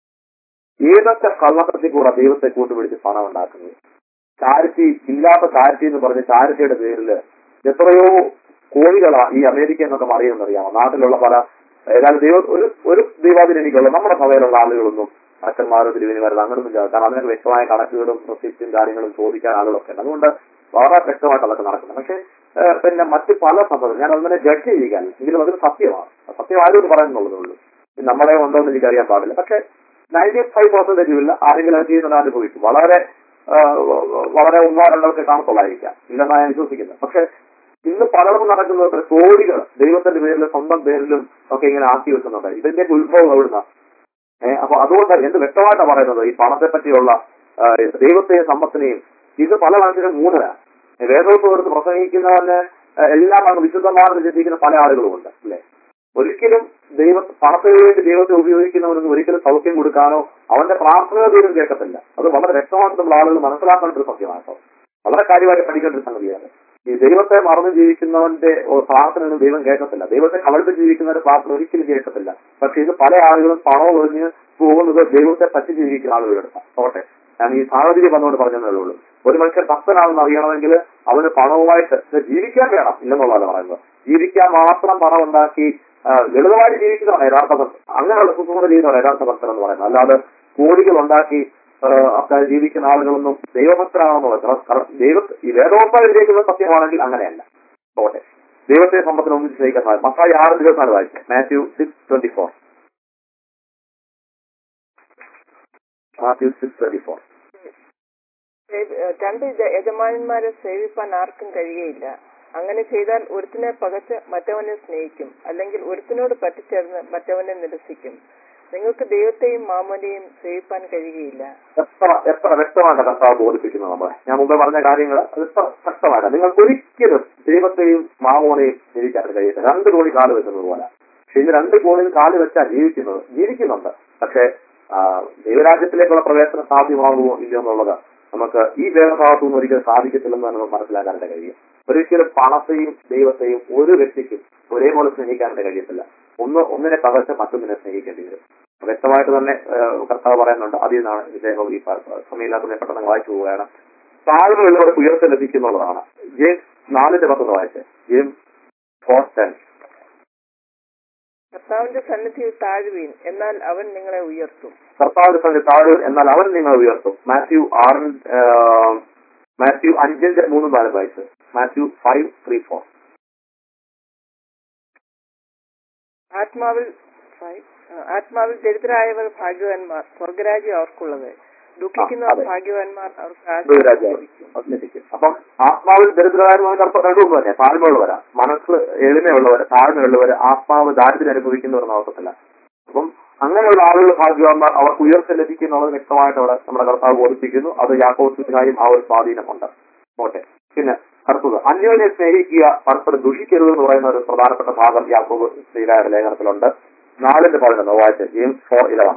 ഏതൊക്കെ കള്ളക്കത്തിൽ കൂടെ ദൈവത്തെ കൂട്ടുപിടിച്ച് പണം ഉണ്ടാക്കുന്നത് ചാരിറ്റി ഇല്ലാത്ത ചാരിറ്റി എന്ന് പറഞ്ഞ് ചാരിറ്റിയുടെ പേരിൽ എത്രയോ കോഴികളാ ഈ അമേരിക്ക എന്നൊക്കെ അറിയാമോ നാട്ടിലുള്ള പല ഏതായാലും ദൈവ ഒരു ഒരു ദൈവാദിനം എനിക്കുള്ള നമ്മുടെ സഭയിലുള്ള ആളുകളൊന്നും അച്ഛന്മാരോ തിരുവനിമാരോ അങ്ങനൊന്നും ചെയ്യാം കാരണം അതിനൊക്കെ വ്യക്തമായ കണക്കുകളും പ്രൊസീസും കാര്യങ്ങളും ചോദിക്കാൻ ആളുകളൊക്കെ ഉണ്ട് അതുകൊണ്ട് വളരെ വ്യക്തമായിട്ട് അതൊക്കെ നടക്കുന്നത് പക്ഷേ ഏഹ്, പിന്നെ മറ്റ് പല സഭകളും ഞാൻ അതിനെ ജഡ്ജ് ചെയ്യുകയല്ല എങ്കിലും അതൊരു സത്യമാണ് സത്യം ആരും പറയുന്നുള്ളതേ ഉള്ളൂ ഇത് നമ്മളെ ഉണ്ടോ എന്ന് എനിക്ക് അറിയാൻ പാടില്ല പക്ഷേ നയൻറ്റി ഫൈവ് പെർസെന്റേജ് ഇല്ല ആരെങ്കിലും അത് ചെയ്യുന്നത് അനുഭവിക്കും വളരെ ആ, വളരെ ഒന്നോ രണ്ടൊക്കെ കാണത്തുള്ളായിരിക്കാം ഇല്ലെന്നാണ് ഞാൻ വിശ്വസിക്കുന്നത് പക്ഷെ ഇന്ന് പലർക്കും നടക്കുന്നത് കോടികൾ ദൈവത്തിന്റെ പേരിലും സ്വന്തം പേരിലും ഒക്കെ ഇങ്ങനെ ആക്കി വെക്കുന്നുണ്ട് ഇതിന്റെ ഉത്ഭവം എവിടുന്ന ഏഹ് അപ്പൊ അതുകൊണ്ട് എന്ത് വ്യക്തമായിട്ടാണ് പറയുന്നത് ഈ പണത്തെ പറ്റിയുള്ള ആ, ദൈവത്തെയും സമ്പത്തിനെയും ഇത് പല മനുഷ്യരും മൂഢരാണ് വേദോത്ത് കൊടുത്ത് പ്രസംഗിക്കുന്നവന് ആ, എല്ലാം അങ്ങ് വിശുദ്ധമാണെന്ന് ചിന്തിക്കുന്ന പല ആളുകളുമുണ്ട് അല്ലെ ഒരിക്കലും ദൈവ പണത്തിന് വേണ്ടി ദൈവത്തെ ഉപയോഗിക്കുന്നവനൊന്നും ഒരിക്കലും സൗഖ്യം കൊടുക്കാനോ അവന്റെ പ്രാർത്ഥന ദൈവം കേൾക്കത്തില്ല അത് വളരെ വ്യക്തമായിട്ട് നമ്മൾ ആളുകൾ മനസ്സിലാക്കേണ്ട ഒരു സത്യമാണ് കേട്ടോ വളരെ കാര്യമായിട്ട് പഠിക്കേണ്ട ഒരു സംഗതിയാണ് ഈ ദൈവത്തെ മറന്ന് ജീവിക്കുന്നവന്റെ ഒ- പ്രാർത്ഥനയൊന്നും ദൈവം കേൾക്കത്തില്ല ദൈവത്തെ കവളിച്ച് ജീവിക്കുന്നവരുടെ പ്രാർത്ഥന ഒരിക്കലും കേൾക്കത്തില്ല പക്ഷെ ഇത് പല ആളുകളും പണം ഒഴിഞ്ഞ് പോകുന്നത് ദൈവത്തെ പറ്റി ജീവിക്കുന്ന ആളുകളുടെ ഓട്ടെ ഞാൻ ഈ സാഹചര്യം വന്നുകൊണ്ട് പറഞ്ഞതേ ഉള്ളൂ ഒരു മനുഷ്യൻ ഭക്തനാണെന്ന് അറിയണമെങ്കിൽ അവന് പണവുമായിട്ട് ഇത് ജീവിക്കാൻ വേണം ഇല്ലെന്നുള്ളതല്ല പറയുന്നത് ജീവിക്കാൻ മാത്രം പണം ഉണ്ടാക്കി ആ, ലളിതമായിട്ട് ജീവിക്കുന്നതാണ് യഥാർത്ഥ ഭക്തൻ അങ്ങനെയുള്ള ശുശ്രൂഷ ചെയ്യുന്നതാണ് യഥാർത്ഥ ഭക്തൻ എന്ന് പറയുന്നത് അല്ലാതെ കോടികൾ ഉണ്ടാക്കി അക്കാര്യം ജീവിക്കുന്ന ആളുകളൊന്നും ദൈവഭക്തരാണെന്നുള്ളത് കാരണം- കാരണം ദൈവ ഈ വേദോത്സവം എഴുതിയിരിക്കുന്നത് സത്യമാണെങ്കിൽ അങ്ങനെയല്ല പോട്ടെ ദൈവത്തെ സമ്പത്തിന് ഒന്നിച്ച് സ്നേഹിക്കാൻ സാധിക്കും മത്തായി ആറ് ദിവസമാണ് വായിച്ചത് Matthew six twenty four Matthew six twenty four സേവ- ഏഹ് രണ്ട് യജ- യജമാനന്മാരെ സേവിപ്പാൻ ആർക്കും കഴിയുകയില്ല അങ്ങനെ ചെയ്താൽ ഒരുത്തിനെ പകച്ച് മറ്റവനെ സ്നേഹിക്കും അല്ലെങ്കിൽ ഒരുത്തിനോട് പറ്റിച്ചേർന്ന് മറ്റവനെ നിരസിക്കും നിങ്ങൾക്ക് ദൈവത്തെയും മാമനെയും സേവിപ്പാൻ കഴിയുകയില്ല എത്ര എത്ര വ്യക്തമായിട്ട് കർത്താവ് ബോധിപ്പിക്കുന്നു നമ്മളെ ഞാൻ മുമ്പേ പറഞ്ഞ കാര്യങ്ങൾ അത് എത്ര ശക്തമായിട്ട് നിങ്ങൾക്ക് ഒരിക്കലും ദൈവത്തെയും മാമോനെയും ജീവിക്കാൻ കഴിയില്ല രണ്ട് കോടി കാല് വെക്കുന്നത് പോലെ പക്ഷെ ഇത് രണ്ട് കോടിയിൽ കാല് വെച്ചാ ജീവിക്കുന്നത് ജീവിക്കുന്നുണ്ട് പക്ഷെ ആ, ദൈവരാജ്യത്തിലേക്കുള്ള പ്രവേശനം സാധ്യമാകുമോ ഇല്ലയോ എന്നുള്ളത് നമുക്ക് ഈ ദേവഭാഗത്തു നിന്ന് ഒരിക്കലും സാധിക്കത്തില്ലെന്ന് തന്നെ നമുക്ക് മനസ്സിലാക്കാനായിട്ട് കഴിയും ഒരിക്കലും പണത്തെയും ദൈവത്തെയും ഒരു വ്യക്തിക്കും ഒരേപോലെ സ്നേഹിക്കാനായിട്ട് കഴിയത്തില്ല ഒന്ന് ഒന്നിനെ പകച്ച് മറ്റൊന്നിനെ സ്നേഹിക്കേണ്ടി വരും വ്യക്തമായിട്ട് തന്നെ ഏഹ്, കർത്താവ് പറയുന്നുണ്ട് അതിൽ നിന്നാണ് ഇദ്ദേഹം ഈ പ- സമയമില്ലാത്ത പെട്ടെന്ന് വായിച്ചു പോവുകയാണ് താഴ്മയുള്ളവർക്ക് ഉയർച്ച ലഭിക്കുന്നുള്ളതാണ് ജെയിംസ് നാലിന്റെ പത്തൊന്ന് വായിച്ചേ ജെയിംസ് ഫോർ ടെൻ കർത്താവിന്റെ സന്നിധിയിൽ താഴുവീൻ എന്നാൽ അവൻ നിങ്ങളെ ഉയർത്തും കർത്താവിന്റെ സന്നിധി താഴെ എന്നാൽ അവൻ നിങ്ങൾ ഉയർത്തും മാത്യു ആറിൻ ഏഹ്, മാത്യു അഞ്ചിന്റെ മൂന്നും നാലും വായിച്ച് മാത്യു ഫൈവ് ത്രീ ഫോർ ആത്മാവിൽ sorry, ആ, ആത്മാവിൽ ദരിദ്രരായവർ ഭാഗ്യവാന്മാർ സ്വർഗരാജ്യം അവർക്കുള്ളത് ദുഃഖിക്കുന്നവർ അതെ. ഭാഗ്യവാന്മാർ അവർക്ക് ദൈവരാജ്യം ആശ്വാസം ലഭിക്കും. ലഭിക്കും അപ്പം ആത്മാവിൽ ദരിദ്രകാരമായ അർത്ഥം രണ്ടും തന്നെ താഴ്മയുള്ളവരാ മനസ്സ് എളിമയുള്ളവര് താഴ്മയുള്ളവര് ആത്മാവ് ദാരിദ്ര്യം അനുഭവിക്കുന്നവർ എന്ന അർത്ഥത്തില്ല അപ്പം അങ്ങനെയുള്ള ആളുകൾ ഭാഗ്യവാന്മാർ അവർക്ക് ഉയർച്ച ലഭിക്കുന്നുള്ളത് വ്യക്തമായിട്ട് അവിടെ നമ്മുടെ കർത്താവ് ബോധിപ്പിക്കുന്നു അത് യാക്കോസിനായും ആ ഒരു സ്വാധീനമുണ്ട് ഓട്ടെ പിന്നെ അടുത്തത് അന്യോന്യെ സ്നേഹിക്കുക പരസ്പരം ദുഷിക്കരുത് എന്ന് പറയുന്ന ഒരു പ്രധാനപ്പെട്ട ഭാഗം യാക്കോബ് ശ്രീകാരുടെ ലേഖനത്തിലുണ്ട് നാലിന്റെ പതിനൊന്ന് വായിച്ച് ജെയിംസ് ഫോർ ഇലവൻ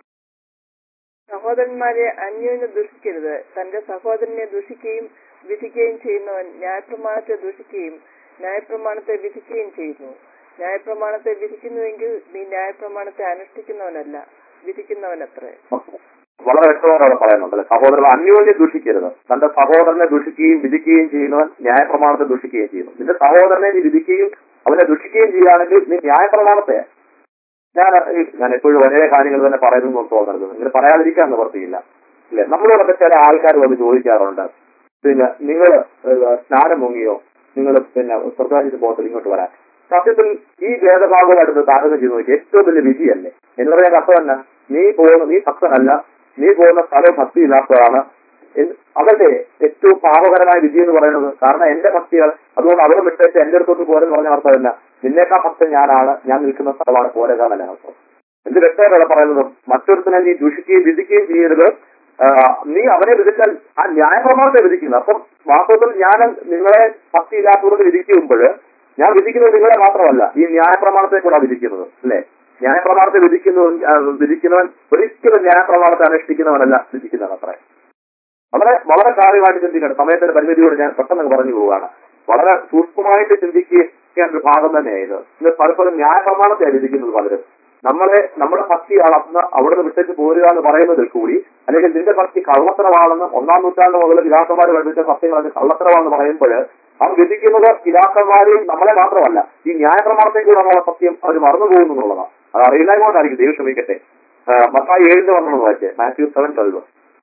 സഹോദരന്മാരെ അന്യോന്യം ദുഷിക്കരുത് തന്റെ സഹോദരനെ ദുഷിക്കുകയും വിധിക്കുകയും ചെയ്യുന്നവൻ ന്യായപ്രമാണത്തെ ദുഷിക്കുകയും ന്യായപ്രമാണത്തെ വിധിക്കുകയും ചെയ്യുന്നു ന്യായപ്രമാണത്തെ വിധിക്കുന്നുവെങ്കിൽ നീ ന്യായപ്രമാണത്തെ അനുഷ്ഠിക്കുന്നവനല്ല വിധിക്കുന്നവനത്രേ വളരെ വ്യക്തമായിട്ട് അവിടെ പറയുന്നുണ്ട് അല്ലെ സഹോദരൻ അന്യോന്യം ദുഷിക്കരുത് തന്റെ സഹോദരനെ ദുഷിക്കുകയും വിധിക്കുകയും ചെയ്യുന്നവൻ ന്യായപ്രമാണത്തെ ദുഷിക്കുകയും ചെയ്യുന്നു നിന്റെ സഹോദരനെ നീ വിധിക്കുകയും അവനെ ദുഷിക്കുകയും ചെയ്യുകയാണെങ്കിൽ നീ ന്യായപ്രമാണത്തെ ഞാൻ ഈ- ഞാൻ എപ്പോഴും ഒരേ കാര്യങ്ങൾ തന്നെ പറയുന്നു എന്ന് തോന്നരുത് ഇങ്ങനെ പറയാതിരിക്കാൻ നിവർത്തിയില്ല ഇല്ലേ നമ്മളോടൊക്കെ ചില ആൾക്കാർ വന്ന് ചോദിക്കാറുണ്ട് പിന്നെ നിങ്ങൾ സ്നാനം മുങ്ങിയോ നിങ്ങൾ പിന്നെ സ്വർഗാജിത്ത് പോകത്തിൽ ഇങ്ങോട്ട് വരാൻ സത്യത്തിൽ ഈ ഭേദഭാഗമായിട്ട് താരതമ്യം ചെയ്ത് നോക്കി ഏറ്റവും വലിയ വിധിയല്ലേ എന്ന് പറയാൻ അർത്ഥം തന്നെ നീ പോകുന്ന നീ ഭക്തനല്ല നീ പോകുന്ന സ്ഥലം ഭക്തിയില്ലാത്തതാണ് എന്ന് അതല്ലേ ഏറ്റവും പാപകരമായ വിധി എന്ന് പറയുന്നത് കാരണം എന്റെ ഭക്തികൾ അതുകൊണ്ട് അവിടെ വിട്ടേച്ച് എന്റെ അടുത്തോട്ട് പോരെന്ന് പറഞ്ഞ അർത്ഥമല്ല നിന്നേക്കാൾ ഭക്തൻ ഞാനാണ് ഞാൻ നിൽക്കുന്ന സ്ഥലമാണ് പോരുക എന്നല്ല അർത്ഥം എന്ത് വ്യക്തമായിട്ടാണ് പറയുന്നത് മറ്റൊരുത്തിനെ നീ ദൂഷിക്കുകയും വിധിക്കുകയും ചെയ്യരുത് ആ, നീ അവനെ വിധിച്ചാൽ ആ ന്യായപ്രമാണത്തെ വിധിക്കുന്നു അപ്പം വാസ്തവത്തിൽ ഞാൻ നിങ്ങളെ ഭക്തിയില്ലാത്തതുകൊണ്ട് വിധിക്കുമ്പോൾ ഞാൻ വിധിക്കുന്നത് നിങ്ങളെ മാത്രമല്ല ഈ ന്യായപ്രമാണത്തെ കൂടെ വിധിക്കുന്നത് അല്ലേ ന്യായപ്രമാണത്തെ വിധിക്കുന്നവൻ ആ, വിധിക്കുന്നവൻ ഒരിക്കലും ന്യായപ്രമാണത്തെ അനുഷ്ഠിക്കുന്നവനല്ല വിധിക്കുന്നവൻ അത്രേ വളരെ വളരെ കാര്യമായിട്ട് ചിന്തിക്കണം സമയത്തിന്റെ പരിമിതിയോട് ഞാൻ പെട്ടെന്ന് പറഞ്ഞു പോവുകയാണ് വളരെ സൂക്ഷ്മമായിട്ട് ചിന്തിക്കാൻ ഒരു ഭാഗം തന്നെയായത് ഇത് പലപ്പോഴും ന്യായപ്രമാണത്തെ വിധിക്കുന്നത് പലരും നമ്മളെ നമ്മുടെ ഭക്തി അളന്ന് അവിടെ നിന്ന് വിട്ടേച്ച് പോരുക എന്ന് പറയുന്നതിൽ കൂടി അല്ലെങ്കിൽ നിന്റെ ഭക്തി കള്ളത്തരമാണെന്ന് ഒന്നാം നൂറ്റാണ്ട് മുതൽ പിതാക്കന്മാർ പഠിപ്പിച്ച സത്യങ്ങൾ അത് കള്ളത്തരമാണെന്ന് പറയുമ്പോൾ ആ വിധിക്കുന്നത് പിതാക്കന്മാരെയും നമ്മളെ മാത്രമല്ല ഈ ന്യായപ്രമാണത്തേക്കുള്ള സത്യം അവർ മറന്നു പോകുന്നു എന്നുള്ളതാണ് അത് അറിയില്ലായ്മ കൊണ്ടായിരിക്കും ദൈവം ക്ഷമിക്കട്ടെ ആ, മത്തായി ഏഴിന്റെ പറഞ്ഞു വായിച്ചേ മാത്യു സെവൻ ട്വൽവ്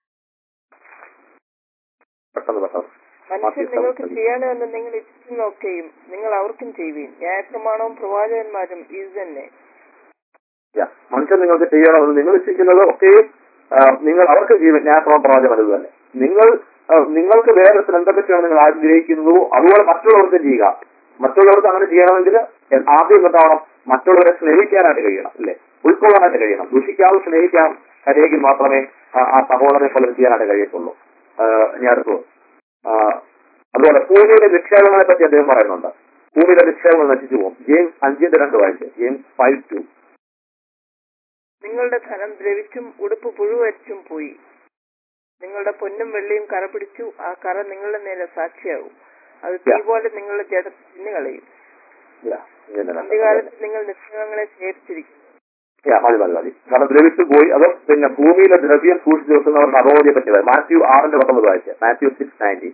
പെട്ടെന്ന് പെട്ടെന്ന് മനുഷ്യൻ നിങ്ങൾക്ക് ചെയ്യണമെന്ന് നിങ്ങൾ ഇച്ഛിക്കുന്നൊക്കെയും നിങ്ങൾ അവർക്കും ചെയ്യുവീൻ ന്യായപ്രമാണവും പ്രവാചകന്മാരും ഇത് തന്നെ Yeah. മനുഷ്യൻ നിങ്ങൾക്ക് ചെയ്യണമെന്ന് നിങ്ങൾ ഇച്ഛിക്കുന്നത് ഒക്കെയും ആ, നിങ്ങൾ അവർക്ക് ജീവൻ ന്യായപ്രമ പ്രവാചകം അത് തന്നെ നിങ്ങൾ ആ, നിങ്ങൾക്ക് വേറെ എന്തൊക്കെ ചെയ്യണം നിങ്ങൾ ആഗ്രഹിക്കുന്നു അതുപോലെ മറ്റുള്ളവർക്ക് ചെയ്യുക മറ്റുള്ളവർക്ക് അങ്ങനെ ചെയ്യണമെങ്കിൽ ആദ്യം എന്താവണം മറ്റുള്ളവരെ സ്നേഹിക്കാനായിട്ട് കഴിയണം അല്ലേ ഉൾക്കൊള്ളാനായിട്ട് കഴിയണം ദുഷിക്കാതെ സ്നേഹിക്കാൻ കഴിയെങ്കിൽ മാത്രമേ ആ ആ സഹോദരനെ പോലെ ചെയ്യാനായിട്ട് കഴിയത്തുള്ളൂ ആ, ഞാൻ അടുത്തു ആ, അതുപോലെ ഭൂമിയിലെ നിക്ഷേപങ്ങളെ പറ്റി അദ്ദേഹം പറയുന്നുണ്ട് ഭൂമിയിലെ നിക്ഷേപങ്ങൾ നശിച്ചു പോകും ജെയിംസ് അഞ്ചിന്റെ രണ്ട് വായിച്ച് ജെയിംസ് ഫൈവ് ടു നിങ്ങളുടെ ധനം ദ്രവിച്ചും ഉടുപ്പ് പുഴുവരിച്ചും പോയി നിങ്ങളുടെ പൊന്നും വെള്ളിയും കറ പിടിച്ചു ആ കറ നിങ്ങളുടെ നേരെ സാക്ഷിയാകും അത് തീ Yeah. പോലെ നിങ്ങളുടെ ജഡത്തിൽ തിന്നുകളയും Yeah, ഇങ്ങനെ രണ്ട് അന്ത്യകാലത്ത് നിങ്ങൾ നിക്ഷേപങ്ങളെ ശേഖരിച്ചിരിക്കുന്നു Yeah, മതി മതി മതി കാരണം ദ്രവിച്ചു പോയി അത് പിന്നെ ഭൂമിയിലെ ദ്രവ്യം സൂക്ഷിച്ചു വെക്കുന്നവരുടെ അധോഗതിയെ പറ്റി പറയും. മാത്യു ആറിന്റെ പത്തൊമ്പത് വായിച്ച് മാത്യു സിക്സ് നയൻറ്റി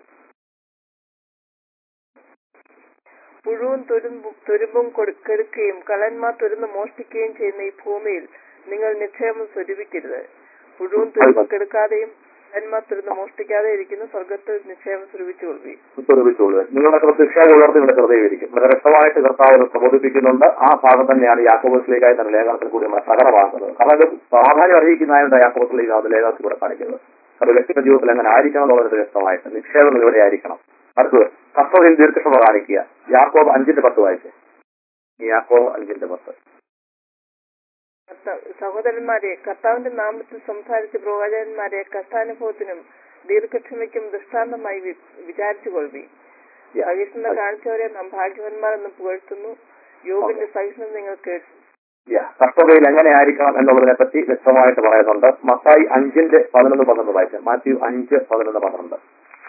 പുഴുവും തുരുമ്പും തുരുമ്പും കൊടു- കെടുക്കുകയും കള്ളന്മാർ തുരുന്ന് മോഷ്ടിക്കുകയും ചെയ്യുന്ന ഈ ഭൂമിയിൽ നിങ്ങൾ നിക്ഷേപം സ്വരൂപിക്കരുത് പുഴുവും തുരുമ്പും കെടുക്കാതെയും കള്ളന്മാർ തുരുന്ന് മോഷ്ടിക്കാതെ ഇരിക്കുന്ന സ്വർഗത്തിൽ നിക്ഷേപം സ്വരൂപിച്ചുകൊള്ളുകയും സ്വരൂപിച്ചോളൂ നിങ്ങളുടെ പ്രതീക്ഷ ഉയർത്തി നിങ്ങളുടെ ഹൃദയമായിരിക്കും വളരെ വ്യക്തമായിട്ട് കർത്താവ് പ്രബോധിപ്പിക്കുന്നുണ്ട് ആ ഭാഗം തന്നെയാണ് യാക്കോബസിലേക്കായി തന്നെ ലേഖനത്തിൽ കൂടി നമ്മുടെ പ്രകടമാകുന്നത് കാരണം ഇത് പ്രാധാന്യം അറിയിക്കുന്നതായത് യാക്കോബസിലേക്ക് അത് ലേഖനത്തിൽ കൂടെ കാണിക്കുന്നത് അത് വ്യക്തിയുടെ ജീവിതത്തിൽ എങ്ങനെ ആയിരിക്കണം എന്നുള്ളത് വ്യക്തമായിട്ട് നിക്ഷേപങ്ങൾ ഇവിടെ ആയിരിക്കണം അടുത്തത് കർത്തവ്യം ദീർഘക്ഷമ കാണിക്കുക യാക്കോബ് അഞ്ചിന്റെ പത്ത് വായിച്ച് യാക്കോബ് അഞ്ചിന്റെ പത്ത് കർത്താവ്- സഹോദരന്മാരെ കർത്താവിന്റെ നാമത്തിൽ സംസാരിച്ച പ്രവാചകന്മാരെ കഷ്ടാനുഭവത്തിനും ദീർഘക്ഷമയ്ക്കും ദൃഷ്ടാന്തമായി വി- വിചാരിച്ചുകൊള്ളി Yeah. സഹിഷ്ണുത കാണിച്ചവരെ നാം ഭാഗ്യവാന്മാരെന്ന് പുകഴ്ത്തുന്നു യോഗിന്റെ സഹിഷ്ണുത നിങ്ങൾ കേട്ടു കർത്തവ്യയിൽ എങ്ങനെ ആയിരിക്കണം എന്നുള്ളതിനെ പറ്റി വ്യക്തമായിട്ട് പറയുന്നുണ്ട് മത്തായി അഞ്ചിന്റെ പതിനൊന്ന് പന്ത്രണ്ട് വായിച്ച് മാത്യു അഞ്ച് പതിനൊന്ന് പന്ത്രണ്ട്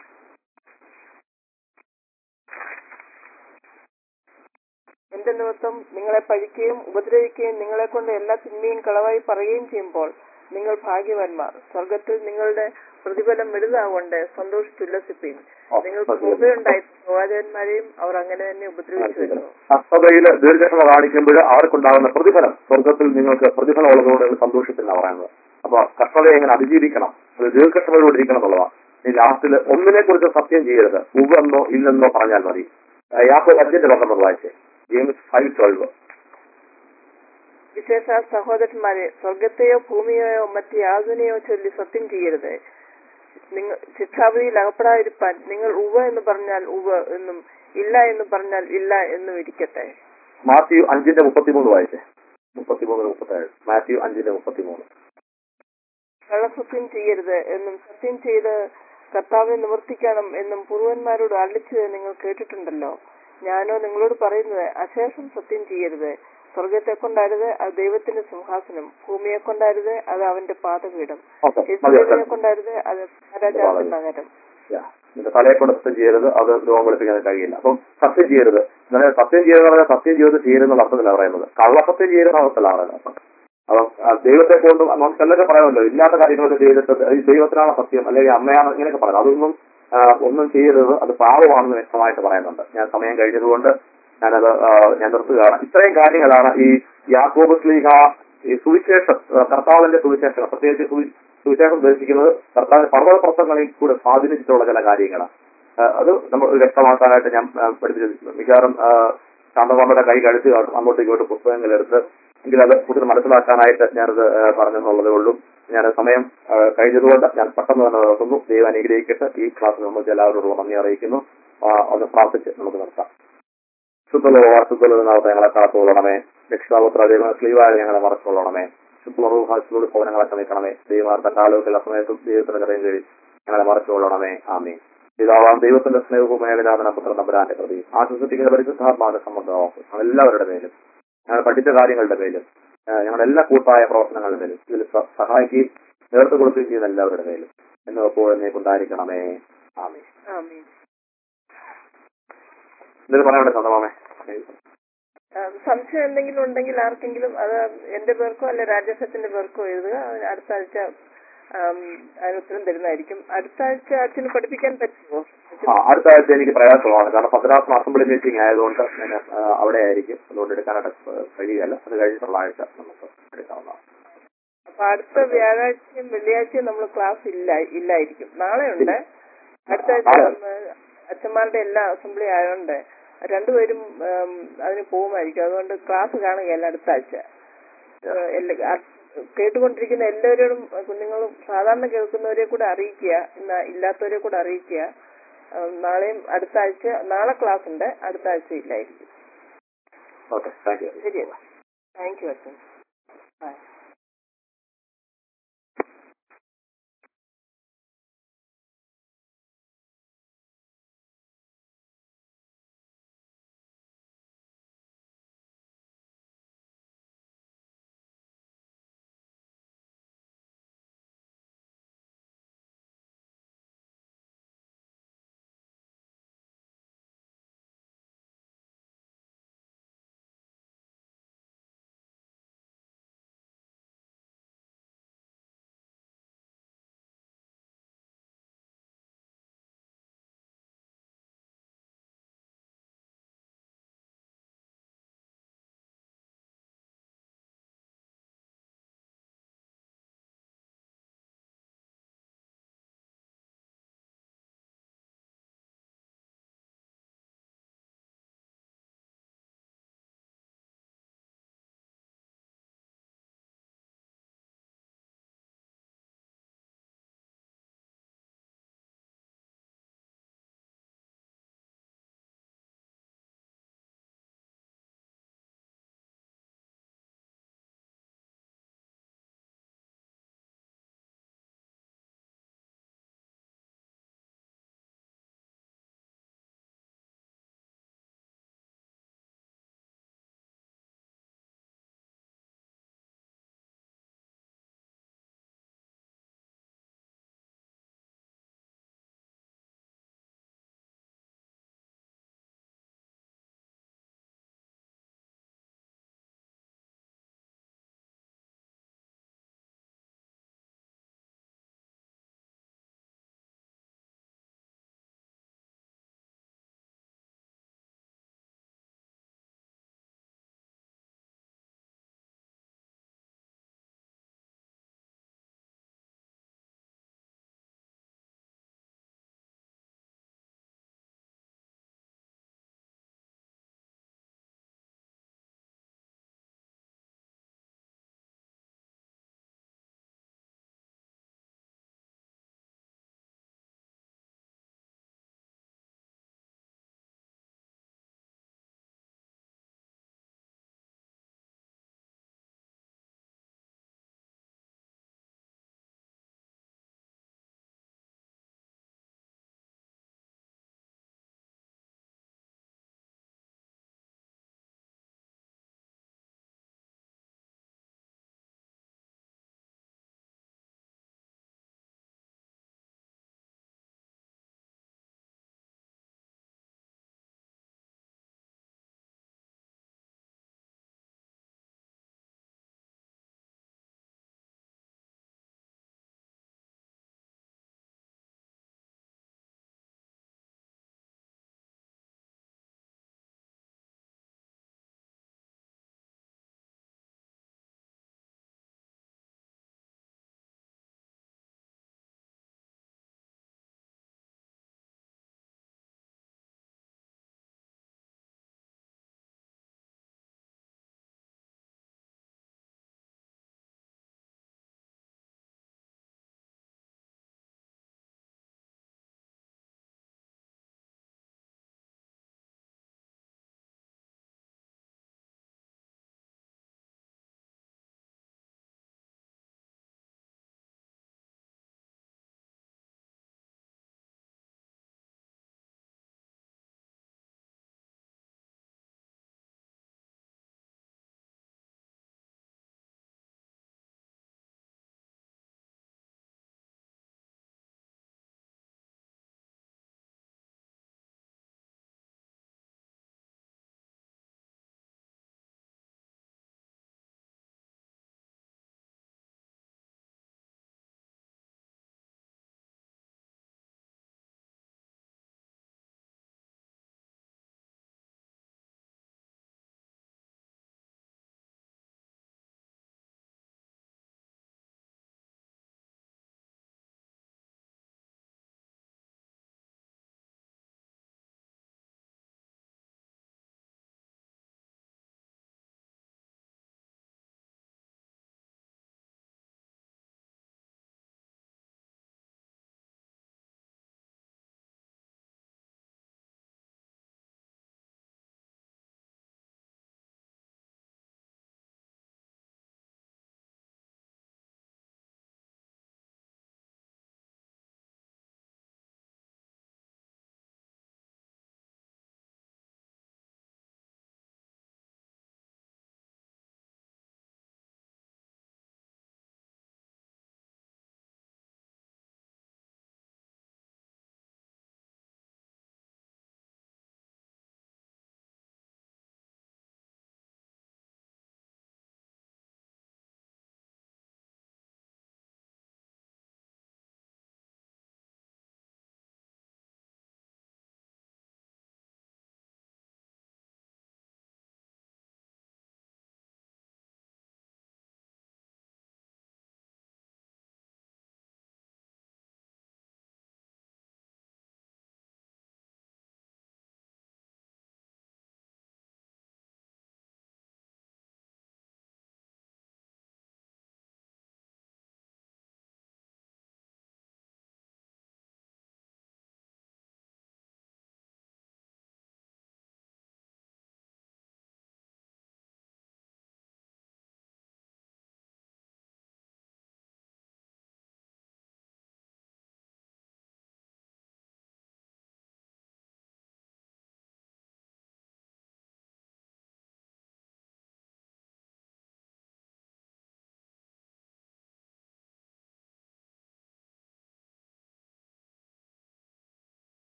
എന്റെ നിമിത്തം നിങ്ങളെ പഴിക്കുകയും ഉപദ്രവിക്കുകയും നിങ്ങളെ കൊണ്ട് എല്ലാ തിന്മയും കളവായി പറയുകയും ചെയ്യുമ്പോൾ നിങ്ങൾ ഭാഗ്യവാന്മാർ സ്വർഗത്തിൽ നിങ്ങളുടെ പ്രതിഫലം വലുതാകൊണ്ട് സന്തോഷിച്ചുല്ലസിപ്പീൻ നിങ്ങൾക്ക് കൃപയുണ്ടായി പ്രവാചകന്മാരെയും അവർ അങ്ങനെ തന്നെ ഉപദ്രവിച്ചു വരുന്നു കർത്തവ്യയിൽ ദീർഘക്ഷമ കാണിക്കുമ്പോൾ അവർക്കുണ്ടാകുന്ന പ്രതിഫലം സ്വർഗത്തിൽ നിങ്ങൾക്ക് പ്രതിഫലം ഉള്ളതോടെ സന്തോഷത്തില്ല പറയുന്നത് അപ്പൊ കർത്തവ്യം എങ്ങനെ അതിജീവിക്കണം അത് ദീർഘക്ഷമയോടെ ഇരിക്കണം എന്നുള്ളതാണ് ഈ ലാസ്റ്റിൽ ഒന്നിനെ കുറിച്ച് സത്യം ചെയ്യരുത് ഉവെന്നോ ഇല്ലെന്നോ പറഞ്ഞാൽ മതി യാക്കോ അഞ്ചിന്റെ പത്തൊമ്പത് വായിച്ചേ ജെയിംസ് ഫൈവ് ട്വൽവ് വിശേഷ സഹോദരന്മാരെ സ്വർഗത്തെയോ ഭൂമിയെയോ മറ്റ് യാതൊനെയോ ചൊല്ലി സത്യം ചെയ്യരുത് നിങ്ങൾ ശിക്ഷാവിധിയിൽ അകപ്പെടാതിരിപ്പാൻ നിങ്ങൾ ഉവ എന്ന് പറഞ്ഞാൽ ഉവ എന്നും ഇല്ല എന്ന് പറഞ്ഞാൽ ഇല്ല എന്നും ഇരിക്കട്ടെ മാത്യു അഞ്ചിന്റെ മുപ്പത്തിമൂന്ന് വായിച്ചേ മുപ്പത്തിമൂന്ന് മുപ്പത്തേഴ് മാത്യു അഞ്ചിന്റെ മുപ്പത്തിമൂന്ന് കള്ളസത്യം ചെയ്യരുത് എന്നും സത്യം ചെയ്ത് കർത്താവിനെ നിവർത്തിക്കണം എന്നും പൂർവന്മാരോട് അള്ളിച്ചത് നിങ്ങൾ കേട്ടിട്ടുണ്ടല്ലോ ഞാനോ നിങ്ങളോട് പറയുന്നത് അശേഷം സത്യം ചെയ്യരുത് സ്വർഗത്തെ കൊണ്ടരുത് അത് ദൈവത്തിന്റെ സിംഹാസനം ഭൂമിയെ കൊണ്ടരുത് അത് അവന്റെ പാതപീഠം ഓക്കെ യേശുദേവനെ കൊണ്ടരുത് അത് രാജാവിന്റെ നഗരം നിന്റെ തലയെ കൊണ്ട് സത്യം ചെയ്യരുത് അത് രോഗം വെളുപ്പിക്കാൻ കഴിയില്ല അപ്പം സത്യം ചെയ്യരുത് അങ്ങനെ സത്യം ചെയ്യരുത് പറഞ്ഞാൽ സത്യം ചെയ്ത് ചെയ്യരുന്ന അർത്ഥത്തിലാണ് പറയുന്നത് കള്ളസത്യം ചെയ്യുന്ന അർത്ഥത്തിലാണ് പറയുന്നത് അപ്പം ആ, ദൈവത്തെ കൊണ്ടും നമുക്ക് എന്തൊക്കെ പറയാമല്ലോ ഇല്ലാത്ത കാര്യങ്ങളൊക്കെ ചെയ്തിട്ട് ഈ ദൈവത്തിനാണ് സത്യം അല്ലെങ്കിൽ അമ്മയാണ് ഇങ്ങനെയൊക്കെ പറയുന്നത് അതൊന്നും ആ, ഒന്നും ചെയ്യരുത് അത് പാപമാണെന്ന് വ്യക്തമായിട്ട് പറയുന്നുണ്ട് ഞാൻ സമയം കഴിഞ്ഞതുകൊണ്ട് ഞാനത് ആ, ഞാൻ നിർത്തുകയാണ് ഇത്രയും കാര്യങ്ങളാണ് ഈ യാക്കോബ് സ്ലീഹ ഈ സുവിശേഷം ആ, കർത്താവിന്റെ സുവിശേഷം പ്രത്യേകിച്ച് സുവി- സുവിശേഷം ഉദ്ദേശിക്കുന്നത് കർത്താവ് പർവ്വത പ്രസംഗങ്ങളിൽ കൂടെ സ്വാധീനിച്ചിട്ടുള്ള ചില കാര്യങ്ങളാണ് ആ, അത് നമ്മൾ വ്യക്തമാക്കാനായിട്ട് ഞാൻ ആ, പഠിപ്പിച്ചു മിക്കവാറും ആ, ശാന്തമാമയുടെ കൈ കഴുത്തി കാണും അങ്ങോട്ടും ഇങ്ങോട്ടും പുസ്തകങ്ങൾ എടുത്ത് എങ്കിൽ അത് കൂടുതൽ മനസ്സിലാക്കാനായിട്ട് ഞാനത് ആ, പറഞ്ഞെന്നുള്ളതേ ഉള്ളൂ ഞാൻ സമയം ആ, കഴിഞ്ഞതുകൊണ്ട് ഞാൻ പെട്ടെന്ന് തന്നെ നിർത്തുന്നു ദൈവം അനുഗ്രഹിക്കട്ടെ ഈ ക്ലാസ് നമുക്ക് എല്ലാവരോടും നന്ദി അറിയിക്കുന്നു ആ, ഒന്ന് പ്രാർത്ഥിച്ച് നമുക്ക് നിർത്താം ശുദ്ധലോ ശുദ്ധലനാവത്തെ ഞങ്ങളെ കാത്തുകൊള്ളണമേ രക്ഷാപുത്ര ദൈവ സ്ലീവായ ഞങ്ങളെ മറച്ചുകൊള്ളണമേ ശുദ്ധലൂഹാസിലൂടെ ഭവനങ്ങളെ ക്ഷമിക്കണമേ ദൈവാർത്ഥ കാലവും സമയത്തും ദൈവത്തിന്റെ കരയും കഴിയും ഞങ്ങളെ മറച്ചുകൊള്ളണമേ ആമേ പിതാവാം ദൈവത്തിന്റെ സ്നേഹവും മേഖലാതന പുത്ര നമ്പരാന്റെ പ്രതി ആശ്വസിപ്പിക്കുന്ന പരിശുദ്ധാത്മാവിന്റെ സംബന്ധമാക്കും എല്ലാവരുടെ മേലും ഞങ്ങൾ പഠിച്ച കാര്യങ്ങളുടെ മേലും ആ, ഞങ്ങളുടെ എല്ലാ കൂട്ടായ പ്രവർത്തനങ്ങളുടെ മേലും ഇതിൽ സ- സഹായിക്കുകയും നേതൃത്വം കൊടുക്കുകയും ചെയ്യുന്ന എല്ലാവരുടെ മേലും എന്ന് എപ്പോഴും ഉണ്ടായിരിക്കണമേ ആമേ ആമീൻ എന്തെങ്കിലും പറയാനുണ്ട് സ്വന്തമാമേ ആ, സംശയം എന്തെങ്കിലും ഉണ്ടെങ്കിൽ ആർക്കെങ്കിലും അത് എന്റെ പേർക്കോ അല്ലെ രാജേഷത്തിന്റെ പേർക്കോ എഴുതുക അതിന് അടുത്ത ആഴ്ച ആം, അതിന് ഉത്തരം തരുന്നതായിരിക്കും അടുത്ത ആഴ്ച അച്ഛന് പഠിപ്പിക്കാൻ പറ്റുമോ ആ, അടുത്ത ആഴ്ച എനിക്ക് പ്രയാസമാണ് കാരണം പതിനാറ് അസംബ്ലി മീറ്റിംഗ് ആയതുകൊണ്ട് ഞാൻ ആ, അവിടെ ആയിരിക്കും അതുകൊണ്ട് എടുക്കാനായിട്ട് ആ, കഴിയുകയല്ല അത് കഴിഞ്ഞിട്ടുള്ള ആഴ്ച നമുക്ക് എടുക്കാവുന്നതാണ് അപ്പൊ അടുത്ത വ്യാഴാഴ്ചയും വെള്ളിയാഴ്ചയും നമ്മൾ ക്ലാസ് ഇല്ല ഇല്ലായിരിക്കും നാളെ ഉണ്ട് അടുത്ത ആഴ്ച നാളെ. ഉം, അച്ഛന്മാരുടെ എല്ലാ അസംബ്ലി ആയതുകൊണ്ട് രണ്ടുപേരും ഉം, അതിന് പോകുമായിരിക്കും അതുകൊണ്ട് ക്ലാസ് കാണുകയല്ല അടുത്ത ആഴ്ച ഏഹ് എല്ലാ- ആ- കേട്ടുകൊണ്ടിരിക്കുന്ന എല്ലാവരോടും കുഞ്ഞുങ്ങളും സാധാരണ കേൾക്കുന്നവരെ കൂടെ അറിയിക്കുക ഇന്ന് ഇല്ലാത്തവരെ കൂടെ അറിയിക്കുക ഉം, നാളെയും അടുത്ത ആഴ്ച നാളെ ക്ലാസ് ഉണ്ട് അടുത്ത ആഴ്ച ഇല്ലായിരിക്കും ഓക്കെ താങ്ക് യു ശരിയല്ല താങ്ക് യു അച്ഛൻ